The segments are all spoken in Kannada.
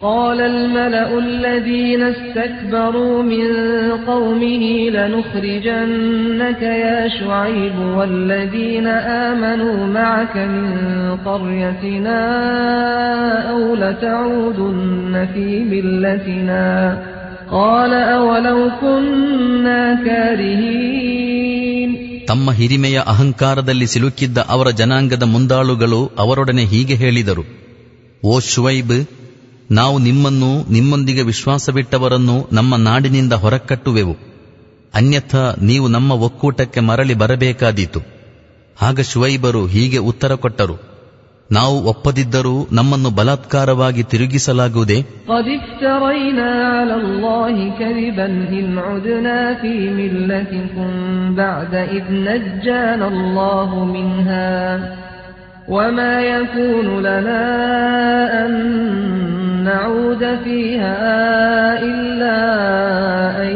قال الملأ الذين استكبروا من قومه لنخرجنك يا شعيب والذين آمنوا معك من قريتنا أو لتعودن في ملتنا قال أولو كنا كارهين ತಮ್ಮ ಹಿರಿಮೆಯ ಅಹಂಕಾರದಲ್ಲಿ ಸಿಲುಕಿದ್ದ ಅವರ ಜನಾಂಗದ ಮುಂದಾಳುಗಳು ಅವರೊಡನೆ ಹೀಗೆ ಹೇಳಿದರು ಓ ಶುವೈಬ್ ನಾವು ನಿಮ್ಮನ್ನು ನಿಮ್ಮೊಂದಿಗೆ ವಿಶ್ವಾಸವಿಟ್ಟವರನ್ನು ನಮ್ಮ ನಾಡಿನಿಂದ ಹೊರಕಟ್ಟುವೆವು ಅನ್ಯಥಾ ನೀವು ನಮ್ಮ ಒಕ್ಕೂಟಕ್ಕೆ ಮರಳಿ ಬರಬೇಕಾದೀತು ಆಗ ಶುವೈಬರು ಹೀಗೆ ಉತ್ತರ ಕೊಟ್ಟರು ನಾವು ಒಪ್ಪದಿದ್ದರೂ ನಮ್ಮನ್ನು ಬಲಾತ್ಕಾರವಾಗಿ ತಿರುಗಿಸಲಾಗುವುದೇ قد افترينا على الله كذبا إن عدنا في ملتكم بعد إذ نجانا الله منها وما يكون لنا أن نعود فيها إلا أن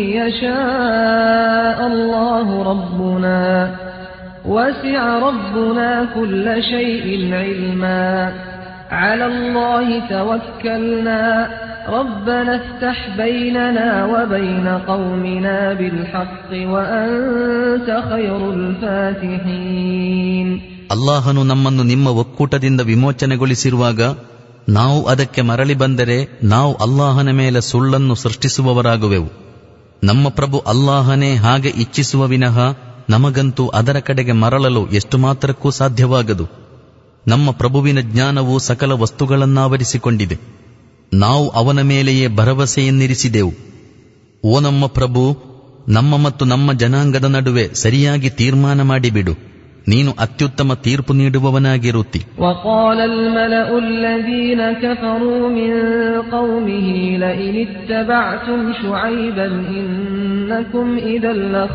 يشاء الله ربنا وسع ربنا كل شيء علما على الله توكلنا ربنا افتح بيننا وبين قومنا بالحق وأنت خير الفاتحين ಅಲ್ಲಾಹನು ನಮ್ಮನ್ನು ನಿಮ್ಮ ಒಕ್ಕೂಟದಿಂದ ವಿಮೋಚನೆಗೊಳಿಸಿರುವಾಗ ನಾವು ಅದಕ್ಕೆ ಮರಳಿ ಬಂದರೆ ನಾವು ಅಲ್ಲಾಹನ ಮೇಲೆ ಸುಳ್ಳನ್ನು ಸೃಷ್ಟಿಸುವವರಾಗುವೆವು ನಮ್ಮ ಪ್ರಭು ಅಲ್ಲಾಹನೇ ಹಾಗೆ ಇಚ್ಛಿಸುವ ವಿನಃ ನಮಗಂತೂ ಅದರ ಕಡೆಗೆ ಮರಳಲು ಎಷ್ಟು ಮಾತ್ರಕ್ಕೂ ಸಾಧ್ಯವಾಗದು ನಮ್ಮ ಪ್ರಭುವಿನ ಜ್ಞಾನವು ಸಕಲ ವಸ್ತುಗಳನ್ನಾವರಿಸಿಕೊಂಡಿದೆ ನಾವು ಅವನ ಮೇಲೆಯೇ ಭರವಸೆಯನ್ನಿರಿಸಿದೆವು ಓ ನಮ್ಮ ಪ್ರಭು ನಮ್ಮ ಮತ್ತು ನಮ್ಮ ಜನಾಂಗದ ನಡುವೆ ಸರಿಯಾಗಿ ತೀರ್ಮಾನ ಮಾಡಿಬಿಡು ನೀನು ಅತ್ಯುತ್ತಮ ತೀರ್ಪು ನೀಡುವವನಾಗಿರುತ್ತಿ وقال الملأ الذين كفروا من قومه لئن اتبعتم شعيبا إنكم إذا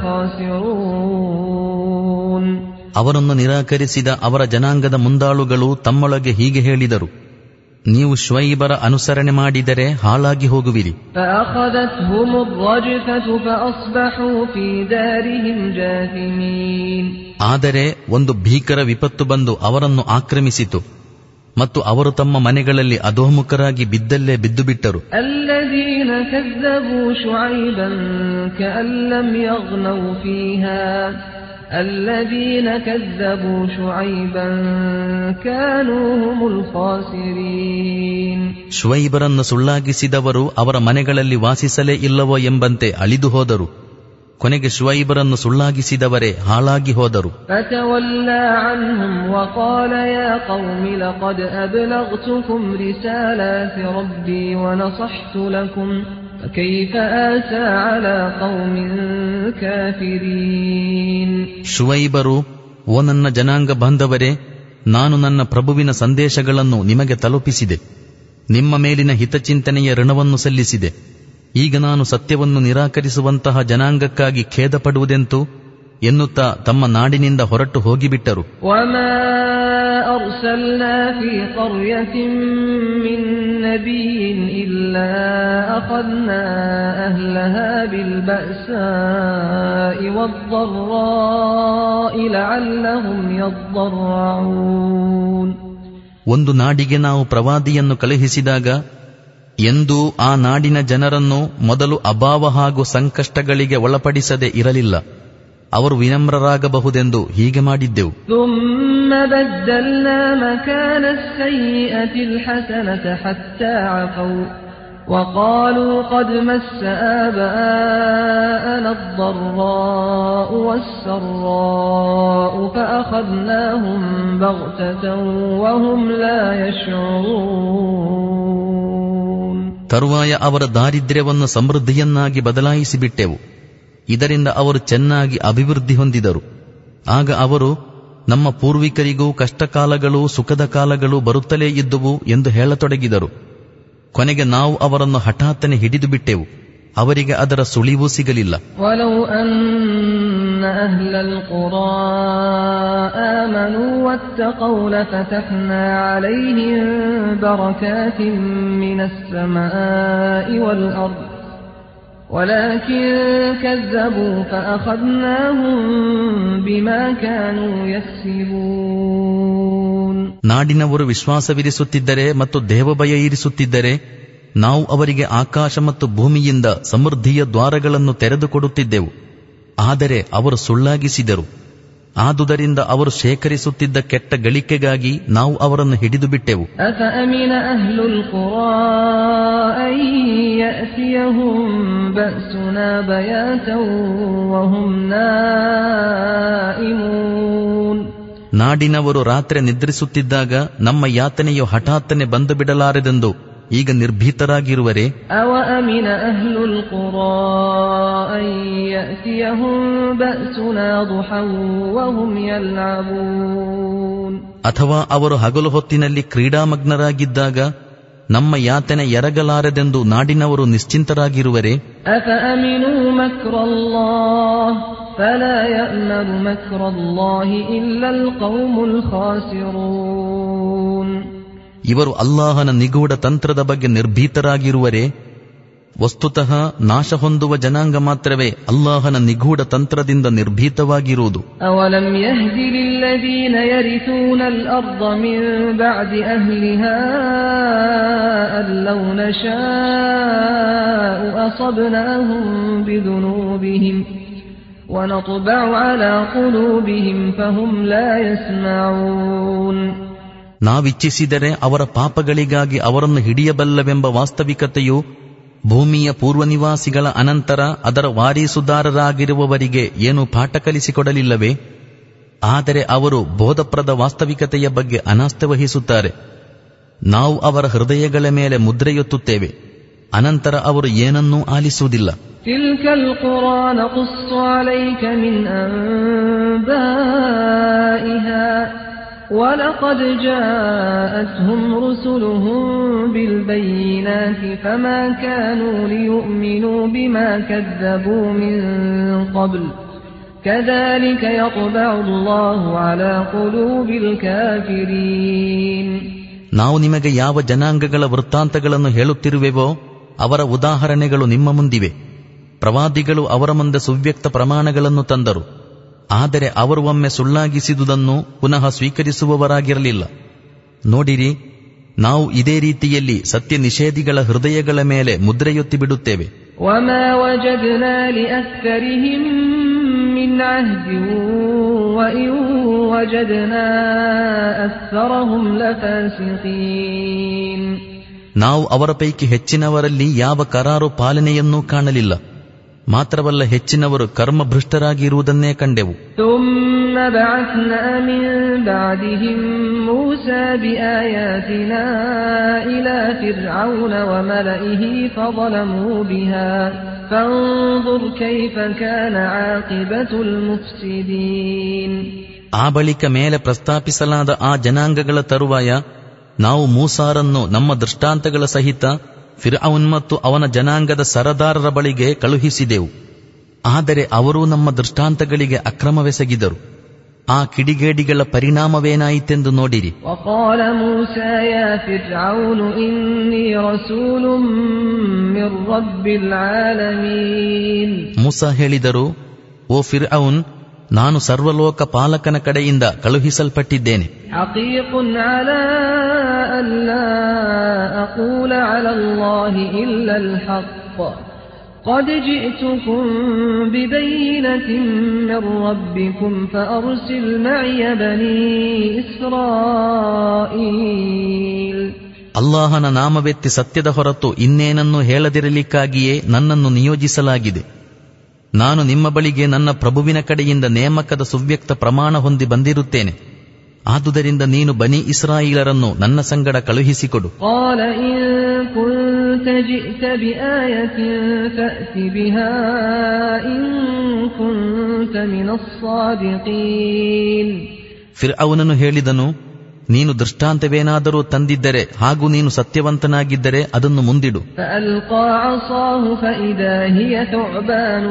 لخاسرون ಅವರನ್ನು ನಿರಾಕರಿಸಿದ ಅವರ ಜನಾಂಗದ ಮುಂದಾಳುಗಳು ತಮ್ಮೊಳಗೆ ಹೀಗೆ ಹೇಳಿದರು ನೀವು ಶ್ವೈಬರ ಅನುಸರಣೆ ಮಾಡಿದರೆ ಹಾಳಾಗಿ ಹೋಗುವಿರಿ فأخذتهم الرجفة فأصبحوا في دارهم جاثمين ಆದರೆ ಒಂದು ಭೀಕರ ವಿಪತ್ತು ಬಂದು ಅವರನ್ನು ಆಕ್ರಮಿಸಿತು ಮತ್ತು ಅವರು ತಮ್ಮ ಮನೆಗಳಲ್ಲಿ ಅಧೋಮುಖರಾಗಿ ಬಿದ್ದಲ್ಲೇ ಬಿದ್ದು ಬಿಟ್ಟರು الذين كذبوا شعيبا كأن لم يغنوا فيها الذين كذبوا شعيبا كانوا هم الخاسرين ಶ್ವೈಬರನ್ನು ಸುಳ್ಳಾಗಿಸಿದವರು ಅವರ ಮನೆಗಳಲ್ಲಿ ವಾಸಿಸಲೇ ಇಲ್ಲವೋ ಎಂಬಂತೆ ಅಳಿದು ಹೋದರು ಕೊನೆಗೆ ಶ್ವೈಬರನ್ನು ಸುಳ್ಳಾಗಿಸಿದವರೇ ಹಾಳಾಗಿ ಹೋದರು فتولى عنهم وقال يا قوم لقد أبلغتكم رسالات ربي ونصحت لكم فكيف آسى على قوم كافرين ಶುವೈಬರು ಓ ನನ್ನ ಜನಾಂಗ ಬಾಂಧವರೇ ನಾನು ನನ್ನ ಪ್ರಭುವಿನ ಸಂದೇಶಗಳನ್ನು ನಿಮಗೆ ತಲುಪಿಸಿದೆ ನಿಮ್ಮ ಮೇಲಿನ ಹಿತಚಿಂತನೆಯ ಋಣವನ್ನು ಸಲ್ಲಿಸಿದೆ ಈಗ ನಾನು ಸತ್ಯವನ್ನು ನಿರಾಕರಿಸುವಂತಹ ಜನಾಂಗಕ್ಕಾಗಿ ಖೇದಪಡುವುದೆಂತು ಎನ್ನುತ್ತಾ ತಮ್ಮ ನಾಡಿನಿಂದ ಹೊರಟು ಹೋಗಿಬಿಟ್ಟರು وما أرسلنا في قرية من نبي إلا أخذنا أهلها بالبأساء والضراء لعلهم يضرعون ಒಂದು ನಾಡಿಗೆ ನಾವು ಪ್ರವಾದಿಯನ್ನು ಕಳುಹಿಸಿದಾಗ ಎಂದೂ ಆ ನಾಡಿನ ಜನರನ್ನು ಮೊದಲು ಅಭಾವ ಹಾಗೂ ಸಂಕಷ್ಟಗಳಿಗೆ ಒಳಪಡಿಸದೆ ಇರಲಿಲ್ಲ ಅವರು ವಿನಮ್ರರಾಗಬಹುದೆಂದು ಹೀಗೆ ಮಾಡಿದ್ದೆವು ثم بدلنا مكان السيئة الحسنة حتى عفوا وقالوا قد مس آباءنا الضراء والسراء فأخذناهم بغتة وهم لا يشعرون ತರುವಾಯ ಅವರ ದಾರಿದ್ರ್ಯವನ್ನು ಸಮೃದ್ಧಿಯನ್ನಾಗಿ ಬದಲಾಯಿಸಿಬಿಟ್ಟೆವು ಇದರಿಂದ ಅವರು ಚೆನ್ನಾಗಿ ಅಭಿವೃದ್ಧಿ ಹೊಂದಿದರು ಆಗ ಅವರು ನಮ್ಮ ಪೂರ್ವಿಕರಿಗೂ ಕಷ್ಟಕಾಲಗಳು ಸುಖದ ಕಾಲಗಳು ಬರುತ್ತಲೇ ಇದ್ದುವು ಎಂದು ಹೇಳತೊಡಗಿದರು ಕೊನೆಗೆ ನಾವು ಅವರನ್ನು ಹಠಾತ್ತನೆ ಹಿಡಿದು ಬಿಟ್ಟೆವು ಅವರಿಗೆ ಅದರ ಸುಳಿವೂ ಸಿಗಲಿಲ್ಲ ولو أن أهل القرى آمنوا واتقوا لفتحنا عليهم بركات من السماء والأرض ولكن كذبوا فأخذناهم بما كانوا يكسبون ನಾಡಿನವರು ವಿಶ್ವಾಸವಿರಿಸುತ್ತಿದ್ದರೆ ಮತ್ತು ದೇವಭಯ ಇರಿಸುತ್ತಿದ್ದರೆ ನಾವು ಅವರಿಗೆ ಆಕಾಶ ಮತ್ತು ಭೂಮಿಯಿಂದ ಸಮೃದ್ಧಿಯ ದ್ವಾರಗಳನ್ನು ತೆರೆದುಕೊಡುತ್ತಿದ್ದೆವು ಆದರೆ ಅವರು ಸುಳ್ಳಾಗಿಸಿದರು ಆದುದರಿಂದ ಅವರು ಶೇಖರಿಸುತ್ತಿದ್ದ ಕೆಟ್ಟ ಗಳಿಕೆಗಾಗಿ ನಾವು ಅವರನ್ನು ಹಿಡಿದು ಬಿಟ್ಟೆವು أفأمن أهل القرى أن يأتيهم بأسنا بياتا وهم نائمون ನಾಡಿನವರು ರಾತ್ರಿ ನಿದ್ರಿಸುತ್ತಿದ್ದಾಗ ನಮ್ಮ ಯಾತನೆಯು ಹಠಾತ್ತನೆ ಬಂದು ಬಿಡಲಾರೆದೆಂದು ಈಗ ನಿರ್ಭೀತರಾಗಿರುವರೆ أوأمن أهل القرى أن يأتيهم بأسنا ضحى وهم يلعبون ಅಥವಾ ಅವರು ಹಗಲು ಹೊತ್ತಿನಲ್ಲಿ ಕ್ರೀಡಾಮಗ್ನರಾಗಿದ್ದಾಗ ನಮ್ಮ ಯಾತನೆ ಎರಗಲಾರದೆಂದು ನಾಡಿನವರು ನಿಶ್ಚಿಂತರಾಗಿರುವರೆ أفأمنوا مكر الله فلا يأمن مكر الله إلا القوم الخاسرون ಇವರು ಅಲ್ಲಾಹನ ನಿಗೂಢ ತಂತ್ರದ ಬಗ್ಗೆ ನಿರ್ಭೀತರಾಗಿರುವರೆ ವಸ್ತುತಃ ನಾಶ ಹೊಂದುವ ಜನಾಂಗ ಮಾತ್ರವೇ ಅಲ್ಲಾಹನ ನಿಗೂಢ ತಂತ್ರದಿಂದ ನಿರ್ಭೀತವಾಗಿರುವುದು أولم يهد للذين يرثون الأرض من بعد أهلها أن لو نشاء أصبناهم بذنوبهم ونطبع على قلوبهم فهم لا يسمعون ನಾವಿಚ್ಛಿಸಿದರೆ ಅವರ ಪಾಪಗಳಿಗಾಗಿ ಅವರನ್ನು ಹಿಡಿಯಬಲ್ಲವೆಂಬ ವಾಸ್ತವಿಕತೆಯು ಭೂಮಿಯ ಪೂರ್ವನಿವಾಸಿಗಳ ಅನಂತರ ಅದರ ವಾರೀಸುದಾರರಾಗಿರುವವರಿಗೆ ಏನು ಪಾಠ ಕಲಿಸಿಕೊಡಲಿಲ್ಲವೇ ಆದರೆ ಅವರು ಬೋಧಪ್ರದ ವಾಸ್ತವಿಕತೆಯ ಬಗ್ಗೆ ಅನಾಸ್ಥ ವಹಿಸುತ್ತಾರೆ ನಾವು ಅವರ ಹೃದಯಗಳ ಮೇಲೆ ಮುದ್ರೆಯೊತ್ತುತ್ತೇವೆ ಅನಂತರ ಅವರು ಏನನ್ನೂ ಆಲಿಸುವುದಿಲ್ಲ تلك القرى نقص عليك من أنبائها ولقد جاءتهم رسلهم بالبينات فما كانوا ليؤمنوا بما كذبوا من قبل كذلك يطبع الله على قلوب الكافرين ನಾವು ನಿಮಗೆ ಯಾವ ಜನಾಂಗಗಳ ವೃತ್ತಾಂತಗಳನ್ನು ಹೇಳುತ್ತಿರುವೆವೋ ಅವರ ಉದಾಹರಣೆಗಳು ನಿಮ್ಮ ಮುಂದಿವೆ ಪ್ರವಾದಿಗಳು ಅವರ ಮುಂದೆ ಸುವ್ಯಕ್ತ ಪ್ರಮಾಣಗಳನ್ನು ತಂದರು ಆದರೆ ಅವರು ಒಮ್ಮೆ ಸುಳ್ಳಾಗಿಸಿದುದನ್ನು ಪುನಃ ಸ್ವೀಕರಿಸುವವರಾಗಿರಲಿಲ್ಲ ನೋಡಿರಿ ನಾವು ಇದೇ ರೀತಿಯಲ್ಲಿ ಸತ್ಯ ನಿಷೇಧಿಗಳ ಹೃದಯಗಳ ಮೇಲೆ ಮುದ್ರೆಯೊತ್ತಿ ಬಿಡುತ್ತೇವೆ وما وجدنا لأكثرهم من عهد وإن وجدنا أكثرهم لفاسقين ನಾವು ಅವರ ಪೈಕಿ ಹೆಚ್ಚಿನವರಲ್ಲಿ ಯಾವ ಕರಾರು ಪಾಲನೆಯನ್ನೂ ಕಾಣಲಿಲ್ಲ ಮಾತ್ರವಲ್ಲ ಹೆಚ್ಚಿನವರು ಕರ್ಮಭೃಷ್ಟರಾಗಿರುವುದನ್ನೇ ಕಂಡೆವು ثم بعثنا من بعدهم موسى بآياتنا إلى فرعون وملئه فظلموا بها فانظر كيف كان عاقبة المفسدين ಆ ಬಳಿಕ ಮೇಲೆ ಪ್ರಸ್ತಾಪಿಸಲಾದ ಆ ಜನಾಂಗಗಳ ತರುವಾಯ ನಾವು ಮೂಸಾರನ್ನು ನಮ್ಮ ದೃಷ್ಟಾಂತಗಳ ಸಹಿತ ಫಿರ್ಔನ್ ಮತ್ತು ಅವನ ಜನಾಂಗದ ಸರದಾರರ ಬಳಿಗೆ ಕಳುಹಿಸಿದೆವು ಆದರೆ ಅವರು ನಮ್ಮ ದೃಷ್ಟಾಂತಗಳಿಗೆ ಅಕ್ರಮವೆಸಗಿದರು ಆ ಕಿಡಿಗೇಡಿಗಳ ಪರಿಣಾಮವೇನಾಯಿತೆಂದು ನೋಡಿರಿ وقال موسى يا فرعون إني رسول من رب العالمين ಮೂಸ ಹೇಳಿದರು ಓ ಫಿರ್ಔನ್ ನಾನು ಸರ್ವಲೋಕ ಪಾಲಕನ ಕಡೆಯಿಂದ ಕಳುಹಿಸಲ್ಪಟ್ಟಿದ್ದೇನೆ حقيق على أن لا أقول على الله إلا الحق قد جئتكم ببينة من ربكم فأرسل معي بني إسرائيل ಅಲ್ಲಾಹನ ನಾಮವೆತ್ತಿ ಸತ್ಯದ ಹೊರತು ಇನ್ನೇನನ್ನು ಹೇಳದಿರಲಿಕ್ಕಾಗಿಯೇ ನನ್ನನ್ನು ನಿಯೋಜಿಸಲಾಗಿದೆ ನಾನು ನಿಮ್ಮ ಬಳಿಗೆ ನನ್ನ ಪ್ರಭುವಿನ ಕಡೆಯಿಂದ ನೇಮಕದ ಸುವ್ಯಕ್ತ ಪ್ರಮಾಣ ಹೊಂದಿ ಬಂದಿರುತ್ತೇನೆ ಆದುದರಿಂದ ನೀನು ಬನಿ ಇಸ್ರಾಯಿಲರನ್ನು ನನ್ನ ಸಂಗಡ ಕಳುಹಿಸಿಕೊಡು قال إن كنت جئت بآية فأت بها إن كنت من الصادقين ಫಿರ್ ಅವನನ್ನು ಹೇಳಿದನು ನೀನು ದೃಷ್ಟಾಂತವೇನಾದರೂ ತಂದಿದ್ದರೆ ಹಾಗೂ ನೀನು ಸತ್ಯವಂತನಾಗಿದ್ದರೆ ಅದನ್ನು ಮುಂದಿಡು فألقى عصاه فإذا هي ثعبان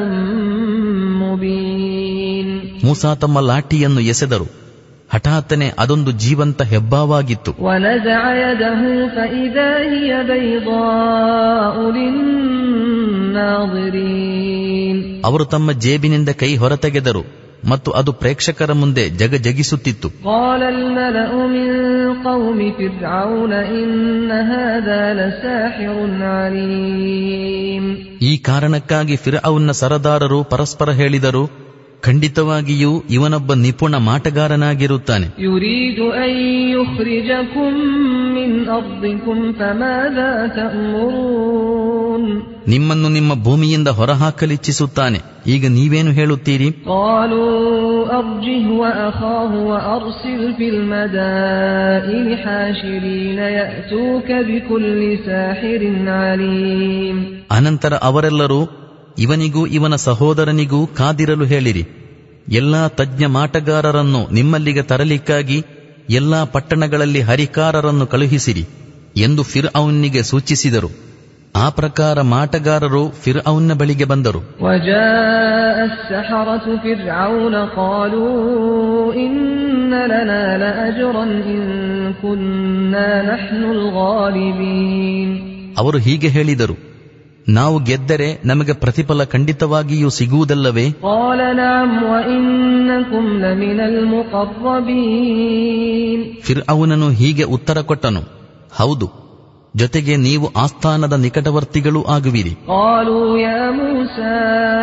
مبين ಮೂಸಾ ತಮ್ಮ ಲಾಠಿಯನ್ನು ಎಸೆದರು ಹಠಾತ್ತನೆ ಅದೊಂದು ಜೀವಂತ ಹೆಬ್ಬಾವಾಗಿತ್ತು ونزع يده فإذا هي بيضاء ناظرين ಅವರು ತಮ್ಮ ಜೇಬಿನಿಂದ ಕೈ ಹೊರತೆಗೆದರು ಮತ್ತು ಅದು ಪ್ರೇಕ್ಷಕರ ಮುಂದೆ ಜಗಜಗಿಸುತ್ತಿತ್ತು قال الملأ من قوم فرعون إن هذا لساحر عليم ಈ ಕಾರಣಕ್ಕಾಗಿ ಫಿರ್ಔನ್ನ ಸರದಾರರು ಪರಸ್ಪರ ಹೇಳಿದರು ಖಂಡಿತವಾಗಿಯೂ ಇವನೊಬ್ಬ ನಿಪುಣ ಮಾಟಗಾರನಾಗಿರುತ್ತಾನೆ يريد أن يخرجكم من أرضكم فماذا تأمرون ನಿಮ್ಮನ್ನು ನಿಮ್ಮ ಭೂಮಿಯಿಂದ ಹೊರಹಾಕಲಿಚ್ಛಿಸುತ್ತಾನೆ ಈಗ ನೀವೇನು ಹೇಳುತ್ತೀರಿ قالوا أرجه وأخاه وأرسل في المدائن حاشرين يأتوك بكل ساحر عليم ಅನಂತರ ಅವರೆಲ್ಲರೂ ಇವನಿಗೂ ಇವನ ಸಹೋದರನಿಗೂ ಕಾದಿರಲು ಹೇಳಿರಿ ಎಲ್ಲಾ ತಜ್ಞ ಮಾಟಗಾರರನ್ನು ನಿಮ್ಮಲ್ಲಿಗೆ ತರಲಿಕ್ಕಾಗಿ ಎಲ್ಲಾ ಪಟ್ಟಣಗಳಲ್ಲಿ ಹರಿಕಾರರನ್ನು ಕಳುಹಿಸಿರಿ ಎಂದು ಫಿರ್ ಅವನಿಗೆ ಸೂಚಿಸಿದರು ಆ ಪ್ರಕಾರ ಮಾಟಗಾರರು ಫಿರ್ ಅವನ ಬಳಿಗೆ ಬಂದರು وجاء السحرة فرعون قالوا إن لنا لأجرا إن كنا نحن الغالبين ಅವರು ಹೀಗೆ ಹೇಳಿದರು ನಾವು ಗೆದ್ದರೆ ನಮಗೆ ಪ್ರತಿಫಲ ಖಂಡಿತವಾಗಿಯೂ ಸಿಗುವುದಲ್ಲವೇ قال نعم وإنكم لمن المقربين ಫಿರ್ ಅವನನು ಹೀಗೆ ಉತ್ತರ ಕೊಟ್ಟನು ಹೌದು ಜೊತೆಗೆ ನೀವು ಆಸ್ಥಾನದ ನಿಕಟವರ್ತಿಗಳೂ ಆಗುವಿರಿ قالوا يا موسى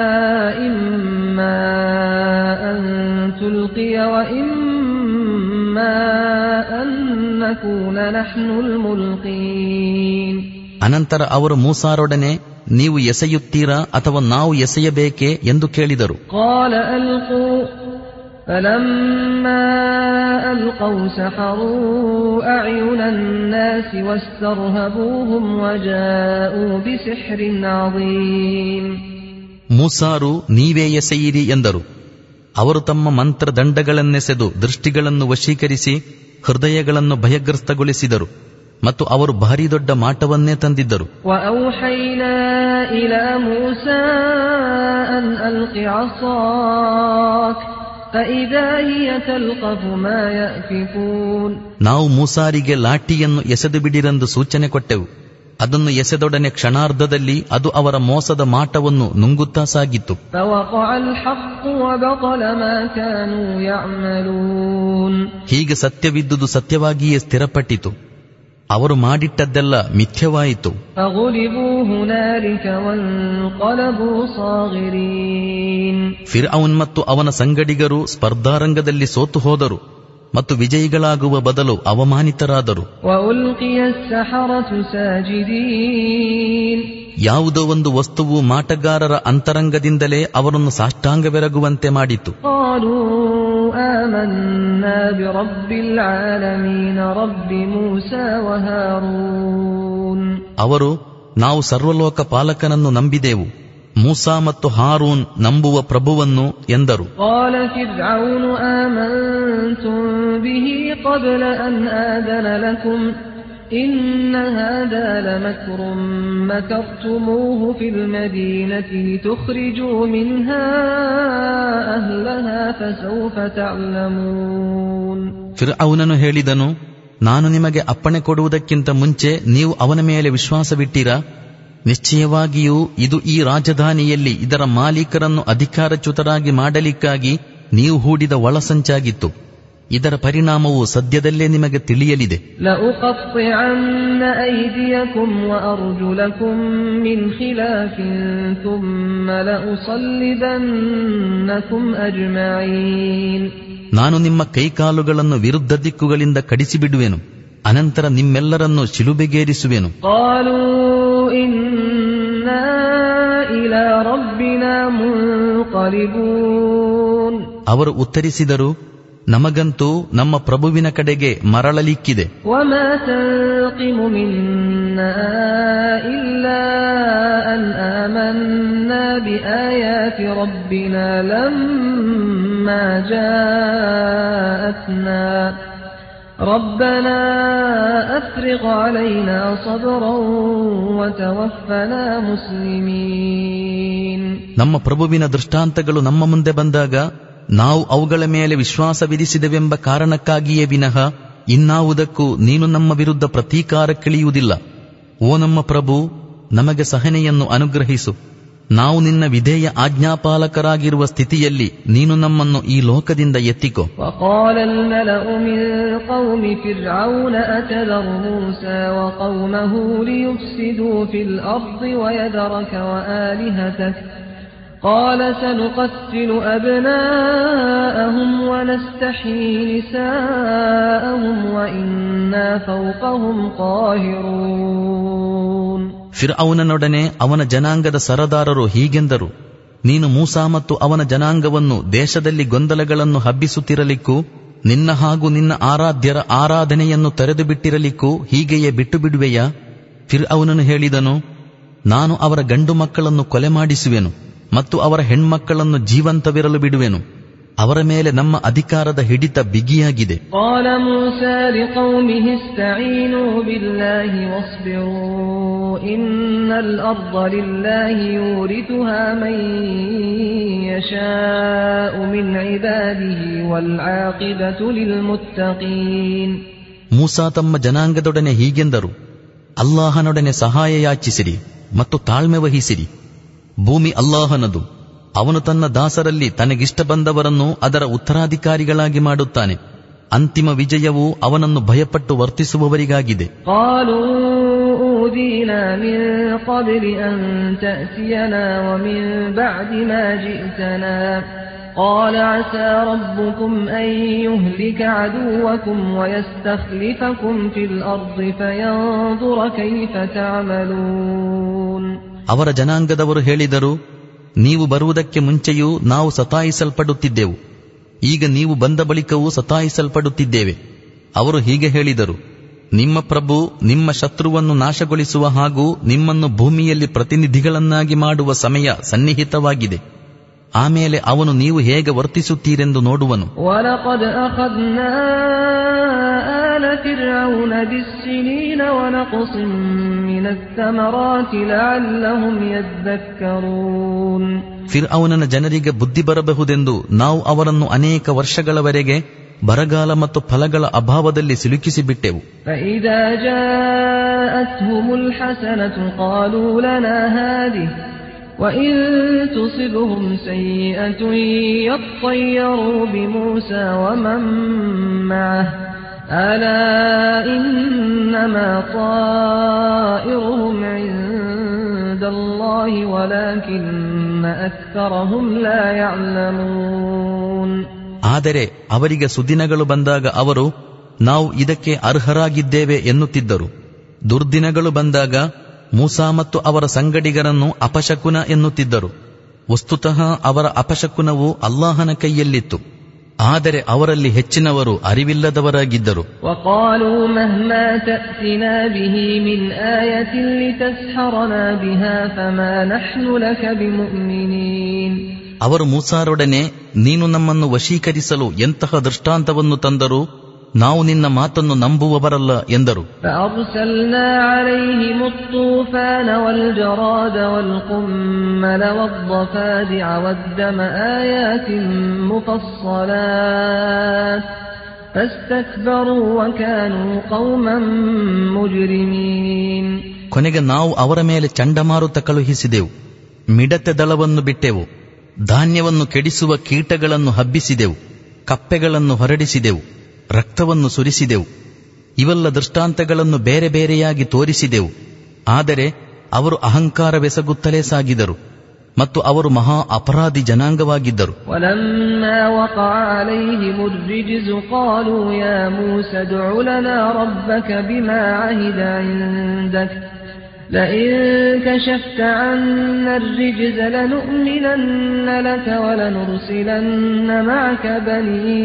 إما أن تلقي وإما أن نكون نحن الملقين ಅನಂತರ ಅವರು ಮೂಸಾರೊಡನೆ ನೀವು ಎಸೆಯುತ್ತೀರಾ ಅಥವಾ ನಾವು ಎಸೆಯಬೇಕೇ ಎಂದು ಕೇಳಿದರು قال ألقوا فلما ألقوا سحروا أعين الناس واسترهبوهم وجاءوا بسحر عظيم ಮೂಸಾರು ನೀವೇ ಎಸೆಯಿರಿ ಎಂದರು ಅವರು ತಮ್ಮ ಮಂತ್ರದಂಡಗಳನ್ನೆಸೆದು ದೃಷ್ಟಿಗಳನ್ನು ವಶೀಕರಿಸಿ ಹೃದಯಗಳನ್ನು ಭಯಗ್ರಸ್ತಗೊಳಿಸಿದರು ಮತ್ತು ಅವರು ಭಾರಿ ದೊಡ್ಡ ಮಾಟವನ್ನೇ ತಂದಿದ್ದರು وأوحينا إلى موسى أن ألق عصاك فإذا هي تلقف ما يأفكون ನಾವು ಮೂಸಾರಿಗೆ ಲಾಠಿಯನ್ನು ಎಸೆದು ಬಿಡಿರೆಂದು ಸೂಚನೆ ಕೊಟ್ಟೆವು ಅದನ್ನು ಎಸೆದೊಡನೆ ಕ್ಷಣಾರ್ಧದಲ್ಲಿ ಅದು ಅವರ ಮೋಸದ ಮಾಟವನ್ನು ನುಂಗುತ್ತಾ ಸಾಗಿತ್ತು فوقع الحق وبطل ما كانوا يعملون ಹೀಗೆ ಸತ್ಯವಿದ್ದುದು ಸತ್ಯವಾಗಿಯೇ ಸ್ಥಿರಪಟ್ಟಿತು ಅವರು ಮಾಡಿಟ್ಟದ್ದೆಲ್ಲ ಮಿಥ್ಯವಾಯಿತು فغلبوا هنالك وانقلبوا صاغرين ಫಿರ್ ಅವನ್ ಮತ್ತು ಅವನ ಸಂಗಡಿಗರು ಸ್ಪರ್ಧಾರಂಗದಲ್ಲಿ ಸೋತು ಹೋದರು ಮತ್ತು ವಿಜಯಿಗಳಾಗುವ ಬದಲು ಅವಮಾನಿತರಾದರು وألقي السحرة ساجدين ಯಾವುದೋ ಒಂದು ವಸ್ತುವು ಮಾಟಗಾರರ ಅಂತರಂಗದಿಂದಲೇ ಅವರನ್ನು ಸಾಷ್ಟಾಂಗವೆರಗುವಂತೆ ಮಾಡಿತು قالوا آمنا برب العالمين رب موسى وهارون ಅವರು ನಾವು ಸರ್ವಲೋಕ ಪಾಲಕನನ್ನು ನಂಬಿದೆವು ಮೂಸಾ ಮತ್ತು ಹಾರೂನ್ ನಂಬುವ ಪ್ರಭುವನ್ನು ಎಂದರು قال فرعون آمنتم به قبل أن آذن لكم إن هذا لمكر مكرتموه في المدينة لتخرجوا منها أهلها فسوف تعلمون ಫಿರ್ ಅವನನು ಹೇಳಿದನು ನಾನು ನಿಮಗೆ ಅಪ್ಪಣೆ ಕೊಡುವುದಕ್ಕಿಂತ ಮುಂಚೆ ನೀವು ಅವನ ಮೇಲೆ ವಿಶ್ವಾಸವಿಟ್ಟಿರಾ ನಿಶ್ಚಯವಾಗಿಯೂ ಇದು ಈ ರಾಜಧಾನಿಯಲ್ಲಿ ಇದರ ಮಾಲೀಕರನ್ನು ಅಧಿಕಾರಚ್ಯುತರಾಗಿ ಮಾಡಲಿಕ್ಕಾಗಿ ನೀವು ಹೂಡಿದ ಒಳಸಂಚಾಗಿತ್ತು ಇದರ ಪರಿಣಾಮವು ಸದ್ಯದಲ್ಲೇ ನಿಮಗೆ ತಿಳಿಯಲಿದೆ لأقطعن أيديكم وأرجلكم من خلاف ثم لأصلبنكم أجمعين ನಾನು ನಿಮ್ಮ ಕೈಕಾಲುಗಳನ್ನು ವಿರುದ್ಧ ದಿಕ್ಕುಗಳಿಂದ ಕಡಿಸಿಬಿಡುವೆನು ಅನಂತರ ನಿಮ್ಮೆಲ್ಲರನ್ನು ಶಿಲುಬೆಗೇರಿಸುವೆನು قالوا إنا إلى ربنا منقلبون ಅವರು ಉತ್ತರಿಸಿದರು ನಮಗಂತೂ ನಮ್ಮ ಪ್ರಭುವಿನ ಕಡೆಗೆ ಮರಳಲಿಕ್ಕಿದೆ وما تنقم منا إلا أن آمنا بآيات ربنا لما جاءتنا ربنا أفرغ علينا صبرا وتوفنا مسلمين ನಮ್ಮ ಪ್ರಭುವಿನ ದೃಷ್ಟಾಂತಗಳು ನಮ್ಮ ಮುಂದೆ ಬಂದಾಗ ನಾವು ಅವುಗಳ ಮೇಲೆ ವಿಶ್ವಾಸವಿರಿಸಿದೆವೆಂಬ ಕಾರಣಕ್ಕಾಗಿಯೇ ವಿನಃ ಇನ್ನಾವುದಕ್ಕೂ ನೀನು ನಮ್ಮ ವಿರುದ್ಧ ಪ್ರತೀಕಾರಕ್ಕಿಳಿಯುವುದಿಲ್ಲ ಓ ನಮ್ಮ ಪ್ರಭು ನಮಗೆ ಸಹನೆಯನ್ನು ಅನುಗ್ರಹಿಸು ನಾವು ನಿನ್ನ ವಿಧೇಯ ಆಜ್ಞಾಪಾಲಕರಾಗಿರುವ ಸ್ಥಿತಿಯಲ್ಲಿ ನೀನು ನಮ್ಮನ್ನು ಈ ಲೋಕದಿಂದ ಎತ್ತಿಕೋ وقال الملأ من قوم فرعون أتذر موسى وقومه ليفسدوا في الأرض ويذرك وآلهتك قال سنقتل أبناءهم ونستحيي نساءهم وإنا فوقهم قاهرون ಫಿರ್ಔನನೊಡನೆ ಅವನ ಜನಾಂಗದ ಸರದಾರರು ಹೀಗೆಂದರು ನೀನು ಮೂಸಾ ಮತ್ತು ಅವನ ಜನಾಂಗವನ್ನು ದೇಶದಲ್ಲಿ ಗೊಂದಲಗಳನ್ನು ಹಬ್ಬಿಸುತ್ತಿರಲಿಕ್ಕೂ ನಿನ್ನ ಹಾಗೂ ನಿನ್ನ ಆರಾಧ್ಯರ ಆರಾಧನೆಯನ್ನು ತೊರೆದು ಬಿಟ್ಟಿರಲಿಕ್ಕೂ ಹೀಗೆಯೇ ಬಿಟ್ಟು ಬಿಡುವೆಯಾ ಫಿರ್ಔನನು ಹೇಳಿದನು ನಾನು ಅವರ ಗಂಡು ಮಕ್ಕಳನ್ನು ಕೊಲೆ ಮಾಡಿಸುವೆನು ಮತ್ತು ಅವರ ಹೆಣ್ಮಕ್ಕಳನ್ನು ಜೀವಂತವಿರಲು ಬಿಡುವೆನು ಅವರ ಮೇಲೆ ನಮ್ಮ ಅಧಿಕಾರದ ಹಿಡಿತ ಬಿಗಿಯಾಗಿದೆ قال موسى لقومه استعينوا بالله واصبروا إن الأرض لله يورثها من يشاء من عباده والعاقبة للمتقين ಮೂಸಾ ತಮ್ಮ ಜನಾಂಗದೊಡನೆ ಹೀಗೆಂದರು ಅಲ್ಲಾಹನೊಡನೆ ಸಹಾಯ ಯಾಚಿಸಿರಿ ಮತ್ತು ತಾಳ್ಮೆ ವಹಿಸಿರಿ ಭೂಮಿ ಅಲ್ಲಾಹನದು ಅವನು ತನ್ನ ದಾಸರಲ್ಲಿ ತನಗಿಷ್ಟ ಬಂದವರನ್ನು ಅದರ ಉತ್ತರಾಧಿಕಾರಿಗಳಾಗಿ ಮಾಡುತ್ತಾನೆ ಅಂತಿಮ ವಿಜಯವು ಅವನನ್ನು ಭಯಪಟ್ಟು ವರ್ತಿಸುವವರಿಗಾಗಿದೆ قالوا أوذينا من قبل أن تأتينا ومن بعد ما جئتنا قال عسى ربكم أن يهلك عدوكم ويستخلفكم في الأرض فينظر كيف تعملون ಅವರ ಜನಾಂಗದವರು ಹೇಳಿದರು ನೀವು ಬರುವುದಕ್ಕೆ ಮುಂಚೆಯೂ ನಾವು ಸತಾಯಿಸಲ್ಪಡುತ್ತಿದ್ದೆವು ಈಗ ನೀವು ಬಂದ ಬಳಿಕವೂ ಸತಾಯಿಸಲ್ಪಡುತ್ತಿದ್ದೇವೆ ಅವರು ಹೀಗೆ ಹೇಳಿದರು ನಿಮ್ಮ ಪ್ರಭು ನಿಮ್ಮ ಶತ್ರುವನ್ನು ನಾಶಗೊಳಿಸುವ ಹಾಗೂ ನಿಮ್ಮನ್ನು ಭೂಮಿಯಲ್ಲಿ ಪ್ರತಿನಿಧಿಗಳನ್ನಾಗಿ ಮಾಡುವ ಸಮಯ ಸನ್ನಿಹಿತವಾಗಿದೆ ಆಮೇಲೆ ಅವನು ನೀವು ಹೇಗೆ ವರ್ತಿಸುತ್ತೀರೆಂದು ನೋಡುವನು ولقد أخذنا آل فرعون بالسنين ونقص من الثمرات لعلهم يذكرون ಫಿರ್ ಅವನನ ಜನರಿಗೆ ಬುದ್ಧಿ ಬರಬಹುದೆಂದು ನಾವು ಅವರನ್ನು ಅನೇಕ ವರ್ಷಗಳವರೆಗೆ ಬರಗಾಲ ಮತ್ತು ಫಲಗಳ ಅಭಾವದಲ್ಲಿ ಸಿಲುಕಿಸಿಬಿಟ್ಟೆವು فإذا جاءتهم الحسنة قالوا لنا هذه وإن تصبهم سيئة يطيروا بموسى ومن معه ألا إنما طائرهم عند الله ولكن أكثرهم لا يعلمون ಆದರೆ ಅವರಿಗೆ ಸುದಿನಗಳು ಬಂದಾಗ ಅವರು ನಾವು ಇದಕ್ಕೆ ಅರ್ಹರಾಗಿದ್ದೇವೆ ಎನ್ನುತ್ತಿದ್ದರು ದುರ್ದಿನಗಳು ಬಂದಾಗ ಮೂಸಾ ಮತ್ತು ಅವರ ಸಂಗಡಿಗರನ್ನು ಅಪಶಕುನ ಎನ್ನುತ್ತಿದ್ದರು ವಸ್ತುತಃ ಅವರ ಅಪಶಕುನವು ಅಲ್ಲಾಹನ ಕೈಯಲ್ಲಿತ್ತು ಆದರೆ ಅವರಲ್ಲಿ ಹೆಚ್ಚಿನವರು ಅರಿವಿಲ್ಲದವರಾಗಿದ್ದರು وقالوا مهما تأتنا به من آية لتسحرنا بها فما نحن لك بمؤمنين ಅವರು ಮೂಸಾರೊಡನೆ ನೀನು ನಮ್ಮನ್ನು ವಶೀಕರಿಸಲು ಎಂತಹ ದೃಷ್ಟಾಂತವನ್ನು ತಂದರೂ ನಾವು ನಿನ್ನ ಮಾತನ್ನು ನಂಬುವವರಲ್ಲ ಎಂದರು فأرسلنا عليهم الطوفان والجراد والقمل والضفادع والدم آيات مفصلات فاستكبروا وكانوا قوما مجرمين ಕೊನೆಗೆ ನಾವು ಅವರ ಮೇಲೆ ಚಂಡಮಾರುತ ಕಳುಹಿಸಿದೆವು ಮಿಡತೆ ದಳವನ್ನು ಬಿಟ್ಟೆವು ಧಾನ್ಯವನ್ನು ಕೆಡಿಸುವ ಕೀಟಗಳನ್ನು ಹಬ್ಬಿಸಿದೆವು ಕಪ್ಪೆಗಳನ್ನು ಹೊರಡಿಸಿದೆವು ರಕ್ತವನ್ನು ಸುರಿಸಿದೆವು ಇವೆಲ್ಲ ದೃಷ್ಟಾಂತಗಳನ್ನು ಬೇರೆ ಬೇರೆಯಾಗಿ ತೋರಿಸಿದೆವು ಆದರೆ ಅವರು ಅಹಂಕಾರವೆಸಗುತ್ತಲೇ ಸಾಗಿದರು ಮತ್ತು ಅವರು ಮಹಾ ಅಪರಾಧಿ ಜನಾಂಗವಾಗಿದ್ದರು ولما وقع عليهم الرجز قالوا يا موسى ادع لنا ربك بما عهد عندك لئن كشفت عنا الرجز لنؤمنن لك ولنرسلن معك بني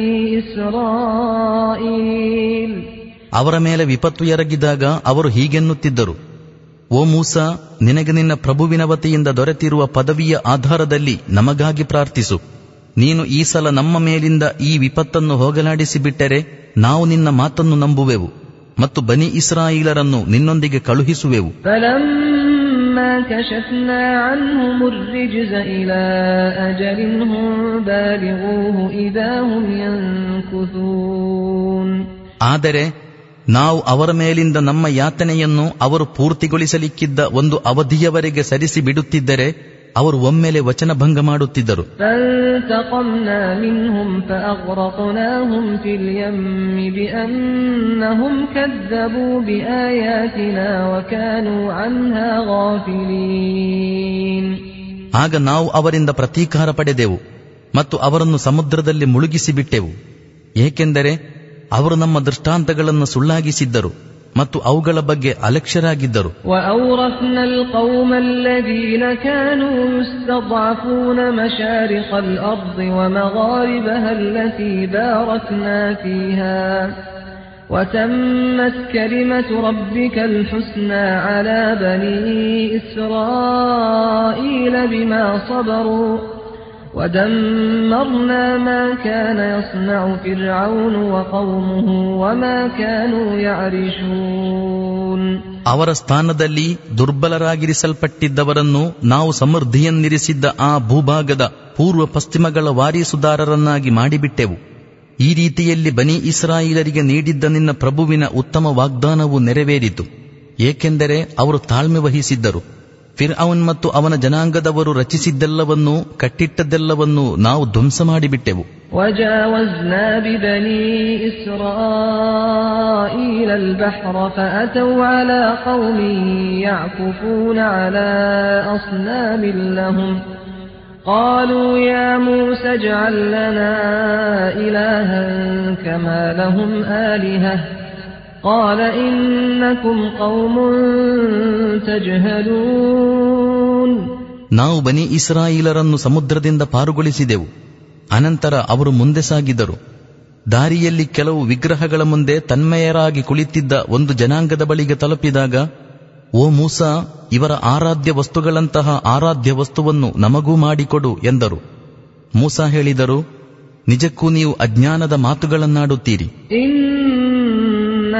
إسرائيل ಅವರ ಮೇಲೆ ವಿಪತ್ತು ಎರಗಿದಾಗ ಅವರು ಹೀಗೆನ್ನುತ್ತಿದ್ದರು ಓ ಮೂಸ ನಿನಗೆ ನಿನ್ನ ಪ್ರಭುವಿನ ವತಿಯಿಂದ ದೊರೆತಿರುವ ಪದವಿಯ ಆಧಾರದಲ್ಲಿ ನಮಗಾಗಿ ಪ್ರಾರ್ಥಿಸು ನೀನು ಈ ಸಲ ನಮ್ಮ ಮೇಲಿಂದ ಈ ವಿಪತ್ತನ್ನು ಹೋಗಲಾಡಿಸಿ ಬಿಟ್ಟರೆ ನಾವು ನಿನ್ನ ಮಾತನ್ನು ನಂಬುವೆವು ಮತ್ತು ಬನಿ ಇಸ್ರಾಯಿಲರನ್ನು ನಿನ್ನೊಂದಿಗೆ ಕಳುಹಿಸುವೆವು فلما كشفنا عنهم الرجز إلى أجل هم بالغوه إذا هم ينكثون ಆದರೆ ನಾವು ಅವರ ಮೇಲಿಂದ ನಮ್ಮ ಯಾತನೆಯನ್ನು ಅವರು ಪೂರ್ತಿಗೊಳಿಸಲಿಕ್ಕಿದ್ದ ಒಂದು ಅವಧಿಯವರೆಗೆ ಸರಿಸಿ ಬಿಡುತ್ತಿದ್ದರೆ ಅವರು ಒಮ್ಮೆಲೆ ವಚನಭಂಗ ಮಾಡುತ್ತಿದ್ದರು فانتقمنا منهم فأغرقناهم في اليم بأنهم كذبوا بآياتنا وكانوا عنها غافلين ಆಗ ನಾವು ಅವರಿಂದ ಪ್ರತೀಕಾರ ಪಡೆದೆವು ಮತ್ತು ಅವರನ್ನು ಸಮುದ್ರದಲ್ಲಿ ಮುಳುಗಿಸಿ ಬಿಟ್ಟೆವು ಏಕೆಂದರೆ ಅವರು ನಮ್ಮ ದೃಷ್ಟಾಂತಗಳನ್ನು ಸುಳ್ಳಾಗಿಸಿದ್ದರು ಮತ್ತು ಅವುಗಳ ಬಗ್ಗೆ ಅಲಕ್ಷ್ಯರಾಗಿದ್ದರು وأورثنا القوم الذين كانوا يستضعفون مشارق الأرض ومغاربها التي باركنا فيها وتمت كلمة ربك الحسنى على بني إسرائيل بما صبروا ودمرنا ما كان يصنع فرعون وقومه وما كانوا يعرشون ಅವರ ಸ್ಥಾನದಲ್ಲಿ ದುರ್ಬಲರಾಗಿರಿಸಲ್ಪಟ್ಟಿದ್ದವರನ್ನು ನಾವು ಸಮೃದ್ಧಿಯನ್ನಿರಿಸಿದ್ದ ಆ ಭೂಭಾಗದ ಪೂರ್ವ ಪಶ್ಚಿಮಗಳ ವಾರಿಸುದಾರರನ್ನಾಗಿ ಮಾಡಿಬಿಟ್ಟೆವು ಈ ರೀತಿಯಲ್ಲಿ ಬನಿ ಇಸ್ರಾಯಿಲರಿಗೆ ನೀಡಿದ್ದ ನಿನ್ನ ಪ್ರಭುವಿನ ಉತ್ತಮ ವಾಗ್ದಾನವು ನೆರವೇರಿತು ಏಕೆಂದರೆ ಅವರು ತಾಳ್ಮೆ ವಹಿಸಿದ್ದರು ಫಿರ್ ಅವನ್ ಮತ್ತು ಅವನ ಜನಾಂಗದವರು ರಚಿಸಿದ್ದೆಲ್ಲವನ್ನೂ ಕಟ್ಟಿಟ್ಟದ್ದೆಲ್ಲವನ್ನೂ ನಾವು ಧ್ವಂಸ ಮಾಡಿಬಿಟ್ಟೆವು وجاوزنا ببني إسرائيل البحر فأتوا على قوم يعكفون على أصنام لهم قالوا يا موسى اجعل لنا إلها كما لهم آلهة قال إنكم قوم تجهلون ನಾವು ಬನಿ ಇಸ್ರಾಯಿಲರನ್ನು ಸಮುದ್ರದಿಂದ ಪಾರುಗೊಳಿಸಿದೆವು ಅನಂತರ ಅವರು ಮುಂದೆ ಸಾಗಿದರು ದಾರಿಯಲ್ಲಿ ಕೆಲವು ವಿಗ್ರಹಗಳ ಮುಂದೆ ತನ್ಮಯರಾಗಿ ಕುಳಿತಿದ್ದ ಒಂದು ಜನಾಂಗದ ಬಳಿಗೆ ತಲುಪಿದಾಗ ಓ ಮೂಸ ಇವರ ಆರಾಧ್ಯ ವಸ್ತುಗಳಂತಹ ಆರಾಧ್ಯ ವಸ್ತುವನ್ನು ನಮಗೂ ಮಾಡಿಕೊಡು ಎಂದರು ಮೂಸ ಹೇಳಿದರು ನಿಜಕ್ಕೂ ನೀವು ಅಜ್ಞಾನದ ಮಾತುಗಳನ್ನಾಡುತ್ತೀರಿ إن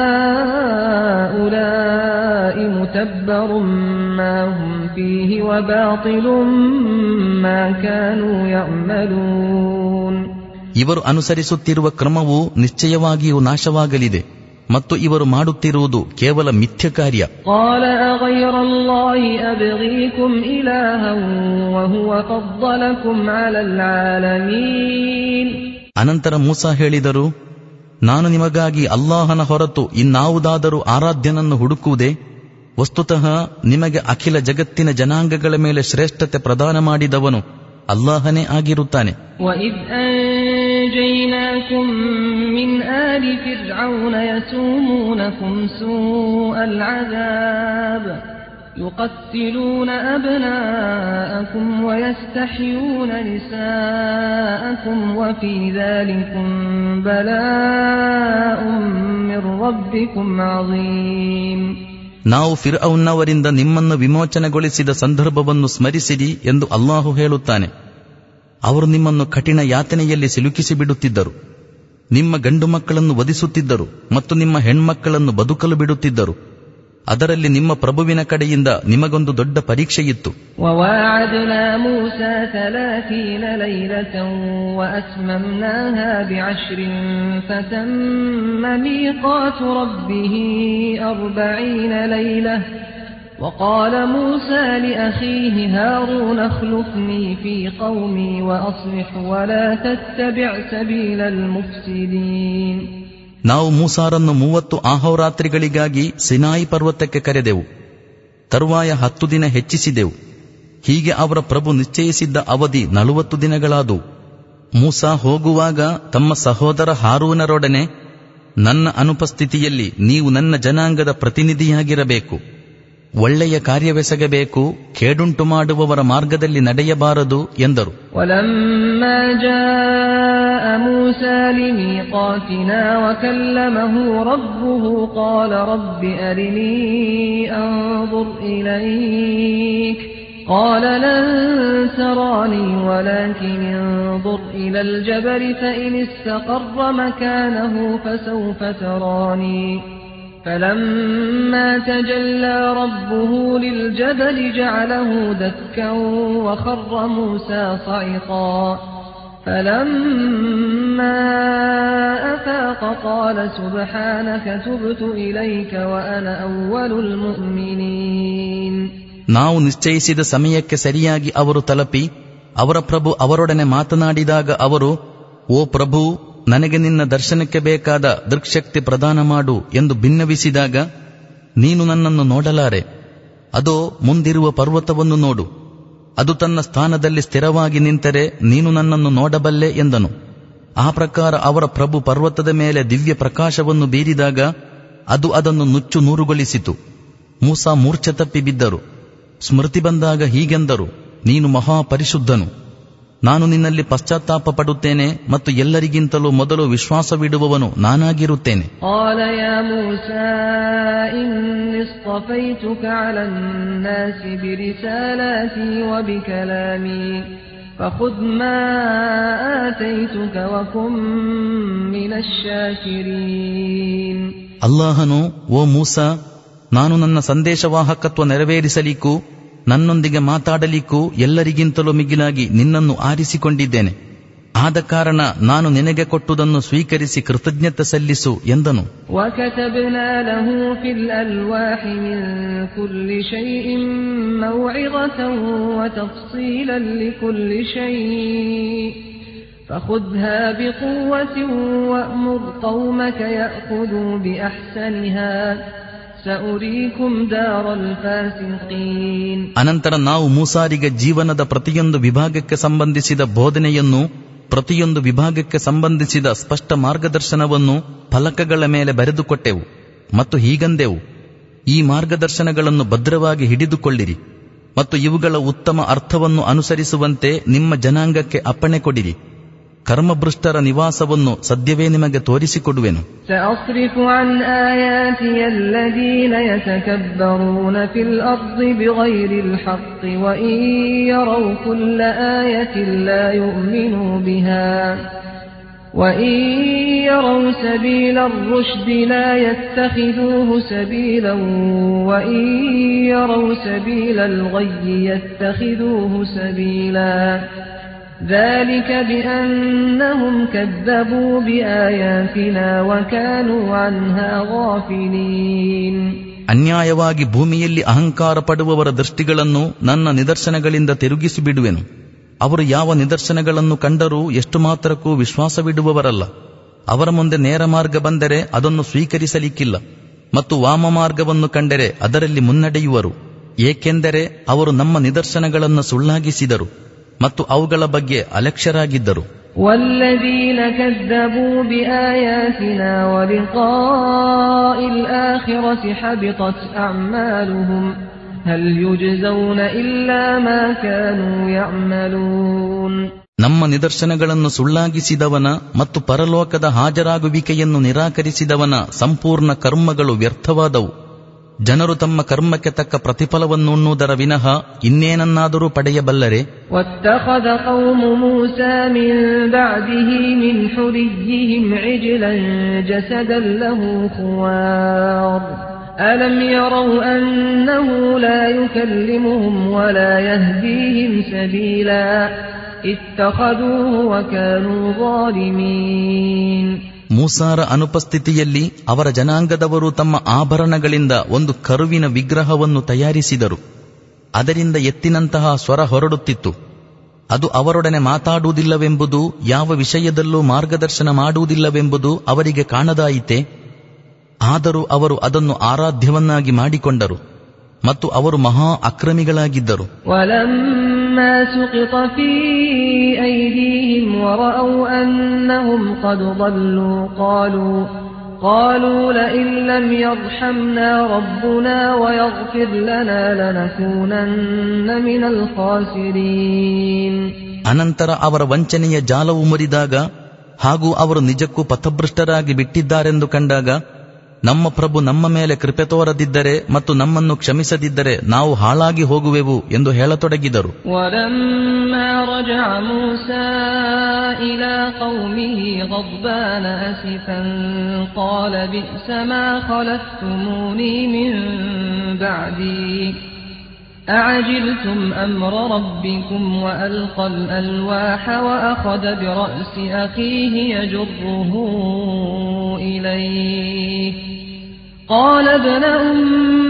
هؤلاء متبر ما هم فيه وباطل ما كانوا يعملون ಇವರು ಅನುಸರಿಸುತ್ತಿರುವ ಕ್ರಮವು ನಿಶ್ಚಯವಾಗಿಯೂ ನಾಶವಾಗಲಿದೆ ಮತ್ತು ಇವರು ಮಾಡುತ್ತಿರುವುದು ಕೇವಲ ಮಿಥ್ಯ ಕಾರ್ಯ قال أغير الله أبغيكم إلها وهو فضلكم على العالمين ಅನಂತರ ಮೂಸ ಹೇಳಿದರು ನಾನು ನಿಮಗಾಗಿ ಅಲ್ಲಾಹನ ಹೊರತು ಇನ್ನಾವುದಾದರೂ ಆರಾಧ್ಯನನ್ನು ಹುಡುಕುವುದೇ ವಸ್ತುತಃ ನಿಮಗೆ ಅಖಿಲ ಜಗತ್ತಿನ ಜನಾಂಗಗಳ ಮೇಲೆ ಶ್ರೇಷ್ಠತೆ ಪ್ರದಾನ ಮಾಡಿದವನು ಅಲ್ಲಾಹನೇ ಆಗಿರುತ್ತಾನೆ وإذ أنجيناكم من آل فرعون يسومونكم سوء العذاب يقتلون أبناءكم ويستحيون نساءكم وفي ذلكم بلاء من ربكم عظيم ನಾವು ಫಿರ್ಔನ್ನವರಿಂದ ನಿಮ್ಮನ್ನು ವಿಮೋಚನೆಗೊಳಿಸಿದ ಸಂದರ್ಭವನ್ನು ಸ್ಮರಿಸಿರಿ ಎಂದು ಅಲ್ಲಾಹು ಹೇಳುತ್ತಾನೆ ಅವರು ನಿಮ್ಮನ್ನು ಕಠಿಣ ಯಾತನೆಯಲ್ಲಿ ಸಿಲುಕಿಸಿ ಬಿಡುತ್ತಿದ್ದರು ನಿಮ್ಮ ಗಂಡು ಮಕ್ಕಳನ್ನು ವಧಿಸುತ್ತಿದ್ದರು ಮತ್ತು ನಿಮ್ಮ ಹೆಣ್ಮಕ್ಕಳನ್ನು ಬದುಕಲು ಬಿಡುತ್ತಿದ್ದರು ಅದರಲ್ಲಿ ನಿಮ್ಮ ಪ್ರಭುವಿನ ಕಡೆಯಿಂದ ನಿಮಗೊಂದು ದೊಡ್ಡ ಪರೀಕ್ಷೆಯಿತ್ತು وواعدنا موسى ثلاثين ليلة وأتممناها بعشر فتم ميقات ربه أربعين ليلة وقال موسى لأخيه هارون اخلفني في قومي وأصلح ولا تتبع سبيل المفسدين ನಾವು ಮೂಸಾರನ್ನು ಮೂವತ್ತು ಆಹೋರಾತ್ರಿಗಳಿಗಾಗಿ ಸಿನಾಯಿ ಪರ್ವತಕ್ಕೆ ಕರೆದೆವು ತರುವಾಯ ಹತ್ತು ದಿನ ಹೆಚ್ಚಿಸಿದೆವು ಹೀಗೆ ಅವರ ಪ್ರಭು ನಿಶ್ಚಯಿಸಿದ್ದ ಅವಧಿ ನಲವತ್ತು ದಿನಗಳಾದವು ಮೂಸಾ ಹೋಗುವಾಗ ತಮ್ಮ ಸಹೋದರ ಹಾರೂನರೊಡನೆ ನನ್ನ ಅನುಪಸ್ಥಿತಿಯಲ್ಲಿ ನೀವು ನನ್ನ ಜನಾಂಗದ ಪ್ರತಿನಿಧಿಯಾಗಿರಬೇಕು ಒಳ್ಳೆಯ ಕಾರ್ಯವೆಸಗಬೇಕು ಕೇಡುಂಟು ಮಾಡುವವರ ಮಾರ್ಗದಲ್ಲಿ ನಡೆಯಬಾರದು ಎಂದರು ولما جاء موسى لميقاتنا وكلمه ربه قال رب أرني أنظر إليك قال لن تراني ولكن انظر إلى الجبل فإن استقر مكانه فسوف تراني فلما تجلى ربه للجبل جعله دكا وخر موسى صعقا فلما أفاق قال سبحانك تبت إليك وأنا أول المؤمنين ನಾವು ನಿಶ್ಚಯಿಸಿದ ಸಮಯಕ್ಕೆ ಸರಿಯಾಗಿ ಅವರು ತಲುಪಿ ಅವರ ಪ್ರಭು ಅವರೊಡನೆ ಮಾತನಾಡಿದಾಗ ಅವರು ಓ ಪ್ರಭು ನನಗೆ ನಿನ್ನ ದರ್ಶನಕ್ಕೆ ಬೇಕಾದ ದೃಕ್ಶಕ್ತಿ ಪ್ರದಾನ ಮಾಡು ಎಂದು ಭಿನ್ನವಿಸಿದಾಗ ನೀನು ನನ್ನನ್ನು ನೋಡಲಾರೆ ಅದೋ ಮುಂದಿರುವ ಪರ್ವತವನ್ನು ನೋಡು ಅದು ತನ್ನ ಸ್ಥಾನದಲ್ಲಿ ಸ್ಥಿರವಾಗಿ ನಿಂತರೆ ನೀನು ನನ್ನನ್ನು ನೋಡಬಲ್ಲೆ ಎಂದನು ಆ ಪ್ರಕಾರ ಅವರ ಪ್ರಭು ಪರ್ವತದ ಮೇಲೆ ದಿವ್ಯ ಪ್ರಕಾಶವನ್ನು ಬೀರಿದಾಗ ಅದು ಅದನ್ನು ನುಚ್ಚು ನೂರುಗೊಳಿಸಿತು ಮೂಸಾ ಮೂರ್ಛೆ ತಪ್ಪಿ ಬಿದ್ದರು ಸ್ಮೃತಿ ಬಂದಾಗ ಹೀಗೆಂದರು ನೀನು ಮಹಾಪರಿಶುದ್ಧನು ನಾನು ನಿನ್ನಲ್ಲಿ ಪಶ್ಚಾತ್ತಾಪ ಪಡುತ್ತೇನೆ ಮತ್ತು ಎಲ್ಲರಿಗಿಂತಲೂ ಮೊದಲು ವಿಶ್ವಾಸವಿಡುವವನು ನಾನಾಗಿರುತ್ತೇನೆ قال يا موسى إني اصطفيتك على الناس برسالاتي وبكلامي فخذ ما آتيتك وكن من الشاكرين ಅಲ್ಲಾಹನು ಓ ಮೂಸ ನಾನು ನನ್ನ ಸಂದೇಶವಾಹಕತ್ವ ನೆರವೇರಿಸಲಿಕ್ಕೂ ನನ್ನೊಂದಿಗೆ ಮಾತಾಡಲಿಕ್ಕೂ ಎಲ್ಲರಿಗಿಂತಲೂ ಮಿಗಿಲಾಗಿ ನಿನ್ನನ್ನು ಆರಿಸಿಕೊಂಡಿದ್ದೇನೆ ಆದ ಕಾರಣ ನಾನು ನಿನಗೆ ಕೊಟ್ಟುದನ್ನು ಸ್ವೀಕರಿಸಿ ಕೃತಜ್ಞತೆ ಸಲ್ಲಿಸು ಎಂದನು وكتبنا له في الألواح من كل شيء موعظة وتفصيلا لكل شيء فخذها بقوة وأمر قومك يأخذوا بأحسنها سأريكم دار الفاسقين ಅನಂತರ ನಾವು ಮೂಸಾರಿಗೆ ಜೀವನದ ಪ್ರತಿಯೊಂದು ವಿಭಾಗಕ್ಕೆ ಸಂಬಂಧಿಸಿದ ಬೋಧನೆಯನ್ನು ಪ್ರತಿಯೊಂದು ವಿಭಾಗಕ್ಕೆ ಸಂಬಂಧಿಸಿದ ಸ್ಪಷ್ಟ ಮಾರ್ಗದರ್ಶನವನ್ನು ಫಲಕಗಳ ಮೇಲೆ ಬರೆದುಕೊಟ್ಟೆವು ಮತ್ತು ಹೀಗಂದೆವು ಈ ಮಾರ್ಗದರ್ಶನಗಳನ್ನು ಭದ್ರವಾಗಿ ಹಿಡಿದುಕೊಳ್ಳಿರಿ ಮತ್ತು ಇವುಗಳ ಉತ್ತಮ ಅರ್ಥವನ್ನು ಅನುಸರಿಸುವಂತೆ ನಿಮ್ಮ ಜನಾಂಗಕ್ಕೆ ಅಪ್ಪಣೆ ಕೊಡಿರಿ ಕರ್ಮಭೃಷ್ಟರ ನಿವಾಸವನ್ನು ಸದ್ಯವೇ ನಿಮಗೆ ತೋರಿಸಿಕೊಡುವೆನು سأصرف عن آياتي الذين يتكبرون في الأرض بغير الحق وإن يروا كل آية لا يؤمنوا بها وإن يروا سبيل الرشد لا يتخذوه سبيلا وإن يروا سبيل الغي يتخذوه سبيلا ذلك بأنهم كذبوا بآياتنا وكانوا عنها غافلين ಅನ್ಯಾಯವಾಗಿ ಭೂಮಿಯಲ್ಲಿ ಅಹಂಕಾರ ಪಡುವವರ ದೃಷ್ಟಿಗಳನ್ನು ನನ್ನ ನಿದರ್ಶನಗಳಿಂದ ತಿರುಗಿಸಿ ಬಿಡುವೆನು ಅವರು ಯಾವ ನಿದರ್ಶನಗಳನ್ನು ಕಂಡರೂ ಎಷ್ಟು ಮಾತ್ರಕ್ಕೂ ವಿಶ್ವಾಸವಿಡುವವರಲ್ಲ ಅವರ ಮುಂದೆ ನೇರ ಮಾರ್ಗ ಬಂದರೆ ಅದನ್ನು ಸ್ವೀಕರಿಸಲಿಕ್ಕಿಲ್ಲ ಮತ್ತು ವಾಮ ಮಾರ್ಗವನ್ನು ಕಂಡರೆ ಅದರಲ್ಲಿ ಮುನ್ನಡೆಯುವರು ಏಕೆಂದರೆ ಅವರು ನಮ್ಮ ನಿದರ್ಶನಗಳನ್ನು ಸುಳ್ಳಾಗಿಸಿದರು ಮತ್ತು ಅವುಗಳ ಬಗ್ಗೆ ಅಲಕ್ಷ್ಯರಾಗಿದ್ದರು والذين كذبوا بآياتنا ولقاء الآخرة حبطت أعمالهم هل يجزون إلا ما كانوا يعملون ನಮ್ಮ ನಿದರ್ಶನಗಳನ್ನು ಸುಳ್ಳಾಗಿಸಿದವನ ಮತ್ತು ಪರಲೋಕದ ಹಾಜರಾಗುವಿಕೆಯನ್ನು ನಿರಾಕರಿಸಿದವನ ಸಂಪೂರ್ಣ ಕರ್ಮಗಳು ವ್ಯರ್ಥವಾದವು ಜನರು ತಮ್ಮ ಕರ್ಮಕ್ಕೆ ತಕ್ಕ ಪ್ರತಿಫಲವನ್ನುಣ್ಣುವುದರ ವಿನಃ ಇನ್ನೇನನ್ನಾದರೂ ಪಡೆಯಬಲ್ಲರೆ واتخذ قوم موسى من بعده من حليهم عجلا جسدا له خوار ألم يروا أنه لا يكلمهم ولا يهديهم سبيلا اتخذوه وكانوا ظالمين ಮೂಸಾರ ಅನುಪಸ್ಥಿತಿಯಲ್ಲಿ ಅವರ ಜನಾಂಗದವರು ತಮ್ಮ ಆಭರಣಗಳಿಂದ ಒಂದು ಕರುವಿನ ವಿಗ್ರಹವನ್ನು ತಯಾರಿಸಿದರು ಅದರಿಂದ ಎತ್ತಿನಂತಹ ಸ್ವರ ಹೊರಡುತ್ತಿತ್ತು ಅದು ಅವರೊಡನೆ ಮಾತಾಡುವುದಿಲ್ಲವೆಂಬುದು ಯಾವ ವಿಷಯದಲ್ಲೂ ಮಾರ್ಗದರ್ಶನ ಮಾಡುವುದಿಲ್ಲವೆಂಬುದು ಅವರಿಗೆ ಕಾಣದಾಯಿತೆ ಆದರೂ ಅವರು ಅದನ್ನು ಆರಾಧ್ಯವನ್ನಾಗಿ ಮಾಡಿಕೊಂಡರು ಮತ್ತು ಅವರು ಮಹಾ ಅಕ್ರಮಿಗಳಾಗಿದ್ದರು ولما سقط في أيديهم ورأوا أنهم قد ضلوا قالوا قالوا لئن لم يرحمنا ربنا ويغفر لنا لنكونن من الخاسرين ಅನಂತರ ಅವರ ವಂಚನೆಯ ಜಾಲವು ಮುರಿದಾಗ ಹಾಗೂ ಅವರು ನಿಜಕ್ಕೂ ಪಥಭೃಷ್ಟರಾಗಿ ಬಿಟ್ಟಿದ್ದಾರೆಂದು ಕಂಡಾಗ ನಮ್ಮ ಪ್ರಭು ನಮ್ಮ ಮೇಲೆ ಕೃಪೆ ತೋರದಿದ್ದರೆ ಮತ್ತು ನಮ್ಮನ್ನು ಕ್ಷಮಿಸದಿದ್ದರೆ ನಾವು ಹಾಳಾಗಿ ಹೋಗುವೆವು ಎಂದು ಹೇಳತೊಡಗಿದರು ولما رجع موسى إلى قومه غضبان أسفا قال بئس ما خلفتموني من بعدي أعجلتم أمر ربكم وألقى الألواح وأخذ برأس أخيه يجره إليه قال ابن أم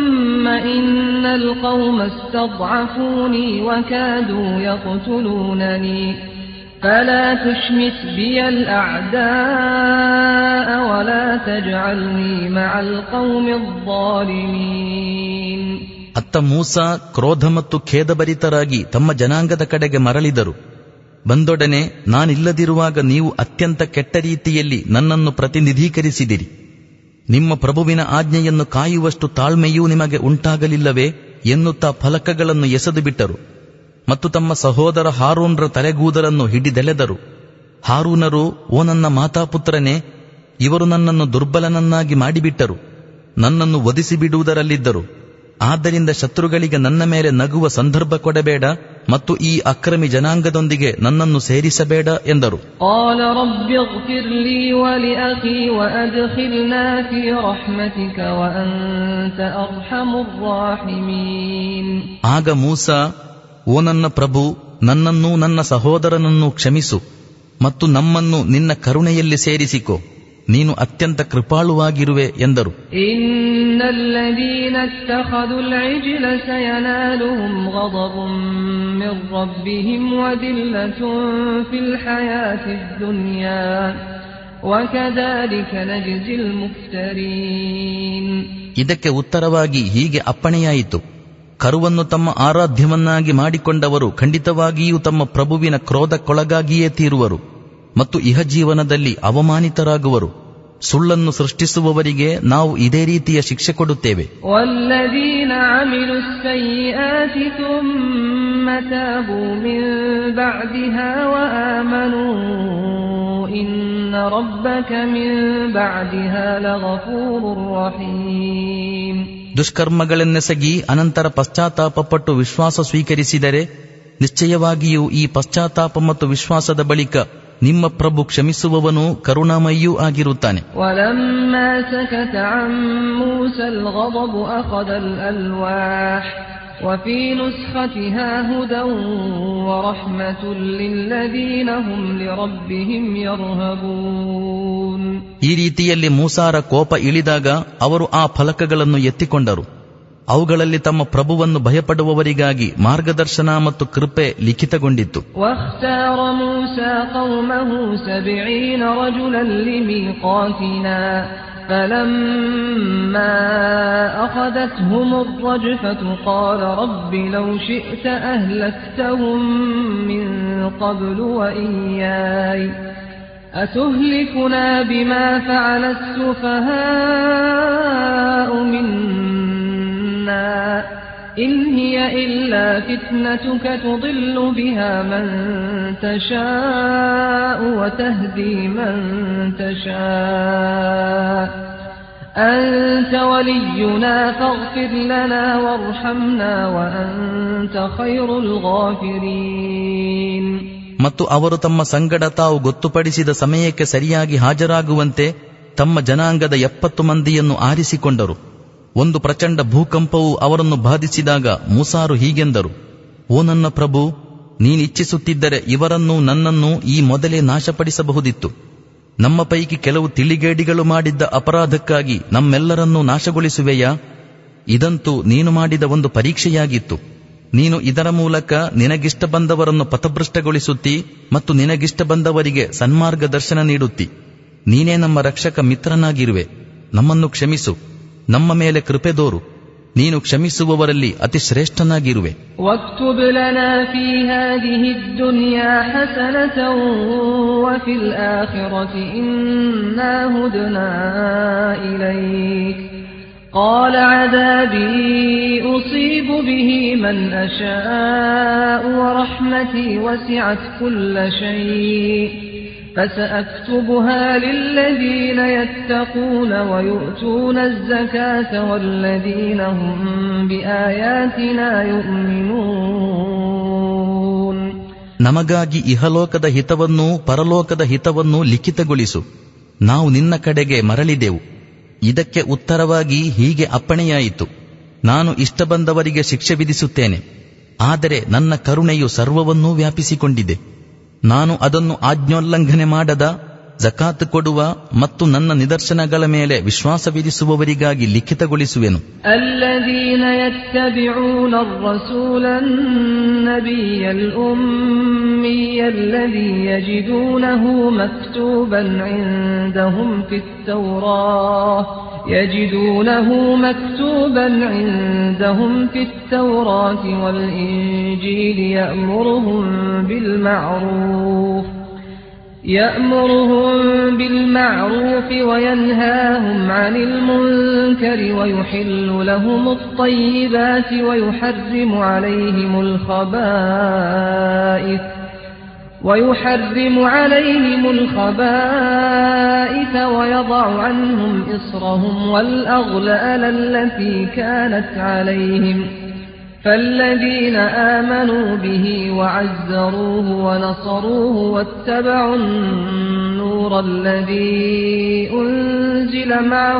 إن القوم استضعفوني وكادوا يقتلونني فلا تشمت بي الأعداء ولا تجعلني مع القوم الظالمين ಅತ್ತ ಮೂಸ ಕ್ರೋಧ ಮತ್ತು ಖೇದಭರಿತರಾಗಿ ತಮ್ಮ ಜನಾಂಗದ ಕಡೆಗೆ ಮರಳಿದರು ಬಂದೊಡನೆ ನಾನಿಲ್ಲದಿರುವಾಗ ನೀವು ಅತ್ಯಂತ ಕೆಟ್ಟ ರೀತಿಯಲ್ಲಿ ನನ್ನನ್ನು ಪ್ರತಿನಿಧೀಕರಿಸಿದಿರಿ ನಿಮ್ಮ ಪ್ರಭುವಿನ ಆಜ್ಞೆಯನ್ನು ಕಾಯುವಷ್ಟು ತಾಳ್ಮೆಯೂ ನಿಮಗೆ ಉಂಟಾಗಲಿಲ್ಲವೇ ಎನ್ನುತ್ತಾ ಫಲಕಗಳನ್ನು ಎಸೆದು ಬಿಟ್ಟರು ಮತ್ತು ತಮ್ಮ ಸಹೋದರ ಹಾರೂನ್ರ ತಲೆಗೂದಲನ್ನು ಹಿಡಿದೆಳೆದರು ಹಾರೂನರು ಓ ನನ್ನ ಮಾತಾಪುತ್ರನೇ ಇವರು ನನ್ನನ್ನು ದುರ್ಬಲನನ್ನಾಗಿ ಮಾಡಿಬಿಟ್ಟರು ನನ್ನನ್ನು ಒದಿಸಿ ಬಿಡುವುದರಲ್ಲಿದ್ದರು ಆದ್ದರಿಂದ ಶತ್ರುಗಳಿಗೆ ನನ್ನ ಮೇಲೆ ನಗುವ ಸಂದರ್ಭ ಕೊಡಬೇಡ ಮತ್ತು ಈ ಅಕ್ರಮಿ ಜನಾಂಗದೊಂದಿಗೆ ನನ್ನನ್ನು ಸೇರಿಸಬೇಡ ಎಂದರು قال رب اغفر لي ولأخي وأدخلنا في رحمتك وأنت أرحم الراحمين ಆಗ ಮೂಸ ಓ ನನ್ನ ಪ್ರಭು ನನ್ನನ್ನೂ ನನ್ನ ಸಹೋದರನನ್ನು ಕ್ಷಮಿಸು ಮತ್ತು ನಮ್ಮನ್ನು ನಿನ್ನ ಕರುಣೆಯಲ್ಲಿ ಸೇರಿಸಿಕೊ ನೀನು ಅತ್ಯಂತ ಕೃಪಾಳುವಾಗಿರುವೆ ಎಂದರು إن الذين اتخذوا العجل سينالهم غضب من ربهم وذلة في الحياة الدنيا وكذلك نجزي المفترين ಇದಕ್ಕೆ ಉತ್ತರವಾಗಿ ಹೀಗೆ ಅಪ್ಪಣೆಯಾಯಿತು ಕರುವನ್ನು ತಮ್ಮ ಆರಾಧ್ಯವನ್ನಾಗಿ ಮಾಡಿಕೊಂಡವರು ಖಂಡಿತವಾಗಿಯೂ ತಮ್ಮ ಪ್ರಭುವಿನ ಕ್ರೋಧಕ್ಕೊಳಗಾಗಿಯೇ ತೀರುವರು ಮತ್ತು ಇಹಜೀವನದಲ್ಲಿ ಅವಮಾನಿತರಾಗುವರು ಸುಳ್ಳನ್ನು ಸೃಷ್ಟಿಸುವವರಿಗೆ ನಾವು ಇದೇ ರೀತಿಯ ಶಿಕ್ಷೆ ಕೊಡುತ್ತೇವೆ والذين عملوا السيئات ثم تابوا من بعدها وآمنوا إن ربك من بعدها لغفور رحيم ದುಷ್ಕರ್ಮಗಳನ್ನೆಸಗಿ ಅನಂತರ ಪಶ್ಚಾತ್ತಾಪಪಟ್ಟು ವಿಶ್ವಾಸ ಸ್ವೀಕರಿಸಿದರೆ ನಿಶ್ಚಯವಾಗಿಯೂ ಈ ಪಶ್ಚಾತ್ತಾಪ ಮತ್ತು ವಿಶ್ವಾಸದ ಬಳಿಕ ನಿಮ್ಮ ಪ್ರಭು ಕ್ಷಮಿಸುವವನೂ ಕರುಣಾಮಯಿಯೂ ಆಗಿರುತ್ತಾನೆ ولما سكت عن موسى الغضب أخذ الألواح وفي نسختها هدى ورحمة للذين هم لربهم يرهبون ಈ ರೀತಿಯಲ್ಲಿ ಮೂಸಾರ ಕೋಪ ಇಳಿದಾಗ ಅವರು ಆ ಫಲಕಗಳನ್ನು ಎತ್ತಿಕೊಂಡರು ಅವುಗಳಲ್ಲಿ ತಮ್ಮ ಪ್ರಭುವನ್ನು ಭಯಪಡುವವರಿಗಾಗಿ ಮಾರ್ಗದರ್ಶನ ಮತ್ತು ಕೃಪೆ ಲಿಖಿತಗೊಂಡಿತ್ತು واختار موسى قومه سبعين رجلا لميقاتنا فلما أخذتهم الرجفة قال رب لو شئت أهلكتهم من قبل وإياي أتهلكنا بما فعل السفهاء منا إن هي إلا فتنتك تضل بها من تشاء وتهدي من تشاء أنت ولينا فاغفر لنا وارحمنا وأنت خير الغافرين ಮತ್ತು ಅವರು ತಮ್ಮ ಸಂಗಡ ತಾವು ಗೊತ್ತುಪಡಿಸಿದ ಸಮಯಕ್ಕೆ ಸರಿಯಾಗಿ ಹಾಜರಾಗುವಂತೆ ತಮ್ಮ ಜನಾಂಗದ ಎಪ್ಪತ್ತು ಮಂದಿಯನ್ನು ಆರಿಸಿಕೊಂಡರು ಒಂದು ಪ್ರಚಂಡ ಭೂಕಂಪವು ಅವರನ್ನು ಬಾಧಿಸಿದಾಗ ಮೂಸಾರು ಹೀಗೆಂದರು ಓ ನನ್ನ ಪ್ರಭು ನೀನಿಚ್ಛಿಸುತ್ತಿದ್ದರೆ ಇವರನ್ನು ನನ್ನನ್ನು ಈ ಮೊದಲೇ ನಾಶಪಡಿಸಬಹುದಿತ್ತು ನಮ್ಮ ಪೈಕಿ ಕೆಲವು ತಿಳಿಗೇಡಿಗಳು ಮಾಡಿದ್ದ ಅಪರಾಧಕ್ಕಾಗಿ ನಮ್ಮೆಲ್ಲರನ್ನೂ ನಾಶಗೊಳಿಸುವೆಯಾ ಇದಂತೂ ನೀನು ಮಾಡಿದ ಒಂದು ಪರೀಕ್ಷೆಯಾಗಿತ್ತು ನೀನು ಇದರ ಮೂಲಕ ನಿನಗಿಷ್ಟ ಬಂದವರನ್ನು ಪಥಭ್ರಷ್ಟಗೊಳಿಸುತ್ತಿ ಮತ್ತು ನಿನಗಿಷ್ಟ ಬಂದವರಿಗೆ ಸನ್ಮಾರ್ಗ ದರ್ಶನ ನೀಡುತ್ತಿ ನೀನೇ ನಮ್ಮ ರಕ್ಷಕ ಮಿತ್ರನಾಗಿರುವೆ ನಮ್ಮನ್ನು ಕ್ಷಮಿಸು ನಮ್ಮ ಮೇಲೆ ಕೃಪೆ ದೋರು ನೀನು ಕ್ಷಮಿಸುವವರಲ್ಲಿ ಅತಿ ಶ್ರೇಷ್ಠನಾಗಿರುವೆ واكتب لنا في هذه الدنيا حسنة وفي الآخرة إنا هدنا إليك قال عذابي أصيب به من أشاء ورحمتي وسعت كل شيء فسأكتبها للذين يتقون ويؤتون الزكاة والذين هم بآياتنا يؤمنون ನಮಗಾಗಿ ಇಹಲೋಕದ ಹಿತವನ್ನೂ ಪರಲೋಕದ ಹಿತವನ್ನೂ ಲಿಖಿತಗೊಳಿಸು ನಾವು ನಿನ್ನ ಕಡೆಗೆ ಮರಳಿದೆವು ಇದಕ್ಕೆ ಉತ್ತರವಾಗಿ ಹೀಗೆ ಅಪ್ಪಣೆಯಾಯಿತು ನಾನು ಇಷ್ಟ ಬಂದವರಿಗೆ ಶಿಕ್ಷೆ ವಿಧಿಸುತ್ತೇನೆ ಆದರೆ ನನ್ನ ಕರುಣೆಯು ಸರ್ವವನ್ನೂ ವ್ಯಾಪಿಸಿಕೊಂಡಿದೆ ನಾನು ಅದನ್ನು ಆಜ್ಞೋಲ್ಲಂಘನೆ ಮಾಡದ ಜಕಾತ್ ಕೊಡುವ ಮತ್ತು ನನ್ನ ನಿದರ್ಶನಗಳ ಮೇಲೆ ವಿಶ್ವಾಸವಿರಿಸುವವರಿಗಾಗಿ ಲಿಖಿತಗೊಳಿಸುವೆನು الذين يتبعون الرسول النبي الأمي الذي يجدونه مكتوبا عندهم في التوراة يجدونه مكتوبا عندهم في التوراة والإنجيل يأمرهم بالمعروف يأمرهم بالمعروف وينهاهم عن المنكر ويحل لهم الطيبات ويحرم عليهم الخبائث ويحرم عليهم الخبائث ويضع عنهم إصرهم والأغلال التي كانت عليهم فالذين آمنوا به وعزروه ونصروه واتبعوا النور الذي أنزل معه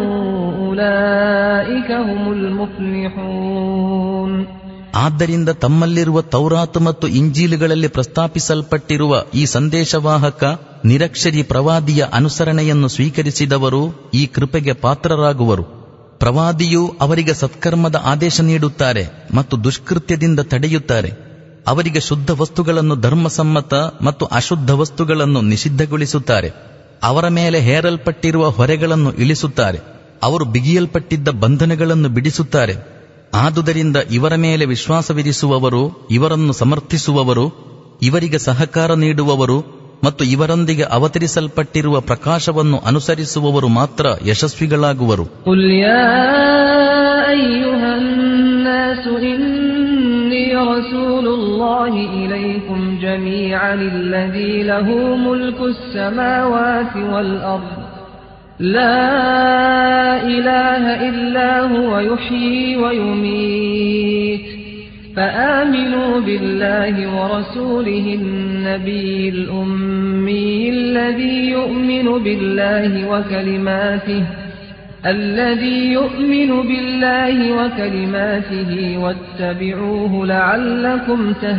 أولئك هم المفلحون ಆದ್ದರಿಂದ ತಮ್ಮಲ್ಲಿರುವ ತೌರಾತ್ ಮತ್ತು ಇಂಜೀಲುಗಳಲ್ಲಿ ಪ್ರಸ್ತಾಪಿಸಲ್ಪಟ್ಟಿರುವ ಈ ಸಂದೇಶವಾಹಕ ನಿರಕ್ಷರಿ ಪ್ರವಾದಿಯ ಅನುಸರಣೆಯನ್ನು ಸ್ವೀಕರಿಸಿದವರು ಈ ಕೃಪೆಗೆ ಪಾತ್ರರಾಗುವರು ಪ್ರವಾದಿಯು ಅವರಿಗೆ ಸತ್ಕರ್ಮದ ಆದೇಶ ನೀಡುತ್ತಾರೆ ಮತ್ತು ದುಷ್ಕೃತ್ಯದಿಂದ ತಡೆಯುತ್ತಾರೆ ಅವರಿಗೆ ಶುದ್ಧ ವಸ್ತುಗಳನ್ನು ಧರ್ಮಸಮ್ಮತ ಮತ್ತು ಅಶುದ್ಧ ವಸ್ತುಗಳನ್ನು ನಿಷಿದ್ಧಗೊಳಿಸುತ್ತಾರೆ ಅವರ ಮೇಲೆ ಹೇರಲ್ಪಟ್ಟಿರುವ ಹೊರೆಗಳನ್ನು ಇಳಿಸುತ್ತಾರೆ ಅವರು ಬಿಗಿಯಲ್ಪಟ್ಟಿದ್ದ ಬಂಧನಗಳನ್ನು ಬಿಡಿಸುತ್ತಾರೆ ಆದುದರಿಂದ ಇವರ ಮೇಲೆ ವಿಶ್ವಾಸವಿರಿಸುವವರು ಇವರನ್ನು ಸಮರ್ಥಿಸುವವರು ಇವರಿಗೆ ಸಹಕಾರ ನೀಡುವವರು ಮತ್ತು ಇವರೊಂದಿಗೆ ಅವತರಿಸಲ್ಪಟ್ಟಿರುವ ಪ್ರಕಾಶವನ್ನು ಅನುಸರಿಸುವವರು ಮಾತ್ರ ಯಶಸ್ವಿಗಳಾಗುವರು قل يا أيها الناس إني رسول الله إليكم جميعا الذي له ملك السماوات والأرض لا إله إلا هو يحيي ويميت فآمنوا بالله ورسوله النبي الأمي الذي يؤمن بالله وكلماته الذي يؤمن بالله وكلماته واتبعوه لعلكم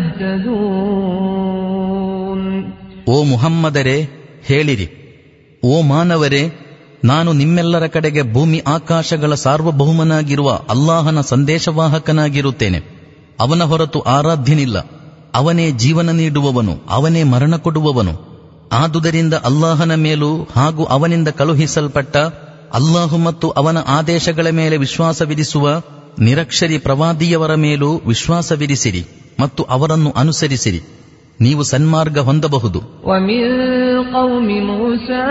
تهتدون ಓ ಮುಹಮ್ಮದರೇ ಹೇಳಿರಿ ಓ ಮಾನವರೇ ನಾನು ನಿಮ್ಮೆಲ್ಲರ ಕಡೆಗೆ ಭೂಮಿ ಆಕಾಶಗಳ ಸಾರ್ವಭೌಮನಾಗಿರುವ ಅಲ್ಲಾಹನ ಸಂದೇಶವಾಹಕನಾಗಿರುತ್ತೇನೆ ಅವನ ಹೊರತು ಆರಾಧ್ಯನಿಲ್ಲ ಅವನೇ ಜೀವನ ನೀಡುವವನು ಅವನೇ ಮರಣ ಕೊಡುವವನು ಆದುದರಿಂದ ಅಲ್ಲಾಹನ ಮೇಲೂ ಹಾಗೂ ಅವನಿಂದ ಕಳುಹಿಸಲ್ಪಟ್ಟ ಅಲ್ಲಾಹು ಮತ್ತು ಅವನ ಆದೇಶಗಳ ಮೇಲೆ ವಿಶ್ವಾಸವಿರಿಸುವ ನಿರಕ್ಷರಿ ಪ್ರವಾದಿಯವರ ಮೇಲೂ ವಿಶ್ವಾಸವಿರಿಸಿರಿ ಮತ್ತು ಅವರನ್ನು ಅನುಸರಿಸಿರಿ ನೀವು ಸನ್ಮಾರ್ಗ ಹೊಂದಬಹುದು ومن قوم موسى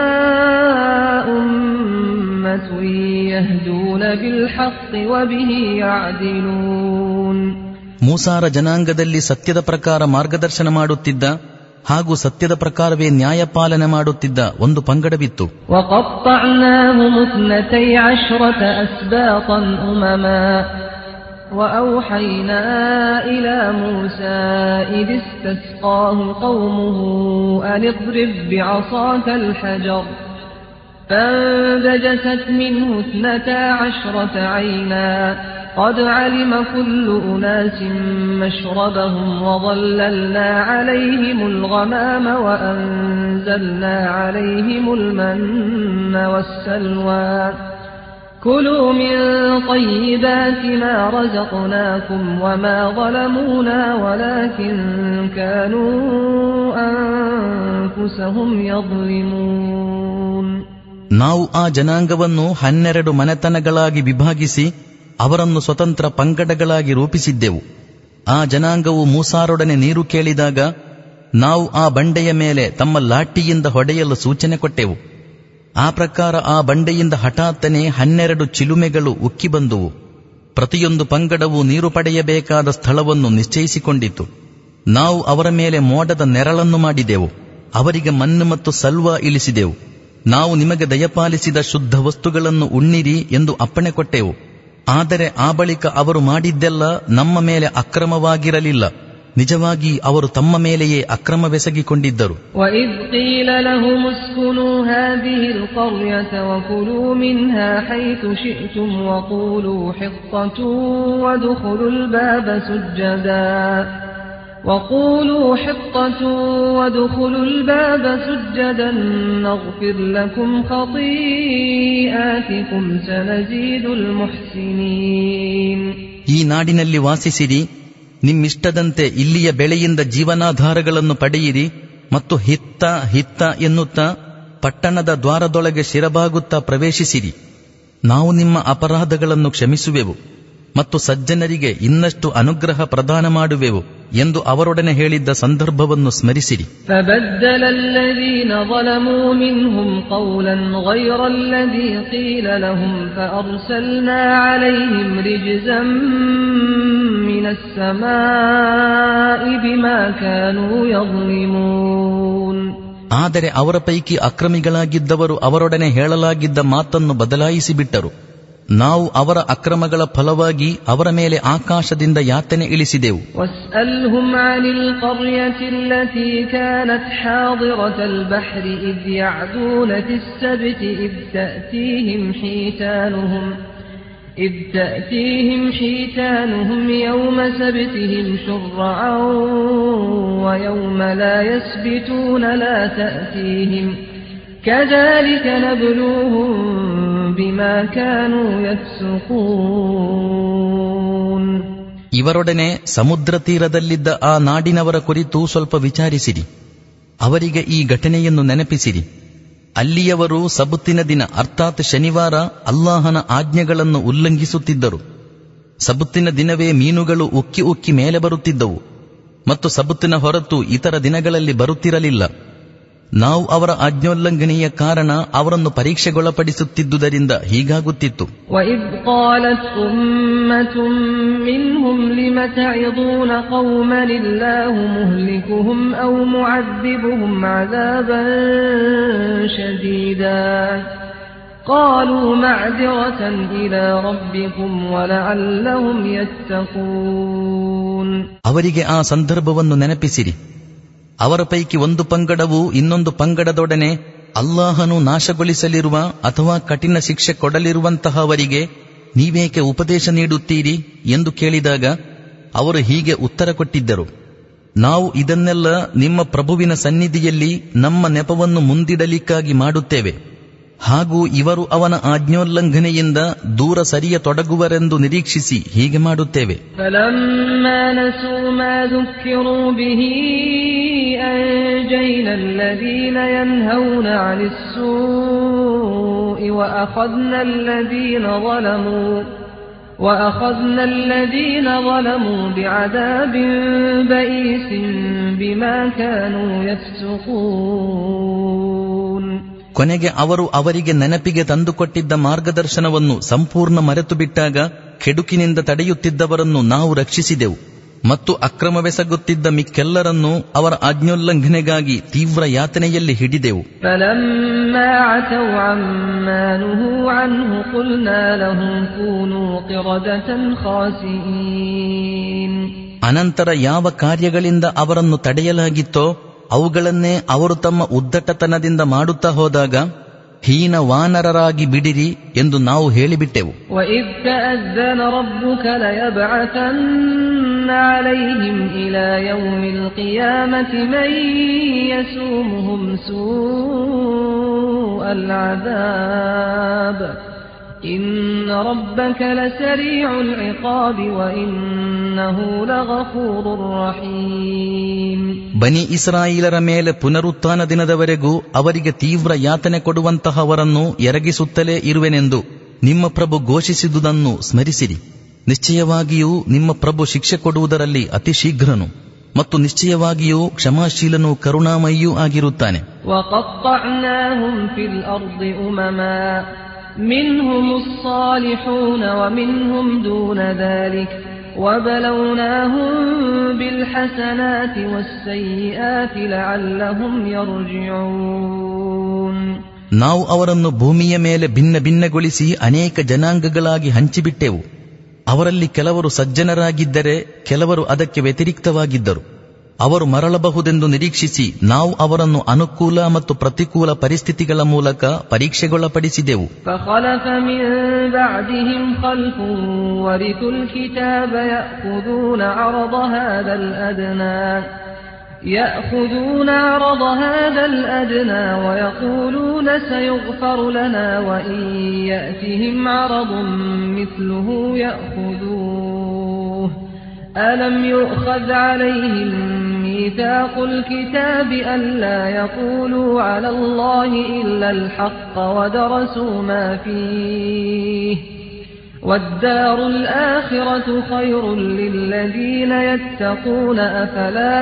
أمة يهدون بالحق وبه يعدلون ಮೂಸಾರ ಜನಾಂಗದಲ್ಲಿ ಸತ್ಯದ ಪ್ರಕಾರ ಮಾರ್ಗದರ್ಶನ ಮಾಡುತ್ತಿದ್ದ ಹಾಗೂ ಸತ್ಯದ ಪ್ರಕಾರವೇ ನ್ಯಾಯಪಾಲನೆ ಮಾಡುತ್ತಿದ್ದ ಒಂದು ಪಂಗಡವಿತ್ತು وقطعناهم اثنتي عشرة أسباطا أمما وأوحينا إلى موسى إذ استسقاه قومه أن اضرب بعصاك الحجر فانبجست منه اثنتا عشرة عينا قد علم كل أناس مشربهم وظللنا عليهم الغمام وأنزلنا عليهم المن والسلوى كلوا من طيبات ما رزقناكم وما ظلمونا ولكن كانوا أنفسهم يظلمون ನಾವು ಆ ಜನಾಂಗವನ್ನು ಹನ್ನೆರಡು ಮನೆತನಗಳಾಗಿ ವಿಭಾಗಿಸಿ ಅವರನ್ನು ಸ್ವತಂತ್ರ ಪಂಗಡಗಳಾಗಿ ರೂಪಿಸಿದ್ದೆವು ಆ ಜನಾಂಗವು ಮೂಸಾರೊಡನೆ ನೀರು ಕೇಳಿದಾಗ ನಾವು ಆ ಬಂಡೆಯ ಮೇಲೆ ತಮ್ಮ ಲಾಠಿಯಿಂದ ಹೊಡೆಯಲು ಸೂಚನೆ ಕೊಟ್ಟೆವು ಆ ಪ್ರಕಾರ ಆ ಬಂಡೆಯಿಂದ ಹಠಾತ್ತನೆ ಹನ್ನೆರಡು ಚಿಲುಮೆಗಳು ಉಕ್ಕಿ ಬಂದುವು ಪ್ರತಿಯೊಂದು ಪಂಗಡವು ನೀರು ಪಡೆಯಬೇಕಾದ ಸ್ಥಳವನ್ನು ನಿಶ್ಚಯಿಸಿಕೊಂಡಿತು ನಾವು ಅವರ ಮೇಲೆ ಮೋಡದ ನೆರಳನ್ನು ಮಾಡಿದೆವು ಅವರಿಗೆ ಮಣ್ಣು ಮತ್ತು ಸಲ್ವಾ ಇಳಿಸಿದೆವು ನಾವು ನಿಮಗೆ ದಯಪಾಲಿಸಿದ ಶುದ್ಧ ವಸ್ತುಗಳನ್ನು ಉಣ್ಣಿರಿ ಎಂದು ಅಪ್ಪಣೆ ಕೊಟ್ಟೆವು ಆದರೆ ಆ ಬಳಿಕ ಅವರು ಮಾಡಿದ್ದೆಲ್ಲ ನಮ್ಮ ಮೇಲೆ ಅಕ್ರಮವಾಗಿರಲಿಲ್ಲ ನಿಜವಾಗಿ ಅವರು ತಮ್ಮ ಮೇಲೆಯೇ ಅಕ್ರಮವೆಸಗಿಕೊಂಡಿದ್ದರು وإذ قيل لهم اسكنوا هذه القرية وكلوا منها حيث شئتم وقولوا حطة وادخلوا الباب سجدا وقولوا حطة وادخلوا الباب سجدا نغفر لكم خطيئاتكم سنزيد المحسنين ಈ ನಾಡಿನಲ್ಲಿ ವಾಸಿಸಿರಿ ನಿಮ್ಮಿಷ್ಟದಂತೆ ಇಲ್ಲಿಯ ಬೆಳೆಯಿಂದ ಜೀವನಾಧಾರಗಳನ್ನು ಪಡೆಯಿರಿ ಮತ್ತು ಹಿತ್ತ ಹಿತ್ತ ಎನ್ನುತ್ತಾ ಪಟ್ಟಣದ ದ್ವಾರದೊಳಗೆ ಶಿರಬಾಗುತ್ತಾ ಪ್ರವೇಶಿಸಿರಿ ನಾವು ನಿಮ್ಮ ಅಪರಾಧಗಳನ್ನು ಕ್ಷಮಿಸುವೆವು ಮತ್ತು ಸಜ್ಜನರಿಗೆ ಇನ್ನಷ್ಟು ಅನುಗ್ರಹ ಪ್ರದಾನ ಮಾಡುವೆವು ಎಂದು ಅವರೊಡನೆ ಹೇಳಿದ್ದ ಸಂದರ್ಭವನ್ನು ಸ್ಮರಿಸಿರಿ فبدل الذين ظلموا منهم قولا غير الذي قيل لهم فأرسلنا عليهم رجزا من السماء بما كانوا يظلمون ಆದರೆ ಅವರ ಪೈಕಿ ಅಕ್ರಮಿಗಳಾಗಿದ್ದವರು ಅವರೊಡನೆ ಹೇಳಲಾಗಿದ್ದ ಮಾತನ್ನು ಬದಲಾಯಿಸಿ ಬಿಟ್ಟರು ನಾವು ಅವರ ಅಕ್ರಮಗಳ ಫಲವಾಗಿ ಅವರ ಮೇಲೆ ಆಕಾಶದಿಂದ ಯಾತನೆ ಇಳಿಸಿದೆವು واسألهم عن القرية التي كانت حاضرة البحر إذ يعدون في السبت إذ تأتيهم حيتانهم إذ تأتيهم حيتانهم يوم سبتهم شرعا ويوم لا يسبتون لا تأتيهم كذلك نبلوهم بما كانوا يفسقون ಇವರೊಡನೆ ಸಮುದ್ರ ತೀರದಲ್ಲಿದ್ದ ಆ ನಾಡಿನವರ ಕುರಿತು ಸ್ವಲ್ಪ ವಿಚಾರಿಸಿರಿ ಅವರಿಗೆ ಈ ಘಟನೆಯನ್ನು ನೆನಪಿಸಿರಿ ಅಲ್ಲಿಯವರು ಸಬುತ್ತಿನ ದಿನ ಅರ್ಥಾತ್ ಶನಿವಾರ ಅಲ್ಲಾಹನ ಆಜ್ಞೆಗಳನ್ನು ಉಲ್ಲಂಘಿಸುತ್ತಿದ್ದರು ಸಬುತ್ತಿನ ದಿನವೇ ಮೀನುಗಳು ಉಕ್ಕಿ ಉಕ್ಕಿ ಮೇಲೆ ಬರುತ್ತಿದ್ದವು ಮತ್ತು ಸಬುತ್ತಿನ ಹೊರತು ಇತರ ದಿನಗಳಲ್ಲಿ ಬರುತ್ತಿರಲಿಲ್ಲ ನಾವು ಅವರ ಆಜ್ಞೋಲ್ಲಂಘನೆಯ ಕಾರಣ ಅವರನ್ನು ಪರೀಕ್ಷೆಗೊಳಪಡಿಸುತ್ತಿದ್ದುದರಿಂದ ಹೀಗಾಗುತ್ತಿತ್ತು وإذ قالت أمة منهم لم تعظون قوما الله مهلكهم أو معذبهم عذابا شديدا قالوا معذرة إلى ربكم ولعلهم يتقون ಅವರಿಗೆ ಆ ಸಂದರ್ಭವನ್ನು ನೆನಪಿಸಿರಿ ಅವರ ಪೈಕಿ ಒಂದು ಪಂಗಡವು ಇನ್ನೊಂದು ಪಂಗಡದೊಡನೆ ಅಲ್ಲಾಹನು ನಾಶಗೊಳಿಸಲಿರುವ ಅಥವಾ ಕಠಿಣ ಶಿಕ್ಷೆ ಕೊಡಲಿರುವಂತಹವರಿಗೆ ನೀವೇಕೆ ಉಪದೇಶ ನೀಡುತ್ತೀರಿ ಎಂದು ಕೇಳಿದಾಗ ಅವರು ಹೀಗೆ ಉತ್ತರ ಕೊಟ್ಟಿದ್ದರು ನಾವು ಇದನ್ನೆಲ್ಲ ನಿಮ್ಮ ಪ್ರಭುವಿನ ಸನ್ನಿಧಿಯಲ್ಲಿ ನಮ್ಮ ನೆಪವನ್ನು ಮುಂದಿಡಲಿಕ್ಕಾಗಿ ಮಾಡುತ್ತೇವೆ ಹಾಗೂ ಇವರು ಅವನ ಆಜ್ಞೋಲ್ಲಂಘನೆಯಿಂದ ದೂರ ಸರಿಯ ತೊಡಗುವರೆಂದು ನಿರೀಕ್ಷಿಸಿ ಹೀಗೆ ಮಾಡುತ್ತೇವೆ فلما نسوا ما ذكروا به أنجينا الذين ينهون عن السوء وأخذنا الذين ظلموا وأخذنا الذين ظلموا بعذاب بئيس بما كانوا يفسقون ಕೊನೆಗೆ ಅವರು ಅವರಿಗೆ ನೆನಪಿಗೆ ತಂದುಕೊಟ್ಟಿದ್ದ ಮಾರ್ಗದರ್ಶನವನ್ನು ಸಂಪೂರ್ಣ ಮರೆತು ಬಿಟ್ಟಾಗ ಕೆಡುಕಿನಿಂದ ತಡೆಯುತ್ತಿದ್ದವರನ್ನು ನಾವು ರಕ್ಷಿಸಿದೆವು ಮತ್ತು ಅಕ್ರಮವೆಸಗುತ್ತಿದ್ದ ಮಿಕ್ಕೆಲ್ಲರನ್ನೂ ಅವರ ಆಜ್ಞೋಲ್ಲಂಘನೆಗಾಗಿ ತೀವ್ರ ಯಾತನೆಯಲ್ಲಿ ಹಿಡಿದೆವು فلما عتوا عما نهوا عنه قلنا لهم كونوا قردة خاسئين ಅನಂತರ ಯಾವ ಕಾರ್ಯಗಳಿಂದ ಅವರನ್ನು ತಡೆಯಲಾಗಿತ್ತೋ ಅವುಗಳನ್ನೇ ಅವರು ತಮ್ಮ ಉದ್ದಟತನದಿಂದ ಮಾಡುತ್ತಾ ಹೋದಾಗ ಹೀನ ವಾನರರಾಗಿ ಬಿಡಿರಿ ಎಂದು ನಾವು ಹೇಳಿಬಿಟ್ಟೆವು وإذ تأذن ربك ليبعثن عليهم إلى يوم القيامة من يسومهم سوء العذاب إن ربك لسريع العقاب وإنه لغفور رحيم ಬನಿ ಇಸ್ರಾಯಿಲರ ಮೇಲೆ ಪುನರುತ್ಥಾನ ದಿನದವರೆಗೂ ಅವರಿಗೆ ತೀವ್ರ ಯಾತನೆ ಕೊಡುವಂತಹವರನ್ನು ಎರಗಿಸುತ್ತಲೇ ಇರುವೆನೆಂದು ನಿಮ್ಮ ಪ್ರಭು ಘೋಷಿಸಿದುದನ್ನು ಸ್ಮರಿಸಿರಿ ನಿಶ್ಚಯವಾಗಿಯೂ ನಿಮ್ಮ ಪ್ರಭು ಶಿಕ್ಷೆ ಕೊಡುವುದರಲ್ಲಿ ಅತಿ ಶೀಘ್ರನು ಮತ್ತು ನಿಶ್ಚಯವಾಗಿಯೂ ಕ್ಷಮಾಶೀಲನೂ ಕರುಣಾಮಯಿಯೂ ಆಗಿರುತ್ತಾನೆ وقطعناهم في الأرض أمما منهم الصالحون ومنهم دون ذلك وبلوناهم بالحسنات والسيئات لعلهم يرجعون ನಾವು ಅವರನ್ನು ಭೂಮಿಯ ಮೇಲೆ ಭಿನ್ನ ಭಿನ್ನಗೊಳಿಸಿ ಅನೇಕ ಜನಾಂಗಗಳಾಗಿ ಹಂಚಿಬಿಟ್ಟೆವು ಅವರಲ್ಲಿ ಕೆಲವರು ಸಜ್ಜನರಾಗಿದ್ದರೆ ಕೆಲವರು ಅದಕ್ಕೆ ವ್ಯತಿರಿಕ್ತವಾಗಿದ್ದರು ಅವರು ಮರಳಬಹುದೆಂದು ನಿರೀಕ್ಷಿಸಿ ನಾವು ಅವರನ್ನು ಅನುಕೂಲ ಮತ್ತು ಪ್ರತಿಕೂಲ ಪರಿಸ್ಥಿತಿಗಳ ಮೂಲಕ ಪರೀಕ್ಷೆಗೊಳಪಡಿಸಿದೆವು فخلف من بعدهم خلف ورثوا الكتاب يأخذون عرض هذا الأدنى يأخذون عرض هذا الأدنى ويقولون سيغفر لنا وإن يأتهم عرض مثله يأخذوه ألم يؤخذ عليهم ميثاق الكتاب ألا يقولوا على الله إلا الحق ودرسوا ما فيه والدار الآخرة خير للذين يتقون أفلا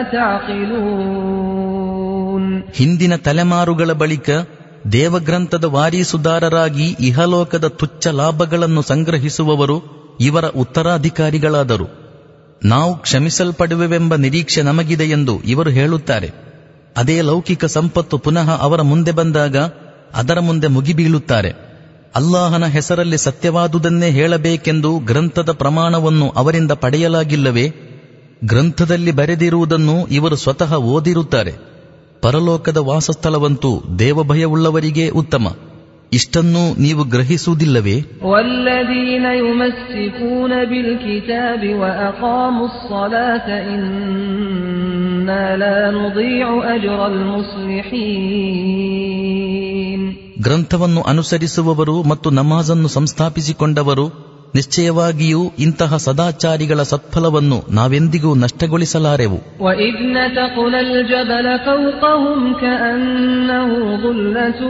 تعقلون ಹಿಂದಿನ ತಲೆಮಾರುಗಳ ಬಳಿಕ ದೇವಗ್ರಂಥದ ವಾರೀಸುದಾರರಾಗಿ ಇಹಲೋಕದ ತುಚ್ಛ ಲಾಭಗಳನ್ನು ಸಂಗ್ರಹಿಸುವವರು ಇವರ ಉತ್ತರಾಧಿಕಾರಿಗಳಾದರು ನಾವು ಕ್ಷಮಿಸಲ್ಪಡುವೆವೆಂಬ ನಿರೀಕ್ಷೆ ನಮಗಿದೆ ಎಂದು ಇವರು ಹೇಳುತ್ತಾರೆ ಅದೇ ಲೌಕಿಕ ಸಂಪತ್ತು ಪುನಃ ಅವರ ಮುಂದೆ ಬಂದಾಗ ಅದರ ಮುಂದೆ ಮುಗಿಬೀಳುತ್ತಾರೆ ಅಲ್ಲಾಹನ ಹೆಸರಲ್ಲಿ ಸತ್ಯವಾದುದನ್ನೇ ಹೇಳಬೇಕೆಂದು ಗ್ರಂಥದ ಪ್ರಮಾಣವನ್ನು ಅವರಿಂದ ಪಡೆಯಲಾಗಿಲ್ಲವೇ ಗ್ರಂಥದಲ್ಲಿ ಬರೆದಿರುವುದನ್ನು ಇವರು ಸ್ವತಃ ಓದಿರುತ್ತಾರೆ ಪರಲೋಕದ ವಾಸಸ್ಥಳವಂತೂ ದೇವಭಯವುಳ್ಳವರಿಗೇ ಉತ್ತಮ ಇಷ್ಟನ್ನೂ ನೀವು ಗ್ರಹಿಸುವುದಿಲ್ಲವೇ والذين يمسكون بالكتاب وأقاموا الصلاة إنا لا نضيع أجر المصلحين ಗ್ರಂಥವನ್ನು ಅನುಸರಿಸುವವರು ಮತ್ತು ನಮಾಜನ್ನು ಸಂಸ್ಥಾಪಿಸಿಕೊಂಡವರು ನಿಶ್ಚಯವಾಗಿಯೂ ಇಂತಹ ಸದಾಚಾರಿಗಳ ಸತ್ಫಲವನ್ನು ನಾವೆಂದಿಗೂ ನಷ್ಟಗೊಳಿಸಲಾರೆವು وإذ نتقنا الجبل فوقهم كأنه ظلة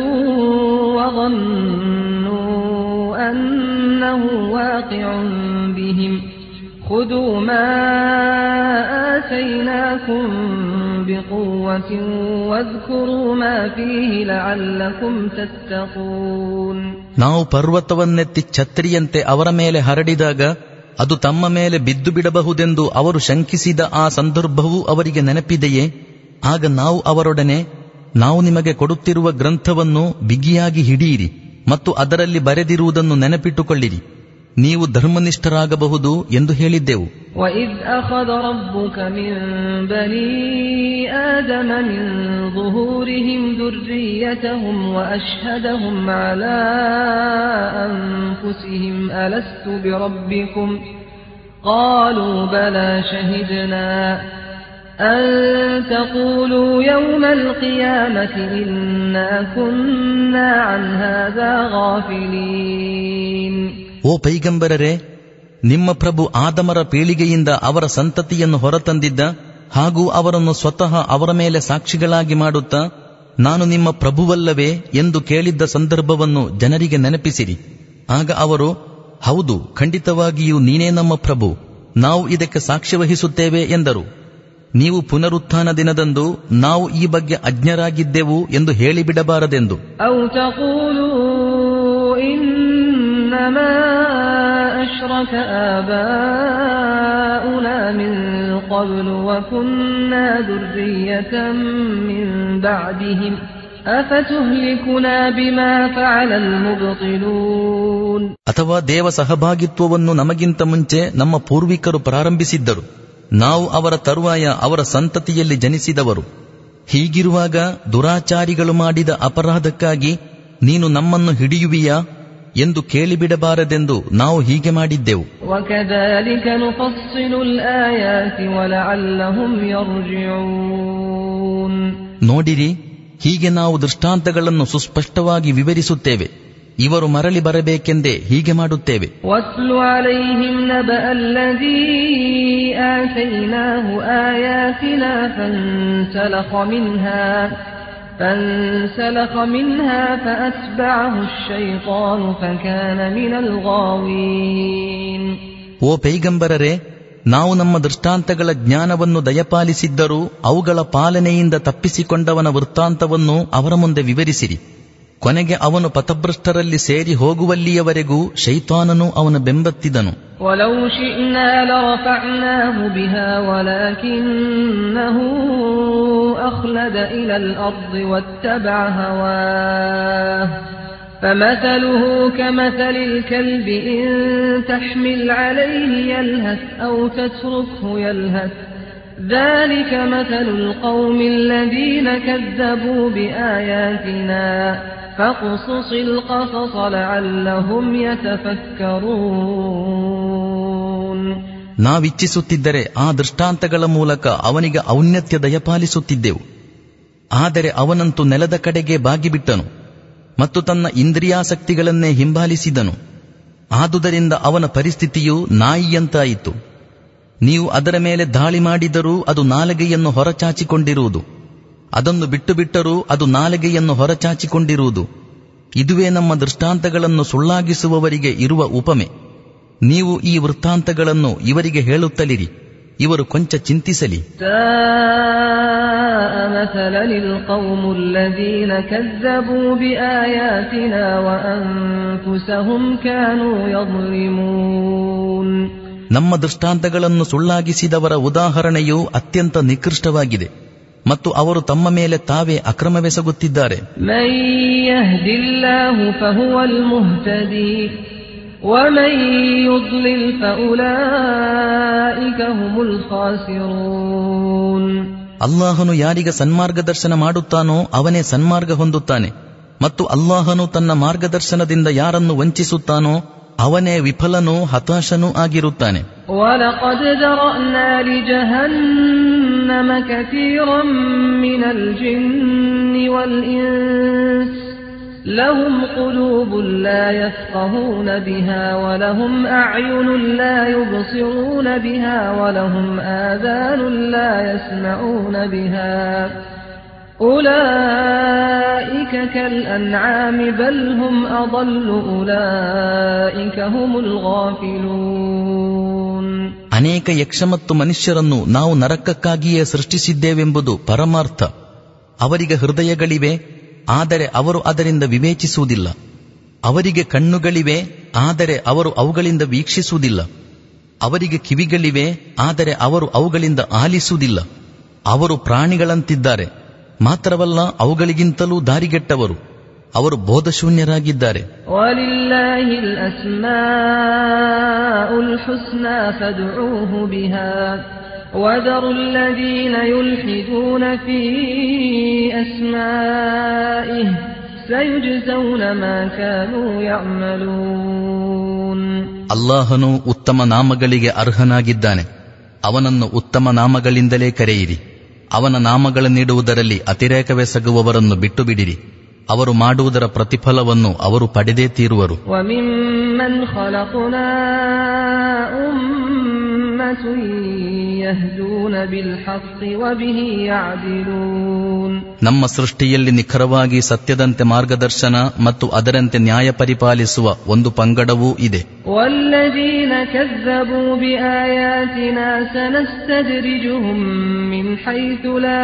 وظنوا أنه واقع بهم خذوا ما آتيناكم بقوة واذكروا ما فيه لعلكم تتقون ನಾವು ಪರ್ವತವನ್ನೆತ್ತಿ ಛತ್ರಿಯಂತೆ ಅವರ ಮೇಲೆ ಹರಡಿದಾಗ ಅದು ತಮ್ಮ ಮೇಲೆ ಬಿದ್ದು ಬಿಡಬಹುದೆಂದು ಅವರು ಶಂಕಿಸಿದ ಆ ಸಂದರ್ಭವೂ ಅವರಿಗೆ ನೆನಪಿದೆಯೇ ಆಗ ನಾವು ಅವರೊಡನೆ ನಾವು ನಿಮಗೆ ಕೊಡುತ್ತಿರುವ ಗ್ರಂಥವನ್ನು ಬಿಗಿಯಾಗಿ ಹಿಡಿಯಿರಿ ಮತ್ತು ಅದರಲ್ಲಿ ಬರೆದಿರುವುದನ್ನು ನೆನಪಿಟ್ಟುಕೊಳ್ಳಿರಿ ನೀವು ಧರ್ಮನಿಷ್ಠರಾಗಬಹುದು ಎಂದು ಹೇಳಿದ್ದೆವು وإذ أخذ ربك من بني آدم من ظهورهم ذريتهم وأشهدهم على أنفسهم ألست بربكم قالوا بلى شهدنا أن تقولوا يوم القيامة إنا كنا عن هذا غافلين ಓ ಪೈಗಂಬರರೇ ನಿಮ್ಮ ಪ್ರಭು ಆದಮರ ಪೀಳಿಗೆಯಿಂದ ಅವರ ಸಂತತಿಯನ್ನು ಹೊರತಂದಿದ್ದ ಹಾಗೂ ಅವರನ್ನು ಸ್ವತಃ ಅವರ ಮೇಲೆ ಸಾಕ್ಷಿಗಳಾಗಿ ಮಾಡುತ್ತಾ ನಾನು ನಿಮ್ಮ ಪ್ರಭುವಲ್ಲವೇ ಎಂದು ಕೇಳಿದ್ದ ಸಂದರ್ಭವನ್ನು ಜನರಿಗೆ ನೆನಪಿಸಿರಿ ಆಗ ಅವರು ಹೌದು ಖಂಡಿತವಾಗಿಯೂ ನೀನೇ ನಮ್ಮ ಪ್ರಭು ನಾವು ಇದಕ್ಕೆ ಸಾಕ್ಷ್ಯ ವಹಿಸುತ್ತೇವೆ ಎಂದರು ನೀವು ಪುನರುತ್ಥಾನ ದಿನದಂದು ನಾವು ಈ ಬಗ್ಗೆ ಅಜ್ಞರಾಗಿದ್ದೆವು ಎಂದು ಹೇಳಿಬಿಡಬಾರದೆಂದು أو تقولوا إنما أشرك آباؤنا من قبل وكنا ذرية من بعدهم أفتهلكنا بما فعل المبطلون ಅಥವಾ ದೇವ ಸಹಭಾಗಿತ್ವವನ್ನು ನಮಗಿಂತ ಮುಂಚೆ ನಮ್ಮ ಪೂರ್ವಿಕರು ಪ್ರಾರಂಭಿಸಿದ್ದರು ನಾವು ಅವರ ತರುವಾಯ ಅವರ ಸಂತತಿಯಲ್ಲಿ ಜನಿಸಿದವರು ಹೀಗಿರುವಾಗ ದುರಾಚಾರಿಗಳು ಮಾಡಿದ ಅಪರಾಧಕ್ಕಾಗಿ ನೀನು ನಮ್ಮನ್ನು ಹಿಡಿಯುವಿಯಾ ಎಂದು ಕೇಳಿಬಿಡಬಾರದೆಂದು ನಾವು ಹೀಗೆ ಮಾಡಿದ್ದೆವು وكذلك نفصل الآيات ولعلهم يرجعون ನೋಡಿರಿ ಹೀಗೆ ನಾವು ದೃಷ್ಟಾಂತಗಳನ್ನು ಸುಸ್ಪಷ್ಟವಾಗಿ ವಿವರಿಸುತ್ತೇವೆ ಇವರು ಮರಳಿ ಬರಬೇಕೆಂದೇ ಹೀಗೆ ಮಾಡುತ್ತೇವೆ واتل عليهم نبأ الذي آتيناه آياتنا فانسلخ منها فانسلخ منها فأتبعه الشيطان فكان من الغاوين ಓ ಪೈಗಂಬರರೇ ನಾವು ನಮ್ಮ ದೃಷ್ಟಾಂತಗಳ ಜ್ಞಾನವನ್ನು ದಯಪಾಲಿಸಿದ್ದರೂ ಅವುಗಳ ಪಾಲನೆಯಿಂದ ತಪ್ಪಿಸಿಕೊಂಡವನ ವೃತ್ತಾಂತವನ್ನು ಅವರ ಮುಂದೆ ವಿವರಿಸಿರಿ ಕೊನೆಗೆ ಅವನು ಪಥಭ್ರಷ್ಟರಲ್ಲಿ ಸೇರಿ ಹೋಗುವಲ್ಲಿಯವರೆಗೂ ಶೈತಾನನು ಅವನ ಬೆಂಬತ್ತಿದನು ولو شئنا لرفعناه بها ولكنه أخلد إلى الأرض واتبع هواه فمثله كمثل الكلب إن تحمل عليه يلهث أو تتركه يلهث ذلك مثل القوم الذين كذبوا بآياتنا فاقصص القصص لعلهم يتفكرون ನಾವಿಚ್ಛಿಸುತ್ತಿದ್ದರೆ ಆ ದೃಷ್ಟಾಂತಗಳ ಮೂಲಕ ಅವನಿಗೆ ಔನ್ನತ್ಯ ದಯಪಾಲಿಸುತ್ತಿದ್ದೆವು ಆದರೆ ಅವನಂತೂ ನೆಲದ ಕಡೆಗೆ ಬಾಗಿಬಿಟ್ಟನು ಮತ್ತು ತನ್ನ ಇಂದ್ರಿಯಾಸಕ್ತಿಗಳನ್ನೇ ಹಿಂಬಾಲಿಸಿದನು ಆದುದರಿಂದ ಅವನ ಪರಿಸ್ಥಿತಿಯು ನಾಯಿಯಂತಾಯಿತು ನೀವು ಅದರ ಮೇಲೆ ದಾಳಿ ಮಾಡಿದರೂ ಅದು ನಾಲಿಗೆಯನ್ನು ಹೊರಚಾಚಿಕೊಂಡಿರುವುದು ಅದನ್ನು ಬಿಟ್ಟು ಬಿಟ್ಟರೂ ಅದು ನಾಲಿಗೆಯನ್ನು ಹೊರಚಾಚಿಕೊಂಡಿರುವುದು ಇದುವೇ ನಮ್ಮ ದೃಷ್ಟಾಂತಗಳನ್ನು ಸುಳ್ಳಾಗಿಸುವವರಿಗೆ ಇರುವ ಉಪಮೆ ನೀವು ಈ ವೃತ್ತಾಂತಗಳನ್ನು ಇವರಿಗೆ ಹೇಳುತ್ತಲಿರಿ ಇವರು ಕೊಂಚ ಚಿಂತಿಸಲಿ ساء مثلا القوم الذين كذبوا بآياتنا وأنفسهم كانوا يظلمون ನಮ್ಮ ದೃಷ್ಟಾಂತಗಳನ್ನು ಸುಳ್ಳಾಗಿಸಿದವರ ಉದಾಹರಣೆಯು ಅತ್ಯಂತ ನಿಕೃಷ್ಟವಾಗಿದೆ ಮತ್ತು ಅವರು ತಮ್ಮ ಮೇಲೆ ತಾವೇ ಅಕ್ರಮವೆಸಗುತ್ತಿದ್ದಾರೆ من يهد الله فهو المهتدي ومن يضلل فأولئك هم الخاسرون ಅಲ್ಲಾಹನು ಯಾರಿಗ ಸನ್ಮಾರ್ಗದರ್ಶನ ಮಾಡುತ್ತಾನೋ ಅವನೇ ಸನ್ಮಾರ್ಗ ಹೊಂದುತ್ತಾನೆ ಮತ್ತು ಅಲ್ಲಾಹನು ತನ್ನ ಮಾರ್ಗದರ್ಶನದಿಂದ ಯಾರನ್ನು ವಂಚಿಸುತ್ತಾನೋ ಅವನೇ ವಿಫಲನೂ ಹತಾಶನೂ ಆಗಿರುತ್ತಾನೆ ولقد ذرأنا لجهنم كثيرا من الجن والإنس لهم قلوب لا يفقهون بها ولهم أعين لا يبصرون بها ولهم آذان لا يسمعون بها أولئك كالأنعام بل هم أضل أولئك هم الغافلون ಅನೇಕ ಯಕ್ಷ ಮತ್ತು ಮನುಷ್ಯರನ್ನು ನಾವು ನರಕಕ್ಕಾಗಿಯೇ ಸೃಷ್ಟಿಸಿದ್ದೇವೆಂಬುದು ಪರಮಾರ್ಥ ಅವರಿಗೆ ಹೃದಯಗಳಿವೆ ಆದರೆ ಅವರು ಅದರಿಂದ ವಿವೇಚಿಸುವುದಿಲ್ಲ ಅವರಿಗೆ ಕಣ್ಣುಗಳಿವೆ ಆದರೆ ಅವರು ಅವುಗಳಿಂದ ವೀಕ್ಷಿಸುವುದಿಲ್ಲ ಅವರಿಗೆ ಕಿವಿಗಳಿವೆ ಆದರೆ ಅವರು ಅವುಗಳಿಂದ ಆಲಿಸುವುದಿಲ್ಲ ಅವರು ಪ್ರಾಣಿಗಳಂತಿದ್ದಾರೆ ಮಾತ್ರವಲ್ಲ ಅವುಗಳಿಗಿಂತಲೂ ದಾರಿಗೆಟ್ಟವರು ಅವರು ಬೋಧಶೂನ್ಯರಾಗಿದ್ದಾರೆ ولله الأسماء الحسنى فادعوه بها وذروا الذين يلحدون في أسمائه سيجزون ما كانوا يعملون ಅಲ್ಲಾಹನು ಉತ್ತಮ ನಾಮಗಳಿಗೆ ಅರ್ಹನಾಗಿದ್ದಾನೆ ಅವನನ್ನು ಉತ್ತಮ ನಾಮಗಳಿಂದಲೇ ಕರೆಯಿರಿ ಅವನ ನಾಮಗಳನ್ನಿಡುವುದರಲ್ಲಿ ಅತಿರೇಕವೆಸಗುವವರನ್ನು ಬಿಟ್ಟು ಬಿಡಿರಿ ಅವರು ಮಾಡುವುದರ ಪ್ರತಿಫಲವನ್ನು ಅವರು ಪಡೆದೇ ತೀರುವರು وممن خلقنا أمة يهدون بالحق وبه يعدلون ನಮ್ಮ ಸೃಷ್ಟಿಯಲ್ಲಿ ನಿಖರವಾಗಿ ಸತ್ಯದಂತೆ ಮಾರ್ಗದರ್ಶನ ಮತ್ತು ಅದರಂತೆ ನ್ಯಾಯ ಪರಿಪಾಲಿಸುವ ಒಂದು ಪಂಗಡವೂ ಇದೆ والذين كذبوا بآياتنا سنستدرجهم من حيث لا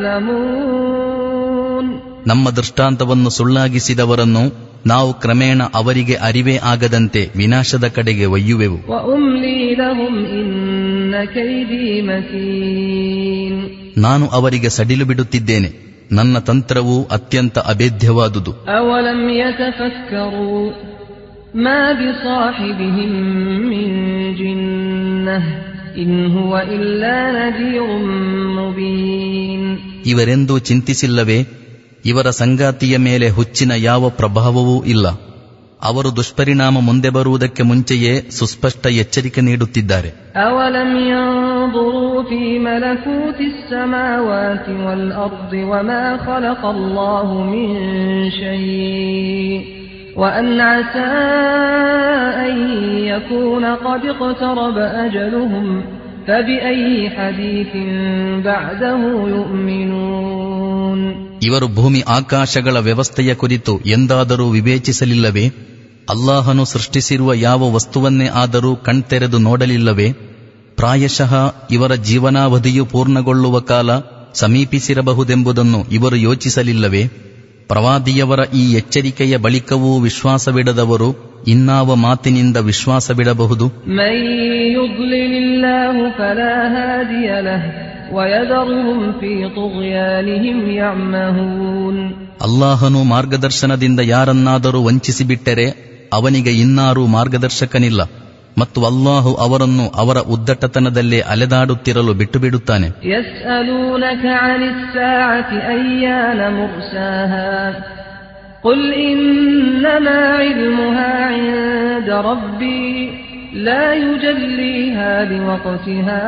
يعلمون ನಮ್ಮ ದೃಷ್ಟಾಂತವನ್ನು ಸುಳ್ಳಾಗಿಸಿದವರನ್ನು ನಾವು ಕ್ರಮೇಣ ಅವರಿಗೆ ಅರಿವೇ ಆಗದಂತೆ ವಿನಾಶದ ಕಡೆಗೆ ಒಯ್ಯುವೆವು وأملي لهم إن كيدي متين ನಾನು ಅವರಿಗೆ ಸಡಿಲು ಬಿಡುತ್ತಿದ್ದೇನೆ ನನ್ನ ತಂತ್ರವು ಅತ್ಯಂತ ಅಭೇದ್ಯವಾದುದು أولم يتفكروا ما بصاحبهم من جنة إن هو إلا نذير مبين ಇವರೆಂದೂ ಚಿಂತಿಸಿಲ್ಲವೇ ಇವರ ಸಂಗಾತಿಯ ಮೇಲೆ ಹುಚ್ಚಿನ ಯಾವ ಪ್ರಭಾವವೂ ಇಲ್ಲ ಅವರು ದುಷ್ಪರಿಣಾಮ ಮುಂದೆ ಬರುವುದಕ್ಕೆ ಮುಂಚೆಯೇ ಸುಸ್ಪಷ್ಟ ಎಚ್ಚರಿಕೆ ನೀಡುತ್ತಿದ್ದಾರೆ أولم ينظروا في ملكوت السماوات والأرض وما خلق الله من شيء وأن عسى أن يكون قد اقترب أجلهم فبأي حديث بعده يؤمنون ಇವರು ಭೂಮಿ ಆಕಾಶಗಳ ವ್ಯವಸ್ಥೆಯ ಕುರಿತು ಎಂದಾದರೂ ವಿವೇಚಿಸಲಿಲ್ಲವೇ ಅಲ್ಲಾಹನು ಸೃಷ್ಟಿಸಿರುವ ಯಾವ ವಸ್ತುವನ್ನೇ ಆದರೂ ಕಣ್ತೆರೆದು ನೋಡಲಿಲ್ಲವೇ ಪ್ರಾಯಶಃ ಇವರ ಜೀವನಾವಧಿಯು ಪೂರ್ಣಗೊಳ್ಳುವ ಕಾಲ ಸಮೀಪಿಸಿರಬಹುದೆಂಬುದನ್ನು ಇವರು ಯೋಚಿಸಲಿಲ್ಲವೇ ಪ್ರವಾದಿಯವರ ಈ ಎಚ್ಚರಿಕೆಯ ಬಳಿಕವೂ ವಿಶ್ವಾಸವಿಡದವರು ಇನ್ನಾವ ಮಾತಿನಿಂದ ವಿಶ್ವಾಸವಿಡಬಹುದು من يضلل الله فلا هادي له ويذرهم في طغيانهم يعمهون ಅಲ್ಲಾಹನು ಮಾರ್ಗದರ್ಶನದಿಂದ ಯಾರನ್ನಾದರೂ ವಂಚಿಸಿಬಿಟ್ಟರೆ ಅವನಿಗೆ ಇನ್ನಾರೂ ಮಾರ್ಗದರ್ಶಕನಿಲ್ಲ ಮತ್ತು ಅಲ್ಲಾಹು ಅವರನ್ನು ಅವರ ಉದ್ದಟತನದಲ್ಲೇ ಅಲೆದಾಡುತ್ತಿರಲು ಬಿಟ್ಟು ಬಿಡುತ್ತಾನೆ يسألونك عن الساعة أيان مرساها قل إنما علمها عند ربي لا يجليها لوقتها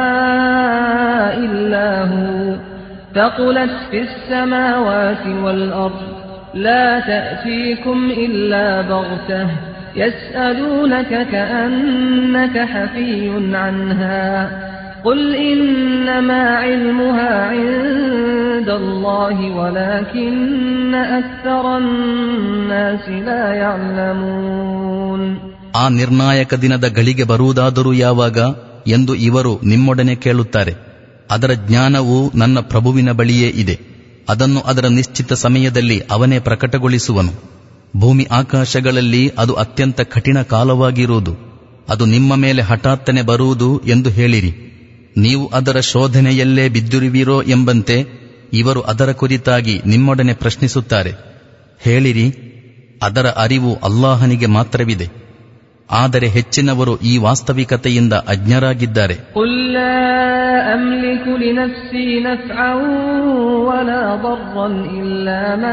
إلا هو ثقلت في السماوات والأرض لا تأتيكم إلا بغتة يسألونك كأنك حفي عنها قل إنما علمها عند الله ولكن أكثر الناس لا يعلمون ಆ ನಿರ್ಣಾಯಕ ದಿನದ ಗಳಿಗೆ ಬರುವುದಾದರೂ ಯಾವಾಗ ಎಂದು ಇವರು ನಿಮ್ಮೊಡನೆ ಕೇಳುತ್ತಾರೆ ಅದರ ಜ್ಞಾನವು ನನ್ನ ಪ್ರಭುವಿನ ಬಳಿಯೇ ಇದೆ ಅದನ್ನು ಅದರ ನಿಶ್ಚಿತ ಸಮಯದಲ್ಲಿ ಅವನೇ ಪ್ರಕಟಗೊಳಿಸುವನು ಭೂಮಿ ಆಕಾಶಗಳಲ್ಲಿ ಅದು ಅತ್ಯಂತ ಕಠಿಣ ಕಾಲವಾಗಿರುವುದು ಅದು ನಿಮ್ಮ ಮೇಲೆ ಹಠಾತ್ತನೆ ಬರುವುದು ಎಂದು ಹೇಳಿರಿ ನೀವು ಅದರ ಶೋಧನೆಯಲ್ಲೇ ಬಿದ್ದಿರುವಿರೋ ಎಂಬಂತೆ ಇವರು ಅದರ ಕುರಿತಾಗಿ ನಿಮ್ಮೊಡನೆ ಪ್ರಶ್ನಿಸುತ್ತಾರೆ ಹೇಳಿರಿ ಅದರ ಅರಿವು ಅಲ್ಲಾಹನಿಗೆ ಮಾತ್ರವಿದೆ ಆದರೆ ಹೆಚ್ಚಿನವರು ಈ ವಾಸ್ತವಿಕತೆಯಿಂದ ಅಜ್ಞರಾಗಿದ್ದಾರೆ قل لا أملك لنفسي نفعا ولا ضرا إلا ما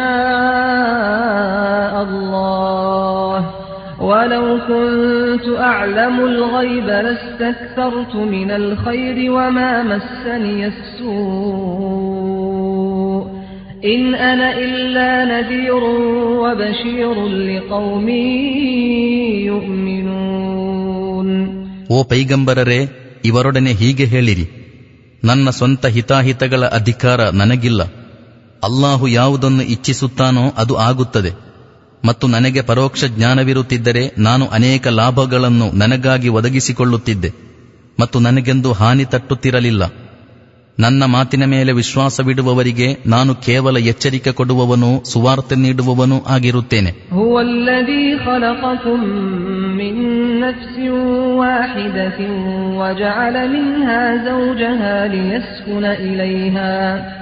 شاء الله ولو كنت أعلم الغيب لاستكثرت من الخير وما مسني السوء إن أنا إلا نذير وبشير لقوم يؤمنون ಓ ಪೈಗಂಬರರೇ ಇವರೊಡನೆ ಹೀಗೆ ಹೇಳಿರಿ ನನ್ನ ಸ್ವಂತ ಹಿತಾಹಿತಗಳ ಅಧಿಕಾರ ನನಗಿಲ್ಲ ಅಲ್ಲಾಹು ಯಾವುದನ್ನು ಇಚ್ಛಿಸುತ್ತಾನೋ ಅದು ಆಗುತ್ತದೆ ಮತ್ತು ನನಗೆ ಪರೋಕ್ಷ ಜ್ಞಾನವಿರುತ್ತಿದ್ದರೆ ನಾನು ಅನೇಕ ಲಾಭಗಳನ್ನು ನನಗಾಗಿ ಒದಗಿಸಿಕೊಳ್ಳುತ್ತಿದ್ದೆ ಮತ್ತು ನನಗೆಂದು ಹಾನಿ ತಟ್ಟುತ್ತಿರಲಿಲ್ಲ ನನ್ನ ಮಾತಿನ ಮೇಲೆ ವಿಶ್ವಾಸವಿಡುವವರಿಗೆ ನಾನು ಕೇವಲ ಎಚ್ಚರಿಕೆ ಕೊಡುವವನೂ ಸುವಾರ್ತೆ ನೀಡುವವನೂ ಆಗಿರುತ್ತೇನೆ هو الذي خلقكم من نفس واحدة وجعل منها زوجها ليسكن إليها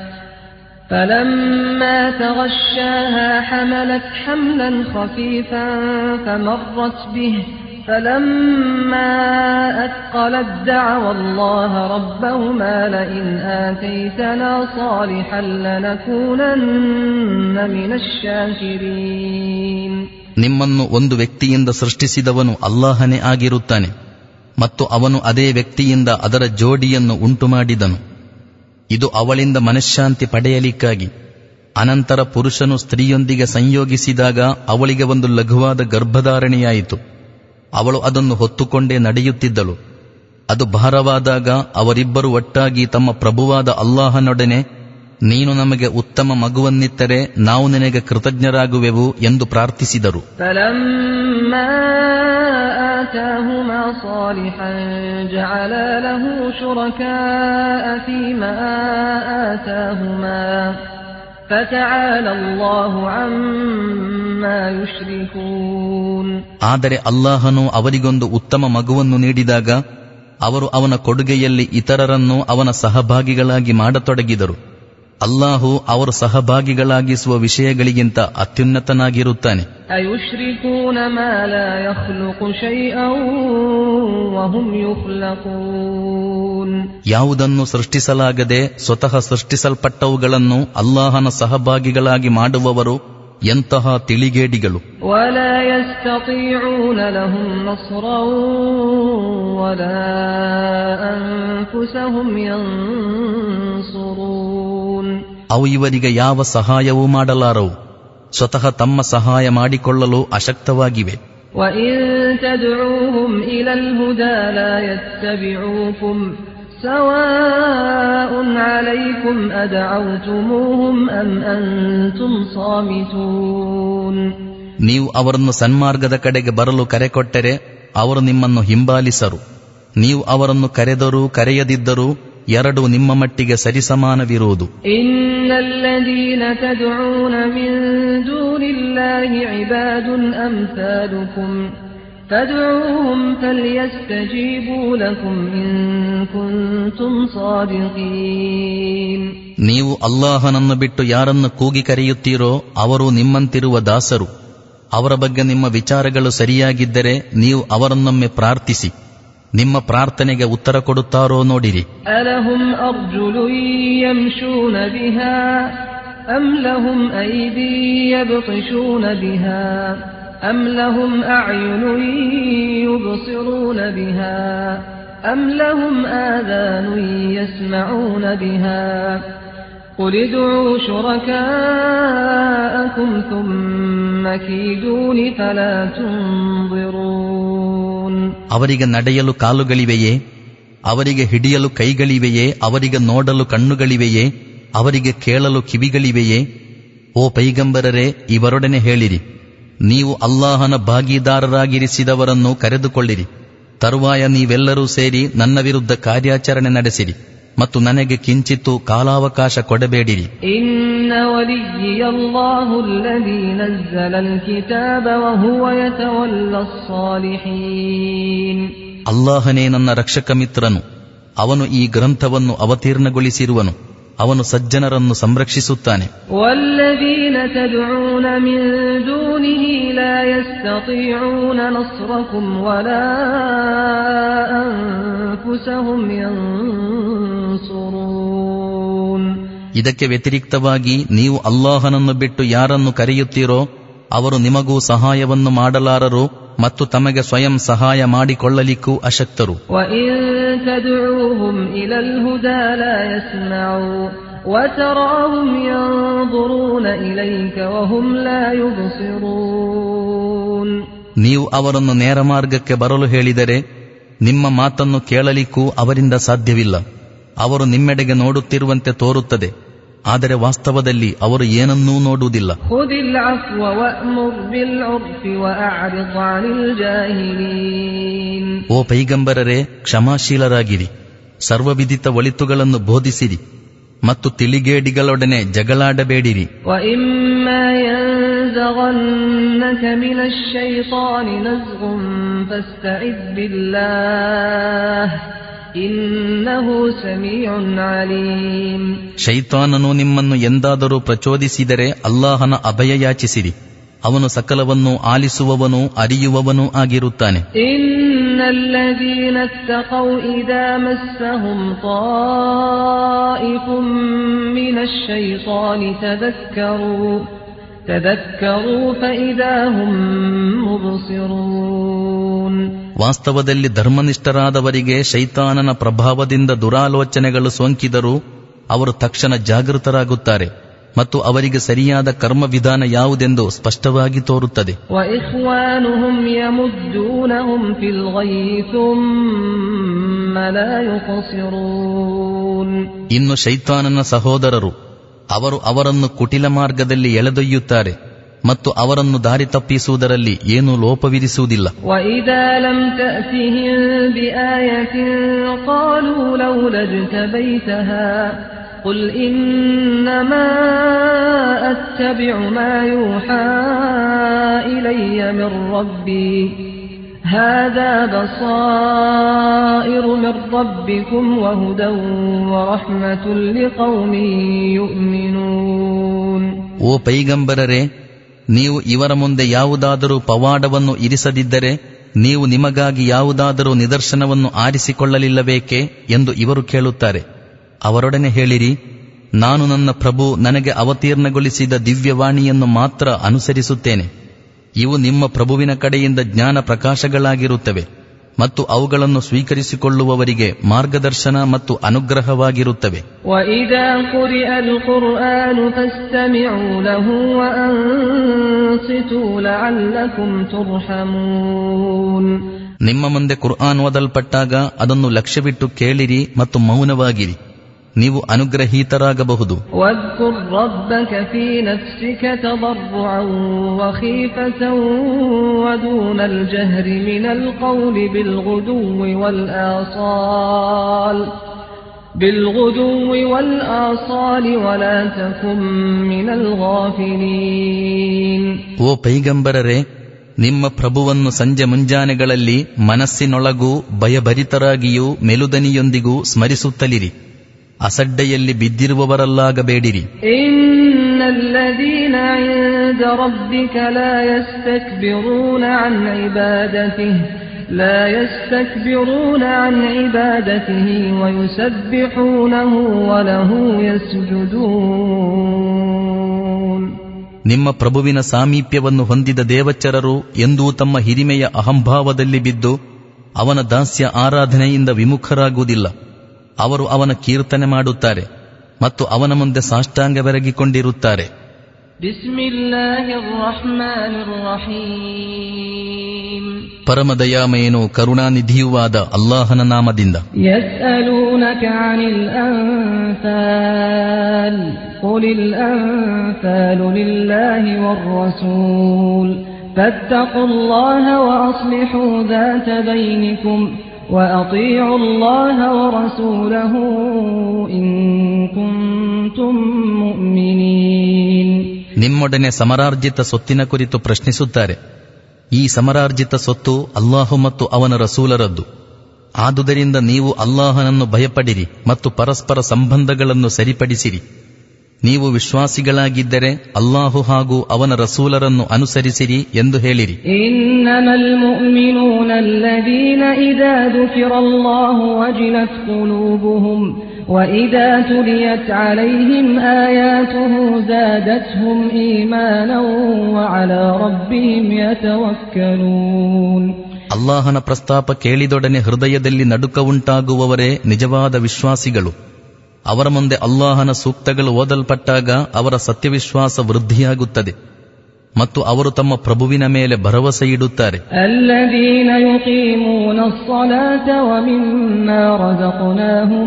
فلما تغشاها حملت حملا خفيفا فمرت به فلما أثقلت دعوا الله ربهما لئن آتيتنا صالحا لنكونن من الشاكرين ನಿಮ್ಮನ್ನು ಒಂದು ವ್ಯಕ್ತಿಯಿಂದ ಸೃಷ್ಟಿಸಿದವನು ಅಲ್ಲಾಹನೇ ಆಗಿರುತ್ತಾನೆ ಮತ್ತು ಅವನು ಅದೇ ವ್ಯಕ್ತಿಯಿಂದ ಅದರ ಜೋಡಿಯನ್ನು ಉಂಟುಮಾಡಿದನು ಇದು ಅವಳಿಂದ ಮನಃಶಾಂತಿ ಪಡೆಯಲಿಕ್ಕಾಗಿ ಅನಂತರ ಪುರುಷನು ಸ್ತ್ರೀಯೊಂದಿಗೆ ಸಂಯೋಗಿಸಿದಾಗ ಅವಳಿಗೆ ಒಂದು ಲಘುವಾದ ಗರ್ಭಧಾರಣೆಯಾಯಿತು ಅವಳು ಅದನ್ನು ಹೊತ್ತುಕೊಂಡೇ ನಡೆಯುತ್ತಿದ್ದಳು ಅದು ಭಾರವಾದಾಗ ಅವರಿಬ್ಬರು ಒಟ್ಟಾಗಿ ತಮ್ಮ ಪ್ರಭುವಾದ ಅಲ್ಲಾಹನೊಡನೆ ನೀನು ನಮಗೆ ಉತ್ತಮ ಮಗುವನ್ನಿತ್ತರೆ ನಾವು ನಿನಗೆ ಕೃತಜ್ಞರಾಗುವೆವು ಎಂದು ಪ್ರಾರ್ಥಿಸಿದರು فلما آتاهما صالحا جعلا له شركاء فيما آتاهما فتعالى الله عما يشركون ಆದರೆ ಅಲ್ಲಾಹನು ಅವರಿಗೊಂದು ಉತ್ತಮ ಮಗುವನ್ನು ನೀಡಿದಾಗ ಅವರು ಅವನ ಕೊಡುಗೆಯಲ್ಲಿ ಇತರರನ್ನು ಅವನ ಸಹಭಾಗಿಗಳಾಗಿ ಮಾಡತೊಡಗಿದರು ಅಲ್ಲಾಹು ಅವರು ಸಹಭಾಗಿಗಳಾಗಿಸುವ ವಿಷಯಗಳಿಗಿಂತ ಅತ್ಯುನ್ನತನಾಗಿರುತ್ತಾನೆ أيشركون ما لا يخلق شيئا وهم يخلقون ಯಾವುದನ್ನು ಸೃಷ್ಟಿಸಲಾಗದೆ ಸ್ವತಃ ಸೃಷ್ಟಿಸಲ್ಪಟ್ಟವುಗಳನ್ನು ಅಲ್ಲಾಹನ ಸಹಭಾಗಿಗಳಾಗಿ ಮಾಡುವವರು ಎಂತಹ ತಿಳಿಗೇಡಿಗಳು ولا يستطيعون لهم نصرا ولا أنفسهم ينصرون ಅವು ಇವರಿಗೆ ಯಾವ ಸಹಾಯವೂ ಮಾಡಲಾರವು ಸ್ವತಃ ತಮ್ಮ ಸಹಾಯ ಮಾಡಿಕೊಳ್ಳಲು ಅಶಕ್ತವಾಗಿವೆ وإن تدعوهم إلى الهدى لا يتبعوكم سواء عليكم أدعوتموهم أم أنتم صامتون ನೀವು ಅವರನ್ನು ಸನ್ಮಾರ್ಗದ ಕಡೆಗೆ ಬರಲು ಕರೆ ಕೊಟ್ಟರೆ ಅವರು ನಿಮ್ಮನ್ನು ಹಿಂಬಾಲಿಸರು ನೀವು ಅವರನ್ನು ಕರೆದರೂ ಕರೆಯದಿದ್ದರೂ ಎರಡು ನಿಮ್ಮ ಮಟ್ಟಿಗೆ ಸರಿಸಮಾನವಿರುವುದು إن الذين تدعون من دون الله عباد أمثالكم فادعوهم فليستجيبوا لكم إن كنتم صادقين ನೀವು ಅಲ್ಲಾಹನನ್ನು ಬಿಟ್ಟು ಯಾರನ್ನು ಕೂಗಿ ಕರೆಯುತ್ತೀರೋ ಅವರು ನಿಮ್ಮಂತಿರುವ ದಾಸರು ಅವರ ಬಗ್ಗೆ ನಿಮ್ಮ ವಿಚಾರಗಳು ಸರಿಯಾಗಿದ್ದರೆ ನೀವು ಅವರನ್ನೊಮ್ಮೆ ಪ್ರಾರ್ಥಿಸಿ ನಿಮ್ಮ ಪ್ರಾರ್ಥನೆಗೆ ಉತ್ತರ ಕೊಡುತ್ತಾರೋ ನೋಡಿರಿ ألهم أرجل يمشون بها أم لهم أيدي يبطشون بها أم لهم أعين يبصرون بها أم لهم آذان يسمعون بها قل ادعوا شركاءكم ثم كيدون فلا تنظرون ಅವರಿಗೆ ನಡೆಯಲು ಕಾಲುಗಳಿವೆಯೇ ಅವರಿಗೆ ಹಿಡಿಯಲು ಕೈಗಳಿವೆಯೇ ಅವರಿಗೆ ನೋಡಲು ಕಣ್ಣುಗಳಿವೆಯೇ ಅವರಿಗೆ ಕೇಳಲು ಕಿವಿಗಳಿವೆಯೇ ಓ ಪೈಗಂಬರರೇ ಇವರೊಡನೆ ಹೇಳಿರಿ ನೀವು ಅಲ್ಲಾಹನ ಭಾಗೀದಾರರಾಗಿರಿಸಿದವರನ್ನು ಕರೆದುಕೊಳ್ಳಿರಿ ತರುವಾಯ ನೀವೆಲ್ಲರೂ ಸೇರಿ ನನ್ನ ವಿರುದ್ಧ ಕಾರ್ಯಾಚರಣೆ ನಡೆಸಿರಿ ಮತ್ತು ನನಗೆ ಕಿಂಚಿತ್ತು ಕಾಲಾವಕಾಶ ಕೊಡಬೇಡಿರಿ إن وليي الله الذي نزل الكتاب وهو يتولى الصالحين ಅಲ್ಲಾಹನೇ ನನ್ನ ರಕ್ಷಕ ಮಿತ್ರನು ಅವನು ಈ ಗ್ರಂಥವನ್ನು ಅವತೀರ್ಣಗೊಳಿಸಿರುವನು ಅವನು ಸಜ್ಜನರನ್ನು ಸಂರಕ್ಷಿಸುತ್ತಾನೆ والذين تدعون من دونه لا يستطيعون نصركم ولا أنفسهم ينصرون ಇದಕ್ಕೆ ವ್ಯತಿರಿಕ್ತವಾಗಿ ನೀವು ಅಲ್ಲಾಹನನ್ನು ಬಿಟ್ಟು ಯಾರನ್ನು ಕರೆಯುತ್ತೀರೋ ಅವರು ನಿಮಗೂ ಸಹಾಯವನ್ನು ಮಾಡಲಾರರು ಮತ್ತು ತಮಗೆ ಸ್ವಯಂ ಸಹಾಯ ಮಾಡಿಕೊಳ್ಳಲಿಕ್ಕೂ ಅಶಕ್ತರು وإن تدعوهم إلى الهدى لا يسمعوا وتراهم ينظرون إليك وهم لا يبصرون ನೀವು ಅವರನ್ನು ನೇರ ಮಾರ್ಗಕ್ಕೆ ಬರಲು ಹೇಳಿದರೆ ನಿಮ್ಮ ಮಾತನ್ನು ಕೇಳಲಿಕ್ಕೂ ಅವರಿಂದ ಸಾಧ್ಯವಿಲ್ಲ ಅವರು ನಿಮ್ಮೆಡೆಗೆ ನೋಡುತ್ತಿರುವಂತೆ ತೋರುತ್ತದೆ ಆದರೆ ವಾಸ್ತವದಲ್ಲಿ ಅವರು ಏನನ್ನೂ ನೋಡುವುದಿಲ್ಲ خذ العفو وأمر بالعرف وأعرض عن الجاهلين ಓ ಪೈಗಂಬರರೇ ಕ್ಷಮಾಶೀಲರಾಗಿರಿ ಸರ್ವವಿದಿತ ಒಳಿತುಗಳನ್ನು ಬೋಧಿಸಿರಿ ಮತ್ತು ತಿಳಿಗೇಡಿಗಳೊಡನೆ ಜಗಳಾಡಬೇಡಿರಿ وإما ينزغنك من الشيطان نزغ فاستعذ بالله إنه سميع عليم ಶೈತಾನನು ನಿಮ್ಮನ್ನು ಎಂದಾದರೂ ಪ್ರಚೋದಿಸಿದರೆ ಅಲ್ಲಾಹನ ಅಭಯ ಯಾಚಿಸಿರಿ ಅವನು ಸಕಲವನ್ನು ಆಲಿಸುವವನೂ ಅರಿಯುವವನೂ ಆಗಿರುತ್ತಾನೆ إن الذين اتقوا إذا مسهم طائف من الشيطان تذكروا تذكروا فإذا هم مبصرون ವಾಸ್ತವದಲ್ಲಿ ಧರ್ಮನಿಷ್ಠರಾದವರಿಗೆ ಶೈತಾನನ ಪ್ರಭಾವದಿಂದ ದುರಾಲೋಚನೆಗಳು ಸೋಂಕಿದರೂ ಅವರು ತಕ್ಷಣ ಜಾಗೃತರಾಗುತ್ತಾರೆ ಮತ್ತು ಅವರಿಗೆ ಸರಿಯಾದ ಕರ್ಮ ವಿಧಾನ ಯಾವುದೆಂದು ಸ್ಪಷ್ಟವಾಗಿ ತೋರುತ್ತದೆ وإخوانهم يمدونهم في الغي ثم لا يقصرون ಇನ್ನು ಶೈತಾನನ ಸಹೋದರರು ಅವರು ಅವರನ್ನು ಕುಟಿಲ ಮಾರ್ಗದಲ್ಲಿ ಎಳೆದೊಯ್ಯುತ್ತಾರೆ ಮತ್ತು ಅವರನ್ನು ದಾರಿ ತಪ್ಪಿಸುವುದರಲ್ಲಿ ಏನೂ ಲೋಪವಿರಿಸುವುದಿಲ್ಲ وإذا لم تأتهم بآية قالوا لولا اجتبيتها قل إنما أتبع ما يوحى إلي من ربي هذا بصائر من ربكم وهدى ورحمة لقوم يؤمنون ಓ ಪೈಗಂಬರರೇ ನೀವು ಇವರ ಮುಂದೆ ಯಾವುದಾದರೂ ಪವಾಡವನ್ನು ಇರಿಸದಿದ್ದರೆ ನೀವು ನಿಮಗಾಗಿ ಯಾವುದಾದರೂ ನಿದರ್ಶನವನ್ನು ಆರಿಸಿಕೊಳ್ಳಲಿಲ್ಲಬೇಕೆ ಎಂದು ಇವರು ಕೇಳುತ್ತಾರೆ ಅವರೊಡನೆ ಹೇಳಿರಿ ನಾನು ನನ್ನ ಪ್ರಭು ನನಗೆ ಅವತೀರ್ಣಗೊಳಿಸಿದ ದಿವ್ಯವಾಣಿಯನ್ನು ಮಾತ್ರ ಅನುಸರಿಸುತ್ತೇನೆ ಇವು ನಿಮ್ಮ ಪ್ರಭುವಿನ ಕಡೆಯಿಂದ ಜ್ಞಾನ ಪ್ರಕಾಶಗಳಾಗಿರುತ್ತವೆ ಮತ್ತು ಅವುಗಳನ್ನು ಸ್ವೀಕರಿಸಿಕೊಳ್ಳುವವರಿಗೆ ಮಾರ್ಗದರ್ಶನ ಮತ್ತು ಅನುಗ್ರಹವಾಗಿರುತ್ತವೆ وإذا قرئ القرآن فاستمعوا له وأنصتوا لعلكم ترحمون ನಿಮ್ಮ ಮುಂದೆ ಕುರ್ಆನ್ ಓದಲ್ಪಟ್ಟಾಗ ಅದನ್ನು ಲಕ್ಷ್ಯವಿಟ್ಟು ಕೇಳಿರಿ ಮತ್ತು ಮೌನವಾಗಿರಿ ನೀವು ಅನುಗ್ರಹೀತರಾಗಬಹುದು واذكر ربك في نفسك تضرعا وخيفة ودون الجهر من القول بالغدو والآصال بالغدو والآصال ولا تكن من الغافلين ಓ ಪೈಗಂಬರರೇ ನಿಮ್ಮ ಪ್ರಭುವನ್ನು ಸಂಜೆ ಮುಂಜಾನೆಗಳಲ್ಲಿ ಮನಸ್ಸಿನೊಳಗೂ ಭಯಭರಿತರಾಗಿಯೂ ಮೆಲುದನಿಯೊಂದಿಗೂ ಸ್ಮರಿಸುತ್ತಲಿರಿ ಅಸಡ್ಡೆಯಲ್ಲಿ ಬಿದ್ದಿರುವವರಲ್ಲಾಗಬೇಡಿರಿ إن الذين عند ربك لا يستكبرون عن عبادته لا يستكبرون عن عبادته ويسبحونه وله يسجدون ನಿಮ್ಮ ಪ್ರಭುವಿನ ಸಾಮೀಪ್ಯವನ್ನು ಹೊಂದಿದ ದೇವಚರರು ಎಂದೂ ತಮ್ಮ ಹಿರಿಮೆಯ ಅಹಂಭಾವದಲ್ಲಿ ಬಿದ್ದು ಅವನ ದಾಸ್ಯ ಆರಾಧನೆಯಿಂದ ವಿಮುಖರಾಗುವುದಿಲ್ಲ ಅವರು ಅವನ ಕೀರ್ತನೆ ಮಾಡುತ್ತಾರೆ ಮತ್ತು ಅವನ ಮುಂದೆ ಸಾಷ್ಟಾಂಗವೆರಗಿಕೊಂಡಿರುತ್ತಾರೆ بسم الله الرحمن الرحيم ಪರಮದಯಾಮಯನು ಕರುಣಾನಿಧಿಯುವಾದ ಅಲ್ಲಾಹನ ನಾಮದಿಂದ يسألونك عن الأنفال قل الأنفال لله والرسول فاتقوا الله وأصلحوا ذات بينكم وأطيعوا الله ورسوله إن كنتم مؤمنين ನಿಮ್ಮೊಡನೆ ಸಮರಾರ್ಜಿತ ಸೊತ್ತಿನ ಕುರಿತು ಪ್ರಶ್ನಿಸುತ್ತಾರೆ ಈ ಸಮರಾರ್ಜಿತ ಸೊತ್ತು ಅಲ್ಲಾಹು ಮತ್ತು ಅವನ ರಸೂಲರದ್ದು ಆದುದರಿಂದ ನೀವು ಅಲ್ಲಾಹನನ್ನು ಭಯಪಡಿರಿ ಮತ್ತು ಪರಸ್ಪರ ಸಂಬಂಧಗಳನ್ನು ಸರಿಪಡಿಸಿರಿ ನೀವು ವಿಶ್ವಾಸಿಗಳಾಗಿದ್ದರೆ ಅಲ್ಲಾಹು ಹಾಗೂ ಅವನ ರಸೂಲರನ್ನು ಅನುಸರಿಸಿರಿ ಎಂದು ಹೇಳಿರಿ إنما المؤمنون الذين إذا ذكر الله وجلت قلوبهم وإذا تليت عليهم آياته زادتهم إيمانا وعلى ربهم يتوكلون ಅಲ್ಲಾಹನ ಪ್ರಸ್ತಾಪ ಕೇಳಿದೊಡನೆ ಹೃದಯದಲ್ಲಿ ನಡುಕ ಉಂಟಾಗುವವರೇ ನಿಜವಾದ ವಿಶ್ವಾಸಿಗಳು ಅವರ ಮುಂದೆ ಅಲ್ಲಾಹನ ಸೂಕ್ತಗಳು ಓದಲ್ಪಟ್ಟಾಗ ಅವರ ಸತ್ಯವಿಶ್ವಾಸ ವೃದ್ಧಿಯಾಗುತ್ತದೆ ಮತ್ತು ಅವರು ತಮ್ಮ ಪ್ರಭುವಿನ ಮೇಲೆ ಭರವಸೆ ಇಡುತ್ತಾರೆ الذين يقيمون الصلاة ومما رزقناهم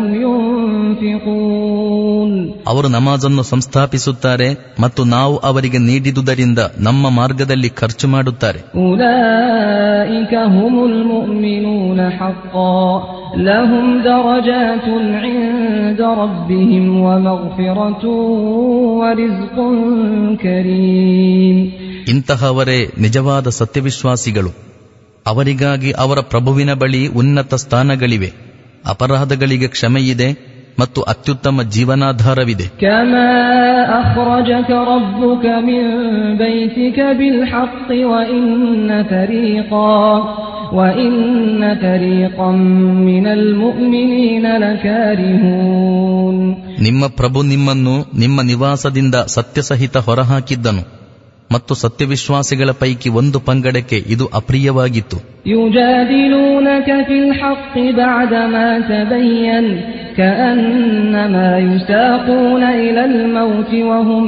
ينفقون ಅವರು ನಮಾಜನ್ನು ಸಂಸ್ಥಾಪಿಸುತ್ತಾರೆ ಮತ್ತು ನಾವು ಅವರಿಗೆ ನೀಡಿದುದರಿಂದ ನಮ್ಮ ಮಾರ್ಗದಲ್ಲಿ ಖರ್ಚು ಮಾಡುತ್ತಾರೆ أولئك هم المؤمنون حقا لهم درجات عند ربهم ومغفرة ورزق كريم ಇಂತಹವರೇ ನಿಜವಾದ ಸತ್ಯವಿಶ್ವಾಸಿಗಳು ಅವರಿಗಾಗಿ ಅವರ ಪ್ರಭುವಿನ ಬಳಿ ಉನ್ನತ ಸ್ಥಾನಗಳಿವೆ ಅಪರಾಧಗಳಿಗೆ ಕ್ಷಮೆಯಿದೆ ಮತ್ತು ಅತ್ಯುತ್ತಮ ಜೀವನಾಧಾರವಿದೆ كما أخرجك ربك من بيتك بالحق وإن فريقا وإن فريقا من المؤمنين لكارهون ನಿಮ್ಮ ಪ್ರಭು ನಿಮ್ಮನ್ನು ನಿಮ್ಮ ನಿವಾಸದಿಂದ ಸತ್ಯಸಹಿತ ಹೊರಹಾಕಿದ್ದನು ಮತ್ತು ಸತ್ಯವಿಶ್ವಾಸಿಗಳ ಪೈಕಿ ಒಂದು ಪಂಗಡಕ್ಕೆ ಇದು ಅಪ್ರಿಯವಾಗಿತ್ತು يجادلونك في الحق بعدما تبين كأنما يساقون إلى الموت وهم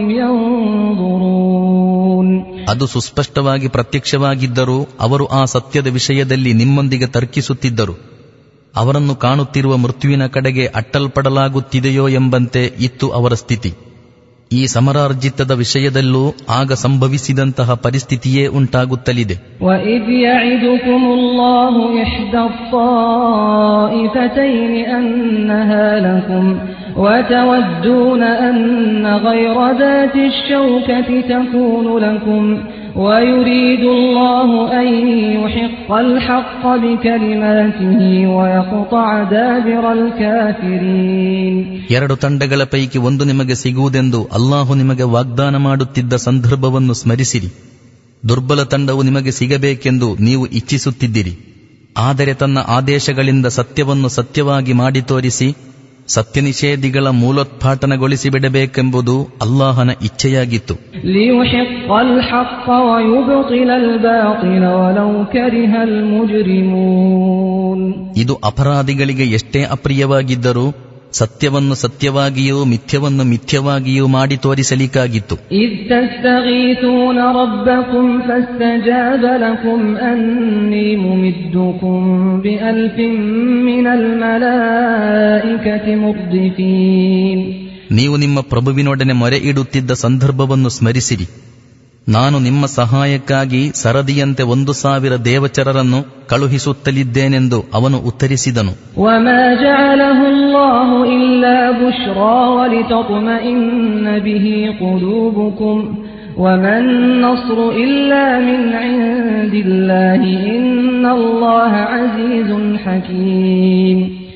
ينظرون ಅದು ಸುಸ್ಪಷ್ಟವಾಗಿ ಪ್ರತ್ಯಕ್ಷವಾಗಿದ್ದರೂ ಅವರು ಆ ಸತ್ಯದ ವಿಷಯದಲ್ಲಿ ನಿಮ್ಮೊಂದಿಗೆ ತರ್ಕಿಸುತ್ತಿದ್ದರು ಅವರನ್ನು ಕಾಣುತ್ತಿರುವ ಮೃತ್ಯುವಿನ ಕಡೆಗೆ ಅಟ್ಟಲ್ಪಡಲಾಗುತ್ತಿದೆಯೋ ಎಂಬಂತೆ ಇತ್ತು ಅವರ ಸ್ಥಿತಿ ಈ ಸಮರಾರ್ಜಿತದ ವಿಷಯದಲ್ಲೂ ಆಗ ಸಂಭವಿಸಿದಂತಹ ಪರಿಸ್ಥಿತಿಯೇ ಉಂಟಾಗುತ್ತಲಿದೆ وإذ يعدكم الله إحدى الطائفتين أنها لكم وتودون أن غير ذات الشوكة تكون لكم ويريد الله أن يحق الحق بكلماته ويقطع دابر الكافرين ಎರಡು ತಂಡಗಳ ಪೈಕಿ ಒಂದು ನಿಮಗೆ ಸಿಗುವುದೆಂದು ಅಲ್ಲಾಹು ನಿಮಗೆ ವಾಗ್ದಾನ ಮಾಡುತ್ತಿದ್ದ ಸಂದರ್ಭವನ್ನು ಸ್ಮರಿಸಿರಿ ದುರ್ಬಲ ತಂಡವು ನಿಮಗೆ ಸಿಗಬೇಕೆಂದು ನೀವು ಇಚ್ಛಿಸುತ್ತಿದ್ದಿರಿ ಆದರೆ ತನ್ನ ಆದೇಶಗಳಿಂದ ಸತ್ಯವನ್ನು ಸತ್ಯವಾಗಿ ಮಾಡಿ ತೋರಿಸಿ ಸತ್ಯನಿಷೇಧಿಗಳ ಮೂಲೋತ್ಪಾಟನಗೊಳಿಸಿ ಬಿಡಬೇಕೆಂಬುದು ಅಲ್ಲಾಹನ ಇಚ್ಛೆಯಾಗಿತ್ತು ليحق الحق ويبطل الباطل ولو كره المجرمون ಇದು ಅಪರಾಧಿಗಳಿಗೆ ಎಷ್ಟೇ ಅಪ್ರಿಯವಾಗಿದ್ದರೂ ಸತ್ಯವನ್ನು ಸತ್ಯವಾಗಿಯೂ ಮಿಥ್ಯವನ್ನು ಮಿಥ್ಯವಾಗಿಯೂ ಮಾಡಿ ತೋರಿಸಲಿಕ್ಕಾಗಿತ್ತು إذ تستغيثون ربكم فاستجاب لكم أني ممدكم بألف من الملائكة مردفين ನೀವು ನಿಮ್ಮ ಪ್ರಭುವಿನೊಡನೆ ಮೊರೆ ಇಡುತ್ತಿದ್ದ ಸಂದರ್ಭವನ್ನು ಸ್ಮರಿಸಿರಿ ನಾನು ನಿಮ್ಮ ಸಹಾಯಕ್ಕಾಗಿ ಸರದಿಯಂತೆ ಒಂದು ಸಾವಿರ ದೇವಚರರನ್ನು ಕಳುಹಿಸುತ್ತಲಿದ್ದೇನೆಂದು ಅವನು ಉತ್ತರಿಸಿದನು وما جعله الله إلا بشرى ولتطمئن به قلوبكم وما النصر إلا من عند الله إن الله عزيز حكيم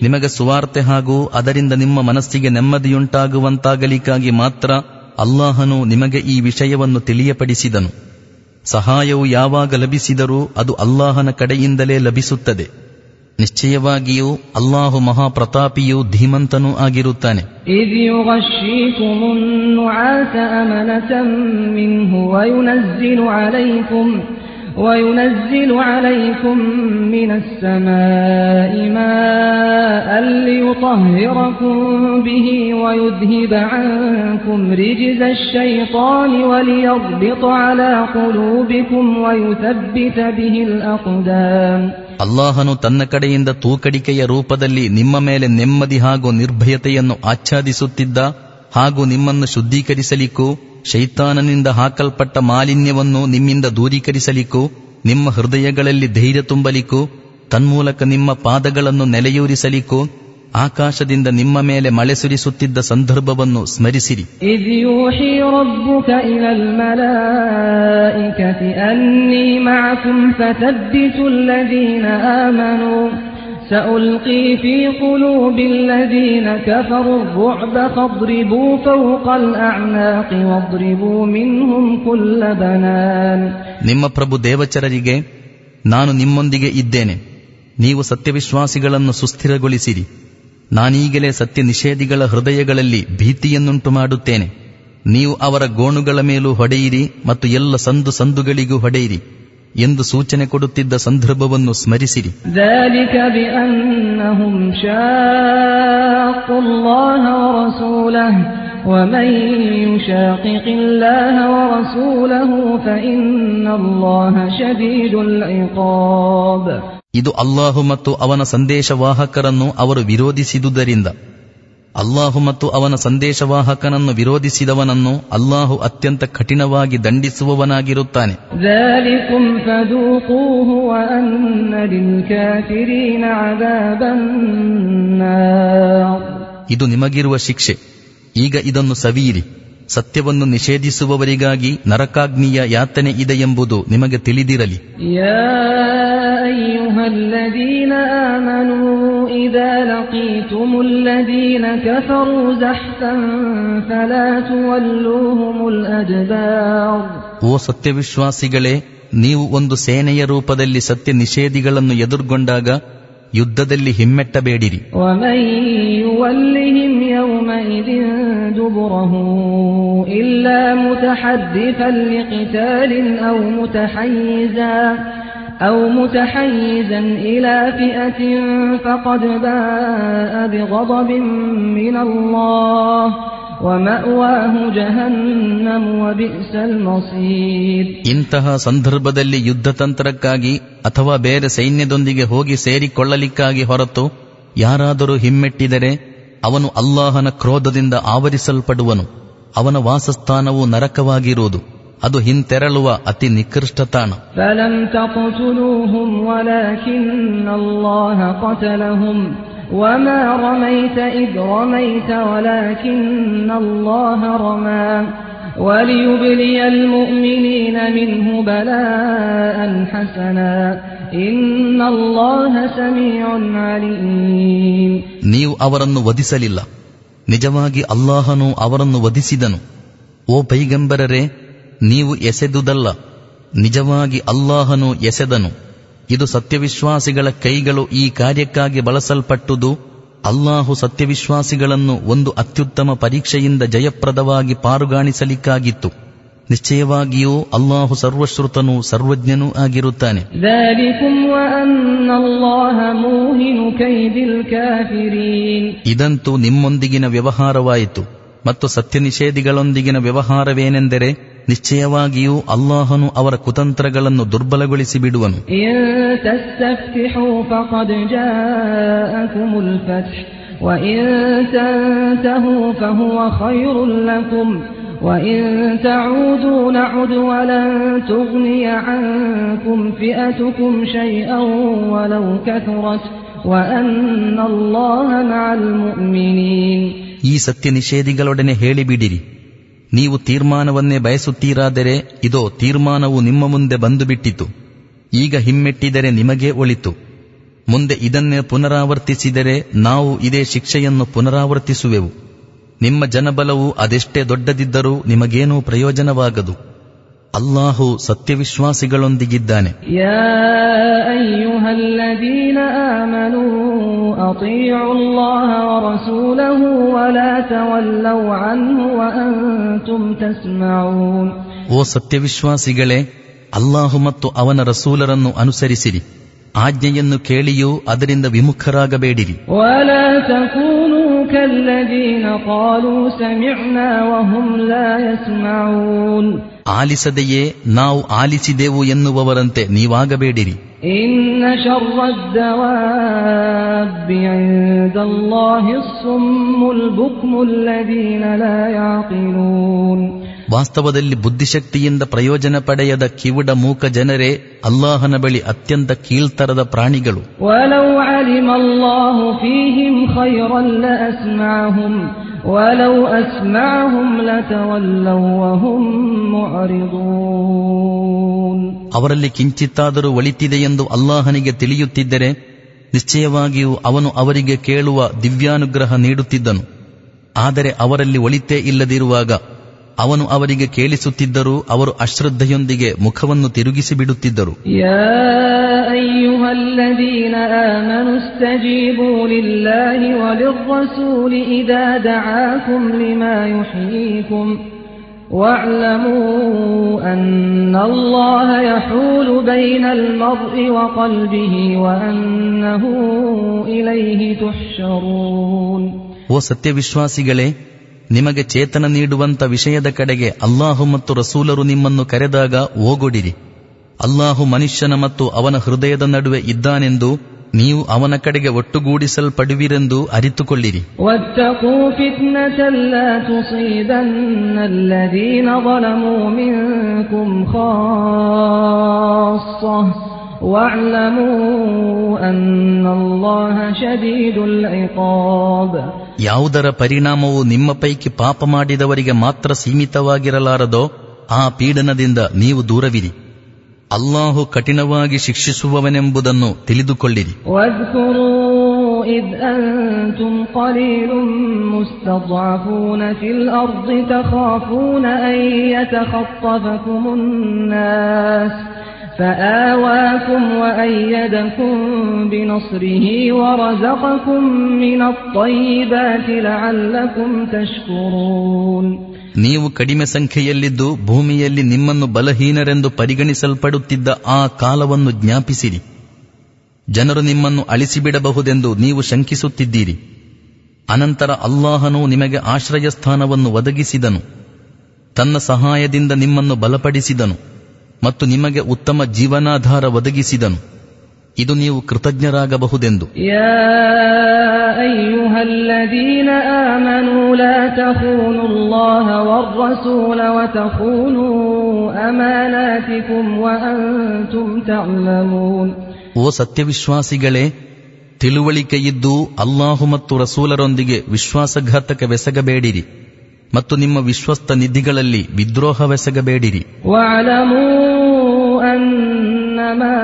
ನಿಮಗೆ ಸುವಾರ್ತೆ ಹಾಗೂ ಅದರಿಂದ ನಿಮ್ಮ ಮನಸ್ಸಿಗೆ ನೆಮ್ಮದಿಯುಂಟಾಗುವಂತಾಗಲಿಕ್ಕಾಗಿ ಮಾತ್ರ ಅಲ್ಲಾಹನು ನಿಮಗೆ ಈ ವಿಷಯವನ್ನು ತಿಳಿಯಪಡಿಸಿದನು ಸಹಾಯವು ಯಾವಾಗ ಲಭಿಸಿದರೂ ಅದು ಅಲ್ಲಾಹನ ಕಡೆಯಿಂದಲೇ ಲಭಿಸುತ್ತದೆ ನಿಶ್ಚಯವಾಗಿಯೂ ಅಲ್ಲಾಹು ಮಹಾಪ್ರತಾಪಿಯೂ ಧೀಮಂತನೂ ಆಗಿರುತ್ತಾನೆ إذ يغشيكم النعاس أمنة منه وينزل عليكم وينزل عليكم من السماء ماء ليطهركم به ويذهب عنكم رجز الشيطان وليربط على قلوبكم ويثبت به الأقدام ಅಲ್ಲಾಹನು ತನ್ನ ಕಡೆಯಿಂದ ತೂಕಡಿಕೆಯ ರೂಪದಲ್ಲಿ ನಿಮ್ಮ ಮೇಲೆ ನೆಮ್ಮದಿ ಹಾಗೂ ನಿರ್ಭಯತೆಯನ್ನು ಆಚ್ಛಾದಿಸುತ್ತಿದ್ದ ಹಾಗೂ ನಿಮ್ಮನ್ನು ಶುದ್ಧೀಕರಿಸಲಿಕ್ಕೂ ಶೈತಾನನಿಂದ ಹಾಕಲ್ಪಟ್ಟ ಮಾಲಿನ್ಯವನ್ನು ನಿಮ್ಮಿಂದ ದೂರೀಕರಿಸಲಿಕ್ಕೂ ನಿಮ್ಮ ಹೃದಯಗಳಲ್ಲಿ ಧೈರ್ಯ ತುಂಬಲಿಕ್ಕೂ ತನ್ಮೂಲಕ ನಿಮ್ಮ ಪಾದಗಳನ್ನು ನೆಲೆಯೂರಿಸಲಿಕ್ಕೂ ಆಕಾಶದಿಂದ ನಿಮ್ಮ ಮೇಲೆ ಮಳೆ ಸುರಿಸುತ್ತಿದ್ದ ಸಂದರ್ಭವನ್ನು ಸ್ಮರಿಸಿರಿ إذ يوحي ربك إلى الملائكة أني معكم فثبتوا الذين آمنوا سألقي في قلوب الذين كفروا الرعب فاضربوا فوق الأعناق واضربوا منهم كل بنان ನಿಮ್ಮ ಪ್ರಭು ದೇವಚರರಿಗೆ ನಾನು ನಿಮ್ಮೊಂದಿಗೆ ಇದ್ದೇನೆ ನೀವು ಸತ್ಯವಿಶ್ವಾಸಿಗಳನ್ನು ಸುಸ್ಥಿರಗೊಳಿಸಿರಿ ನಾನೀಗಲೇ ಸತ್ಯ ನಿಷೇಧಿಗಳ ಹೃದಯಗಳಲ್ಲಿ ಭೀತಿಯನ್ನುಂಟು ಮಾಡುತ್ತೇನೆ ನೀವು ಅವರ ಗೋಣುಗಳ ಮೇಲೂ ಹೊಡೆಯಿರಿ ಮತ್ತು ಎಲ್ಲ ಸಂದು ಸಂದುಗಳಿಗೂ ಹೊಡೆಯಿರಿ ಎಂದು ಸೂಚನೆ ಕೊಡುತ್ತಿದ್ದ ಸಂದರ್ಭವನ್ನು ಸ್ಮರಿಸಿರಿ ذلك بأنهم شاقوا الله ورسوله ومن يشاقق الله ورسوله فإن الله شديد العقاب ಇದು ಅಲ್ಲಾಹು ಮತ್ತು ಅವನ ಸಂದೇಶವಾಹಕರನ್ನು ಅವರು ವಿರೋಧಿಸಿದುದರಿಂದ ಅಲ್ಲಾಹು ಮತ್ತು ಅವನ ಸಂದೇಶವಾಹಕನನ್ನು ವಿರೋಧಿಸಿದವನನ್ನು ಅಲ್ಲಾಹು ಅತ್ಯಂತ ಕಠಿಣವಾಗಿ ದಂಡಿಸುವವನಾಗಿರುತ್ತಾನೆ ذلكم فذوقوه وأن للكافرين عذاب النار ಇದು ನಿಮಗಿರುವ ಶಿಕ್ಷೆ ಈಗ ಇದನ್ನು ಸವಿಯಿರಿ ಸತ್ಯವನ್ನು ನಿಷೇಧಿಸುವವರಿಗಾಗಿ ನರಕಾಗ್ನಿಯ ಯಾತನೆ ಇದೆ ಎಂಬುದು ನಿಮಗೆ ತಿಳಿದಿರಲಿ يا أيها الذين آمنوا إذا لقيتم الذين كفروا زحفا فلا تولوهم الأدبار ಓ ಸತ್ಯವಿಶ್ವಾಸಿಗಳೇ ನೀವು ಒಂದು ಸೇನೆಯ ರೂಪದಲ್ಲಿ ಸತ್ಯ ನಿಷೇಧಿಗಳನ್ನು ಎದುರುಗೊಂಡಾಗ ಯುದ್ಧದಲ್ಲಿ ಹಿಮ್ಮೆಟ್ಟಬೇಡಿರಿ ومن يولهم يومئذ دبره إلا متحدثا لقتال أو متحيزا أو متحيزا إلى فئة فقد باء بغضب من الله ومأواه جهنم وبئس المصير ಇಂತಹ ಸಂದರ್ಭದಲ್ಲಿ ಯುದ್ಧತಂತ್ರಕ್ಕಾಗಿ ಅಥವಾ ಬೇರೆ ಸೈನ್ಯದೊಂದಿಗೆ ಹೋಗಿ ಸೇರಿಕೊಳ್ಳಲಿಕ್ಕಾಗಿ ಹೊರತು ಯಾರಾದರೂ ಹಿಮ್ಮೆಟ್ಟಿದರೆ ಅವನು ಅಲ್ಲಾಹನ ಕ್ರೋಧದಿಂದ ಆವರಿಸಲ್ಪಡುವನು ಅವನ ವಾಸಸ್ಥಾನವು ನರಕವಾಗಿರುವುದು ಅದು ಹಿಂತೆರಳುವ ಅತಿ ನಿಕೃಷ್ಟ ತಾಣ فلم تقتلوهم ولكن الله قتلهم وما رميت إذ رميت ولكن الله رمى وليبلي المؤمنين منه بلاء حسنا إن الله سميع عليم ನೀವು ಅವರನ್ನು ವಧಿಸಲಿಲ್ಲ ನಿಜವಾಗಿ ಅಲ್ಲಾಹನು ಅವರನ್ನು ವಧಿಸಿದನು ಓ ಪೈಗಂಬರರೇ ನೀವು ಎಸೆದುದಲ್ಲ ನಿಜವಾಗಿ ಅಲ್ಲಾಹನು ಎಸೆದನು ಇದು ಸತ್ಯವಿಶ್ವಾಸಿಗಳ ಕೈಗಳು ಈ ಕಾರ್ಯಕ್ಕಾಗಿ ಬಳಸಲ್ಪಟ್ಟುದು ಅಲ್ಲಾಹು ಸತ್ಯವಿಶ್ವಾಸಿಗಳನ್ನು ಒಂದು ಅತ್ಯುತ್ತಮ ಪರೀಕ್ಷೆಯಿಂದ ಜಯಪ್ರದವಾಗಿ ಪಾರುಗಾಣಿಸಲಿಕ್ಕಾಗಿತ್ತು ನಿಶ್ಚಯವಾಗಿಯೂ ಅಲ್ಲಾಹು ಸರ್ವಶ್ರುತನೂ ಸರ್ವಜ್ಞನೂ ಆಗಿರುತ್ತಾನೆ ذلكم وأن الله موهن كيد الكافرين ಇದಂತೂ ನಿಮ್ಮೊಂದಿಗಿನ ವ್ಯವಹಾರವಾಯಿತು ಮತ್ತು ಸತ್ಯ ನಿಷೇಧಿಗಳೊಂದಿಗಿನ ವ್ಯವಹಾರವೇನೆಂದರೆ ನಿಶ್ಚಯವಾಗಿಯೂ ಅಲ್ಲಾಹನು ಅವರ ಕುತಂತ್ರಗಳನ್ನು ದುರ್ಬಲಗೊಳಿಸಿ ಬಿಡುವನು إن تستفتحوا فقد جاءكم الفتح وإن تنتهوا فهو خير لكم وإن تعودوا نعد ولن تغني عنكم فئتكم شيئا ولو كثرت وأن الله مع المؤمنين ಈ ಸತ್ಯ ನಿಷೇಧಿಗಳೊಡನೆ ಹೇಳಿಬಿಡಿರಿ ನೀವು ತೀರ್ಮಾನವನ್ನೇ ಬಯಸುತ್ತೀರಾದರೆ ಇದೋ ತೀರ್ಮಾನವು ನಿಮ್ಮ ಮುಂದೆ ಬಂದು ಬಿಟ್ಟಿತು ಈಗ ಹಿಮ್ಮೆಟ್ಟಿದರೆ ನಿಮಗೇ ಒಳಿತು ಮುಂದೆ ಇದನ್ನೇ ಪುನರಾವರ್ತಿಸಿದರೆ ನಾವು ಇದೇ ಶಿಕ್ಷೆಯನ್ನು ಪುನರಾವರ್ತಿಸುವೆವು ನಿಮ್ಮ ಜನಬಲವು ಅದೆಷ್ಟೇ ದೊಡ್ಡದಿದ್ದರೂ ನಿಮಗೇನೂ ಪ್ರಯೋಜನವಾಗದು ಅಲ್ಲಾಹು ಸತ್ಯವಿಶ್ವಾಸಿಗಳೊಂದಿಗಿದ್ದಾನೆ يا أيها الذين آمنوا أطيعوا الله ورسوله ولا تولوا عنه وأنتم تسمعون ಓ ಸತ್ಯವಿಶ್ವಾಸಿಗಳೇ ಅಲ್ಲಾಹು ಮತ್ತು ಅವನ ರಸೂಲರನ್ನು ಅನುಸರಿಸಿರಿ ಆಜ್ಞೆಯನ್ನು ಕೇಳಿಯೂ ಅದರಿಂದ ವಿಮುಖರಾಗಬೇಡಿರಿ ولا تكونوا كالذين قالوا سمعنا وهم لا يسمعون ಆಲಿಸದೆಯೇ ನಾವು ಆಲಿಸಿದೆವು ಎನ್ನುವವರಂತೆ ನೀವಾಗಬೇಡಿರಿ إن شر الدواب عند الله الصم البكم الذين لا يعقلون ವಾಸ್ತವದಲ್ಲಿ ಬುದ್ಧಿಶಕ್ತಿಯಿಂದ ಪ್ರಯೋಜನ ಪಡೆಯದ ಕಿವುಡ ಮೂಕ ಜನರೇ ಅಲ್ಲಾಹನ ಬಳಿ ಅತ್ಯಂತ ಕೀಳ್ತರದ ಪ್ರಾಣಿಗಳು ولو علم الله فيهم خيرا لأسمعهم ولو أسمعهم لتولوا وهم معرضون ಅವರಲ್ಲಿ ಕಿಂಚಿತ್ತಾದರೂ ಒಳಿತಿದೆ ಎಂದು ಅಲ್ಲಾಹನಿಗೆ ತಿಳಿಯುತ್ತಿದ್ದರೆ ನಿಶ್ಚಯವಾಗಿಯೂ ಅವನು ಅವರಿಗೆ ಕೇಳುವ ದಿವ್ಯಾನುಗ್ರಹ ನೀಡುತ್ತಿದ್ದನು ಆದರೆ ಅವರಲ್ಲಿ ಒಳಿತೇ ಇಲ್ಲದಿರುವಾಗ ಅವನು ಅವರಿಗೆ ಕೇಳಿಸುತ್ತಿದ್ದರೂ ಅವರು ಅಶ್ರದ್ಧೆಯೊಂದಿಗೆ ಮುಖವನ್ನು ತಿರುಗಿಸಿ ಬಿಡುತ್ತಿದ್ದರು يا أيها الذين آمنوا استجيبوا لله وللرسول إذا دعاكم لما يحييكم واعلموا أن الله يحول بين المرء وقلبه وأنه إليه تحشرون ಓ ಸತ್ಯವಿಶ್ವಾಸಿಗಳೇ ನಿಮಗೆ ಚೇತನ ನೀಡುವಂತ ವಿಷಯದ ಕಡೆಗೆ ಅಲ್ಲಾಹು ಮತ್ತು ರಸೂಲರು ನಿಮ್ಮನ್ನು ಕರೆದಾಗ ಓಗೊಡಿರಿ ಅಲ್ಲಾಹು ಮನುಷ್ಯನ ಮತ್ತು ಅವನ ಹೃದಯದ ನಡುವೆ ಇದ್ದಾನೆಂದು ನೀವು ಅವನ ಕಡೆಗೆ ಒಟ್ಟುಗೂಡಿಸಲ್ಪಡುವಿರೆಂದು ಅರಿತುಕೊಳ್ಳಿರಿ واتقوا فتنة لا تصيبن الذين ظلموا منكم خاصة واعلموا أن الله شديد العقاب ಯಾವುದರ ಪರಿಣಾಮವು ನಿಮ್ಮ ಪೈಕಿ ಪಾಪ ಮಾಡಿದವರಿಗೆ ಮಾತ್ರ ಸೀಮಿತವಾಗಿರಲಾರದೋ ಆ ಪೀಡನದಿಂದ ನೀವು ದೂರವಿರಿ ಅಲ್ಲಾಹು ಕಠಿಣವಾಗಿ ಶಿಕ್ಷಿಸುವವನೆಂಬುದನ್ನು ತಿಳಿದುಕೊಳ್ಳಿರಿ واذكروا إذ أنتم قليل مستضعفون في الأرض تخافون أن يتخطفكم الناس فآواكم وأيدكم بنصره ورزقكم من الطيبات لعلكم تشكرون ನೀವು ಕಡಿಮೆ ಸಂಖ್ಯೆಯಲ್ಲಿದ್ದು ಭೂಮಿಯಲ್ಲಿ ನಿಮ್ಮನ್ನು ಬಲಹೀನರೆಂದು ಪರಿಗಣಿಸಲ್ಪಡುತ್ತಿದ್ದ ಆ ಕಾಲವನ್ನು ಜ್ಞಾಪಿಸಿರಿ ಜನರು ನಿಮ್ಮನ್ನು ಅಳಿಸಿಬಿಡಬಹುದೆಂದು ನೀವು ಶಂಕಿಸುತ್ತಿದ್ದೀರಿ ಅನಂತರ ಅಲ್ಲಾಹನು ನಿಮಗೆ ಆಶ್ರಯ ಸ್ಥಾನವನ್ನು ಒದಗಿಸಿದನು ತನ್ನ ಸಹಾಯದಿಂದ ನಿಮ್ಮನ್ನು ಬಲಪಡಿಸಿದನು ಮತ್ತು ನಿಮಗೆ ಉತ್ತಮ ಜೀವನಾಧಾರ ಒದಗಿಸಿದನು ಇದು ನೀವು ಕೃತಜ್ಞರಾಗಬಹುದೆಂದು يا أيها الذين آمنوا لا تخونوا الله والرسول وتخونوا أماناتكم وأنتم تعلمون ಓ ಸತ್ಯವಿಶ್ವಾಸಿಗಳೇ ತಿಳುವಳಿಕೆಯಿದ್ದು ಅಲ್ಲಾಹು ಮತ್ತು ರಸೂಲರೊಂದಿಗೆ ವಿಶ್ವಾಸಘಾತಕವೆಸಗಬೇಡಿರಿ ಮತ್ತು ನಿಮ್ಮ ವಿಶ್ವಸ್ತ ನಿಧಿಗಳಲ್ಲಿ ವಿದ್ರೋಹವೆಸಗಬೇಡಿರಿ واعلموا أنما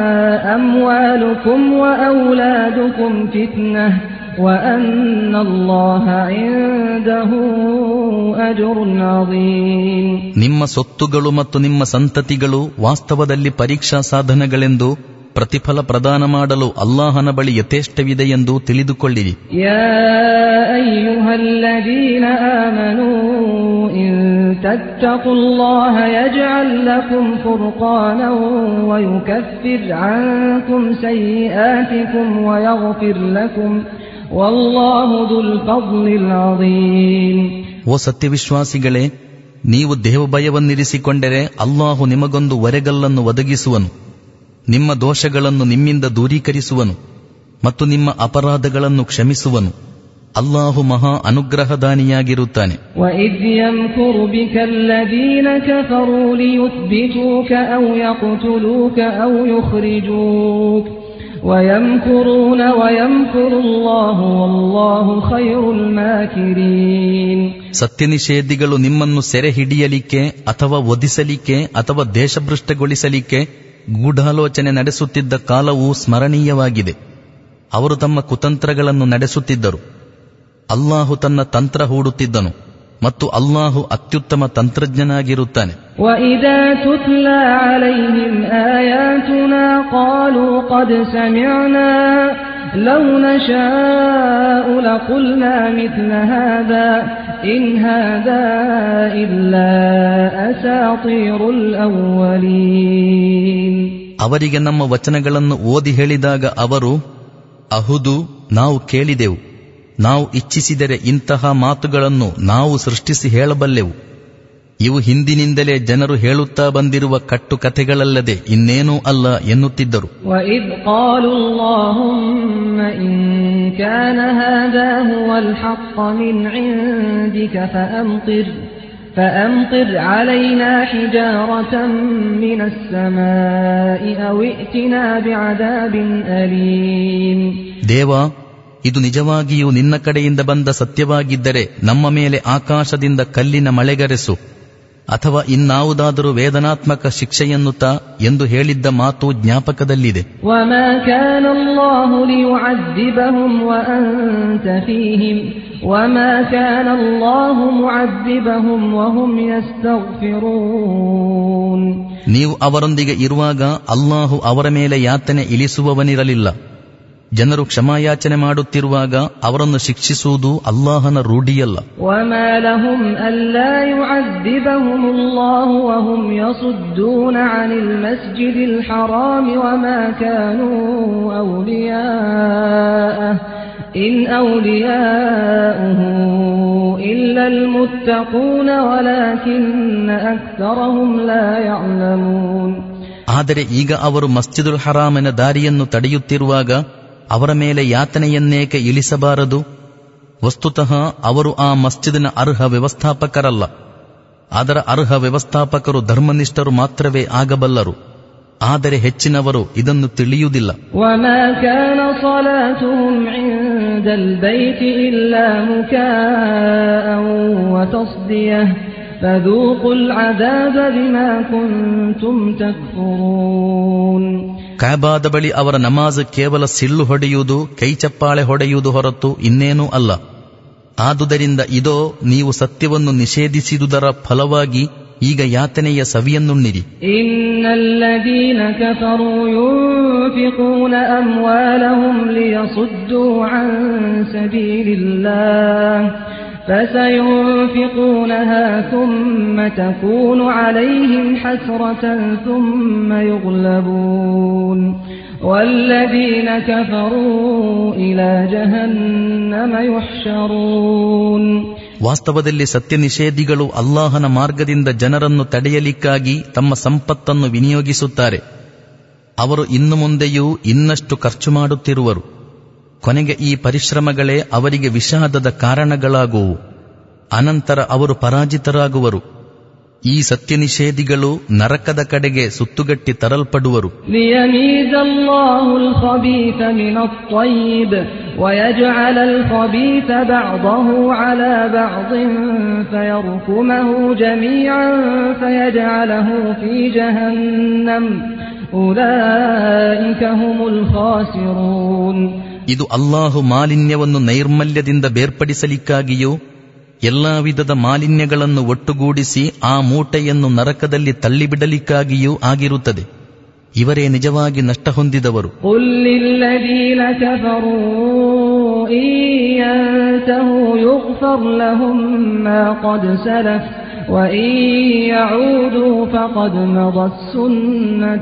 أموالكم وأولادكم فتنة وأن الله عنده أجر عظيم ನಿಮ್ಮ ಸೊತ್ತುಗಳು ಮತ್ತು ನಿಮ್ಮ ಸಂತತಿಗಳು ವಾಸ್ತವದಲ್ಲಿ ಪರೀಕ್ಷಾ ಸಾಧನಗಳೆಂದು ಪ್ರತಿಫಲ ಪ್ರದಾನ ಮಾಡಲು ಅಲ್ಲಾಹನ ಬಳಿ ಯಥೇಷ್ಟವಿದೆ ಎಂದು ತಿಳಿದುಕೊಳ್ಳಿರಿ يا أيها الذين آمنوا إن تتقوا الله يجعل لكم فرقانا ويكفر عنكم سيئاتكم ويغفر لكم والله ذو الفضل العظيم ಓ ಸತ್ಯವಿಶ್ವಾಸಿಗಳೇ ನೀವು ದೇವಭಯವನ್ನಿರಿಸಿಕೊಂಡರೆ ಅಲ್ಲಾಹು ನಿಮಗೊಂದು ಒರೆಗಲ್ಲನ್ನು ಒದಗಿಸುವನು ನಿಮ್ಮ ದೋಷಗಳನ್ನು ನಿಮ್ಮಿಂದ ದೂರೀಕರಿಸುವನು ಮತ್ತು ನಿಮ್ಮ ಅಪರಾಧಗಳನ್ನು ಕ್ಷಮಿಸುವನು ಅಲ್ಲಾಹು ಮಹಾ ಅನುಗ್ರಹದಾನಿಯಾಗಿರುತ್ತಾನೆ وإذ يمكر بك الذين كفروا ليثبتوك أو يقتلوك أو يخرجوك ويمكرون ويمكر الله والله خير الماكرين ಸತ್ಯನಿಷೇಧಿಗಳು ನಿಮ್ಮನ್ನು ಸೆರೆ ಹಿಡಿಯಲಿಕ್ಕೆ ಅಥವಾ ವಧಿಸಲಿಕ್ಕೆ ಅಥವಾ ದೇಶಭ್ರಷ್ಟಗೊಳಿಸಲಿಕ್ಕೆ ಗೂಢಾಲೋಚನೆ ನಡೆಸುತ್ತಿದ್ದ ಕಾಲವು ಸ್ಮರಣೀಯವಾಗಿದೆ ಅವರು ತಮ್ಮ ಕುತಂತ್ರಗಳನ್ನು ನಡೆಸುತ್ತಿದ್ದರು ಅಲ್ಲಾಹು ತನ್ನ ತಂತ್ರ ಹೂಡುತ್ತಿದ್ದನು ಮತ್ತು ಅಲ್ಲಾಹು ಅತ್ಯುತ್ತಮ ತಂತ್ರಜ್ಞನಾಗಿರುತ್ತಾನೆ وإذا تتلى عليهم آياتنا قالوا قد سمعنا لو نشاء لقلنا مثل هذا إن هذا إلا أساطير الأولين ಅವರಿಗೆ ನಮ್ಮ ವಚನಗಳನ್ನು ಓದಿ ಹೇಳಿದಾಗ ಅವರು ಅಹುದು ನಾವು ಕೇಳಿದೆವು ನಾವು ಇಚ್ಛಿಸಿದರೆ ಇಂತಹ ಮಾತುಗಳನ್ನು ನಾವು ಸೃಷ್ಟಿಸಿ ಹೇಳಬಲ್ಲೆವು ಇವು ಹಿಂದಿನಿಂದಲೇ ಜನರು ಹೇಳುತ್ತಾ ಬಂದಿರುವ ಕಟ್ಟುಕಥೆಗಳಲ್ಲದೆ ಇನ್ನೇನೂ ಅಲ್ಲ ಎನ್ನುತ್ತಿದ್ದರು وإذ قالوا اللهم إن كان هذا هو الحق من عندك فأمطر فأمطر علينا حجارة من السماء أو ائتنا بعذاب أليم ದೇವ ಇದು ನಿಜವಾಗಿಯೂ ನಿನ್ನ ಕಡೆಯಿಂದ ಬಂದ ಸತ್ಯವಾಗಿದ್ದರೆ ನಮ್ಮ ಮೇಲೆ ಆಕಾಶದಿಂದ ಕಲ್ಲಿನ ಮಳೆಗರೆಸು ಅಥವಾ ಇನ್ನಾವುದಾದರೂ ವೇದನಾತ್ಮಕ ಶಿಕ್ಷೆಯನ್ನು ತಾ ಎಂದು ಹೇಳಿದ್ದ ಮಾತು ಜ್ಞಾಪಕದಲ್ಲಿದೆ وما كان الله ليعذبهم وأنت فيهم وما كان الله معذبهم وهم يستغفرون ನೀವು ಅವರೊಂದಿಗೆ ಇರುವಾಗ ಅಲ್ಲಾಹು ಅವರ ಮೇಲೆ ಯಾತನೆ ಇಳಿಸುವವನಿರಲಿಲ್ಲ ಜನರು ಕ್ಷಮಾಯಾಚನೆ ಮಾಡುತ್ತಿರುವಾಗ ಅವರನ್ನು ಶಿಕ್ಷಿಸುವುದು ಅಲ್ಲಾಹನ ರೂಢಿಯಲ್ಲ وما لهم ألا يعذبهم الله وهم يصدون عن المسجد الحرام وما كانوا أولياءه إن أولياؤه إلا المتقون ولكن أكثرهم لا يعلمون ಆದರೆ ಈಗ ಅವರು ಮಸ್ಜಿದುಲ್ ಹರಾಮನ ದಾರಿಯನ್ನು ತಡೆಯುತ್ತಿರುವಾಗ ಅವರ ಮೇಲೆ ಯಾತನೆಯನ್ನೇಕೆ ಇಳಿಸಬಾರದು ವಸ್ತುತಃ ಅವರು ಆ ಮಸ್ಜಿದಿನ ಅರ್ಹ ವ್ಯವಸ್ಥಾಪಕರಲ್ಲ ಅದರ ಅರ್ಹ ವ್ಯವಸ್ಥಾಪಕರು ಧರ್ಮನಿಷ್ಠರು ಮಾತ್ರವೇ ಆಗಬಲ್ಲರು ಆದರೆ ಹೆಚ್ಚಿನವರು ಇದನ್ನು ತಿಳಿಯುವುದಿಲ್ಲ وما كان صلاتهم عند البيت إلا مكاء وتصديه فذوقوا العذاب بما كنتم تكفرون ಕಾಬಾದ ಬಳಿ ಅವರ ನಮಾಜ್ ಕೇವಲ ಸಿಳ್ಳು ಹೊಡೆಯುವುದು ಕೈಚಪ್ಪಾಳೆ ಹೊಡೆಯುವುದು ಹೊರತು ಇನ್ನೇನೂ ಅಲ್ಲ ಆದುದರಿಂದ ಇದೋ ನೀವು ಸತ್ಯವನ್ನು ನಿಷೇಧಿಸಿದುದರ ಫಲವಾಗಿ ಈಗ ಯಾತನೆಯ ಸವಿಯನ್ನುಣ್ಣಿರಿ إن الذين كفروا ينفقون أموالهم ليصدوا عن سبيل الله فسينفقونها ثم تكون عليهم حسرة ثم يغلبون والذين كفروا إلى جهنم يحشرون ವಾಸ್ತವದಲ್ಲಿ ಸತ್ಯ ನಿಷೇಧಿಗಳು ಅಲ್ಲಾಹನ ಮಾರ್ಗದಿಂದ ಜನರನ್ನು ತಡೆಯಲಿಕ್ಕಾಗಿ ತಮ್ಮ ಸಂಪತ್ತನ್ನು ವಿನಿಯೋಗಿಸುತ್ತಾರೆ ಅವರು ಇನ್ನು ಮುಂದೆಯೂ ಇನ್ನಷ್ಟು ಖರ್ಚು ಮಾಡುತ್ತಿರುವರು ಕೊನೆಗೆ ಈ ಪರಿಶ್ರಮಗಳೇ ಅವರಿಗೆ ವಿಷಾದದ ಕಾರಣಗಳಾಗುವು ಅನಂತರ ಅವರು ಪರಾಜಿತರಾಗುವರು ಈ ಸತ್ಯ ನಿಷೇಧಿಗಳು ನರಕದ ಕಡೆಗೆ ಸುತ್ತುಗಟ್ಟಿ ತರಲ್ಪಡುವರು ليميز الله الخبيث من الطيب ويجعل الخبيث بعضه على بعض فيركمه جميعا فيجعله في جهنم أولئك هم الخاسرون ಇದು ಅಲ್ಲಾಹು ಮಾಲಿನ್ಯವನ್ನು ನೈರ್ಮಲ್ಯದಿಂದ ಬೇರ್ಪಡಿಸಲಿಕ್ಕಾಗಿಯೂ ಎಲ್ಲಾ ವಿಧದ ಮಾಲಿನ್ಯಗಳನ್ನು ಒಟ್ಟುಗೂಡಿಸಿ ಆ ಮೂಟೆಯನ್ನು ನರಕದಲ್ಲಿ ತಳ್ಳಿಬಿಡಲಿಕ್ಕಾಗಿಯೂ ಆಗಿರುತ್ತದೆ ಇವರೇ ನಿಜವಾಗಿ ನಷ್ಟ ಹೊಂದಿದವರು قل للذين كفروا إن ينتهوا يغفر لهم ما قد سلف وإن يعودوا فقد مضت سنة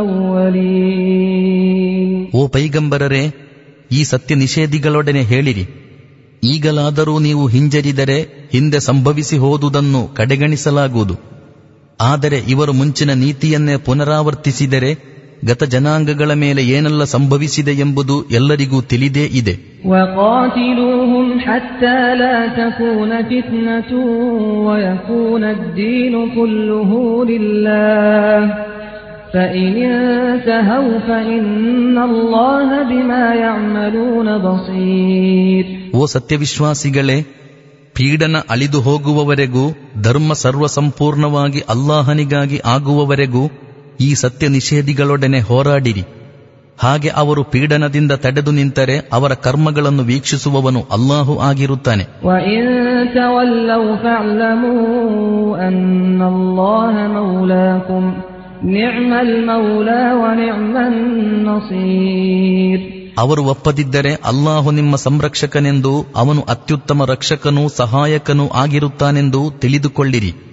الأولين ಓ ಪೈಗಂಬರರೇ ಈ ಸತ್ಯ ನಿಷೇಧಿಗಳೊಡನೆ ಹೇಳಿರಿ ಈಗಲಾದರೂ ನೀವು ಹಿಂಜರಿದರೆ ಹಿಂದೆ ಸಂಭವಿಸಿ ಹೋದುದನ್ನು ಕಡೆಗಣಿಸಲಾಗುವುದು ಆದರೆ ಇವರು ಮುಂಚಿನ ನೀತಿಯನ್ನೇ ಪುನರಾವರ್ತಿಸಿದರೆ ಗತ ಜನಾಂಗಗಳ ಮೇಲೆ ಏನೆಲ್ಲ ಸಂಭವಿಸಿದೆ ಎಂಬುದು ಎಲ್ಲರಿಗೂ ತಿಳಿದೇ ಇದೆ وقاتلوهم حتى لا تكون فتنة ويكون الدين كله لله فإن انتهوا فإن الله بما يعملون بصير ಓ ಸತ್ಯವಿಶ್ವಾಸಿಗಳೇ ಪೀಡನ ಅಳಿದು ಹೋಗುವವರೆಗೂ ಧರ್ಮ ಸರ್ವಸಂಪೂರ್ಣವಾಗಿ ಅಲ್ಲಾಹನಿಗಾಗಿ ಆಗುವವರೆಗೂ ಈ ಸತ್ಯ ನಿಷೇಧಿಗಳೊಡನೆ ಹೋರಾಡಿರಿ ಹಾಗೆ ಅವರು ಪೀಡನದಿಂದ ತಡೆದು ನಿಂತರೆ ಅವರ ಕರ್ಮಗಳನ್ನು ವೀಕ್ಷಿಸುವವನು ಅಲ್ಲಾಹು ಆಗಿರುತ್ತಾನೆ وإن تولوا فاعلموا أن الله مولاكم نعم المولى ونعم النصير ಅವರು ಒಪ್ಪದಿದ್ದರೆ ಅಲ್ಲಾಹು ನಿಮ್ಮ ಸಂರಕ್ಷಕನೆಂದು ಅವನು ಅತ್ಯುತ್ತಮ ರಕ್ಷಕನೂ ಸಹಾಯಕನೂ ಆಗಿರುತ್ತಾನೆಂದು ತಿಳಿದುಕೊಳ್ಳಿರಿ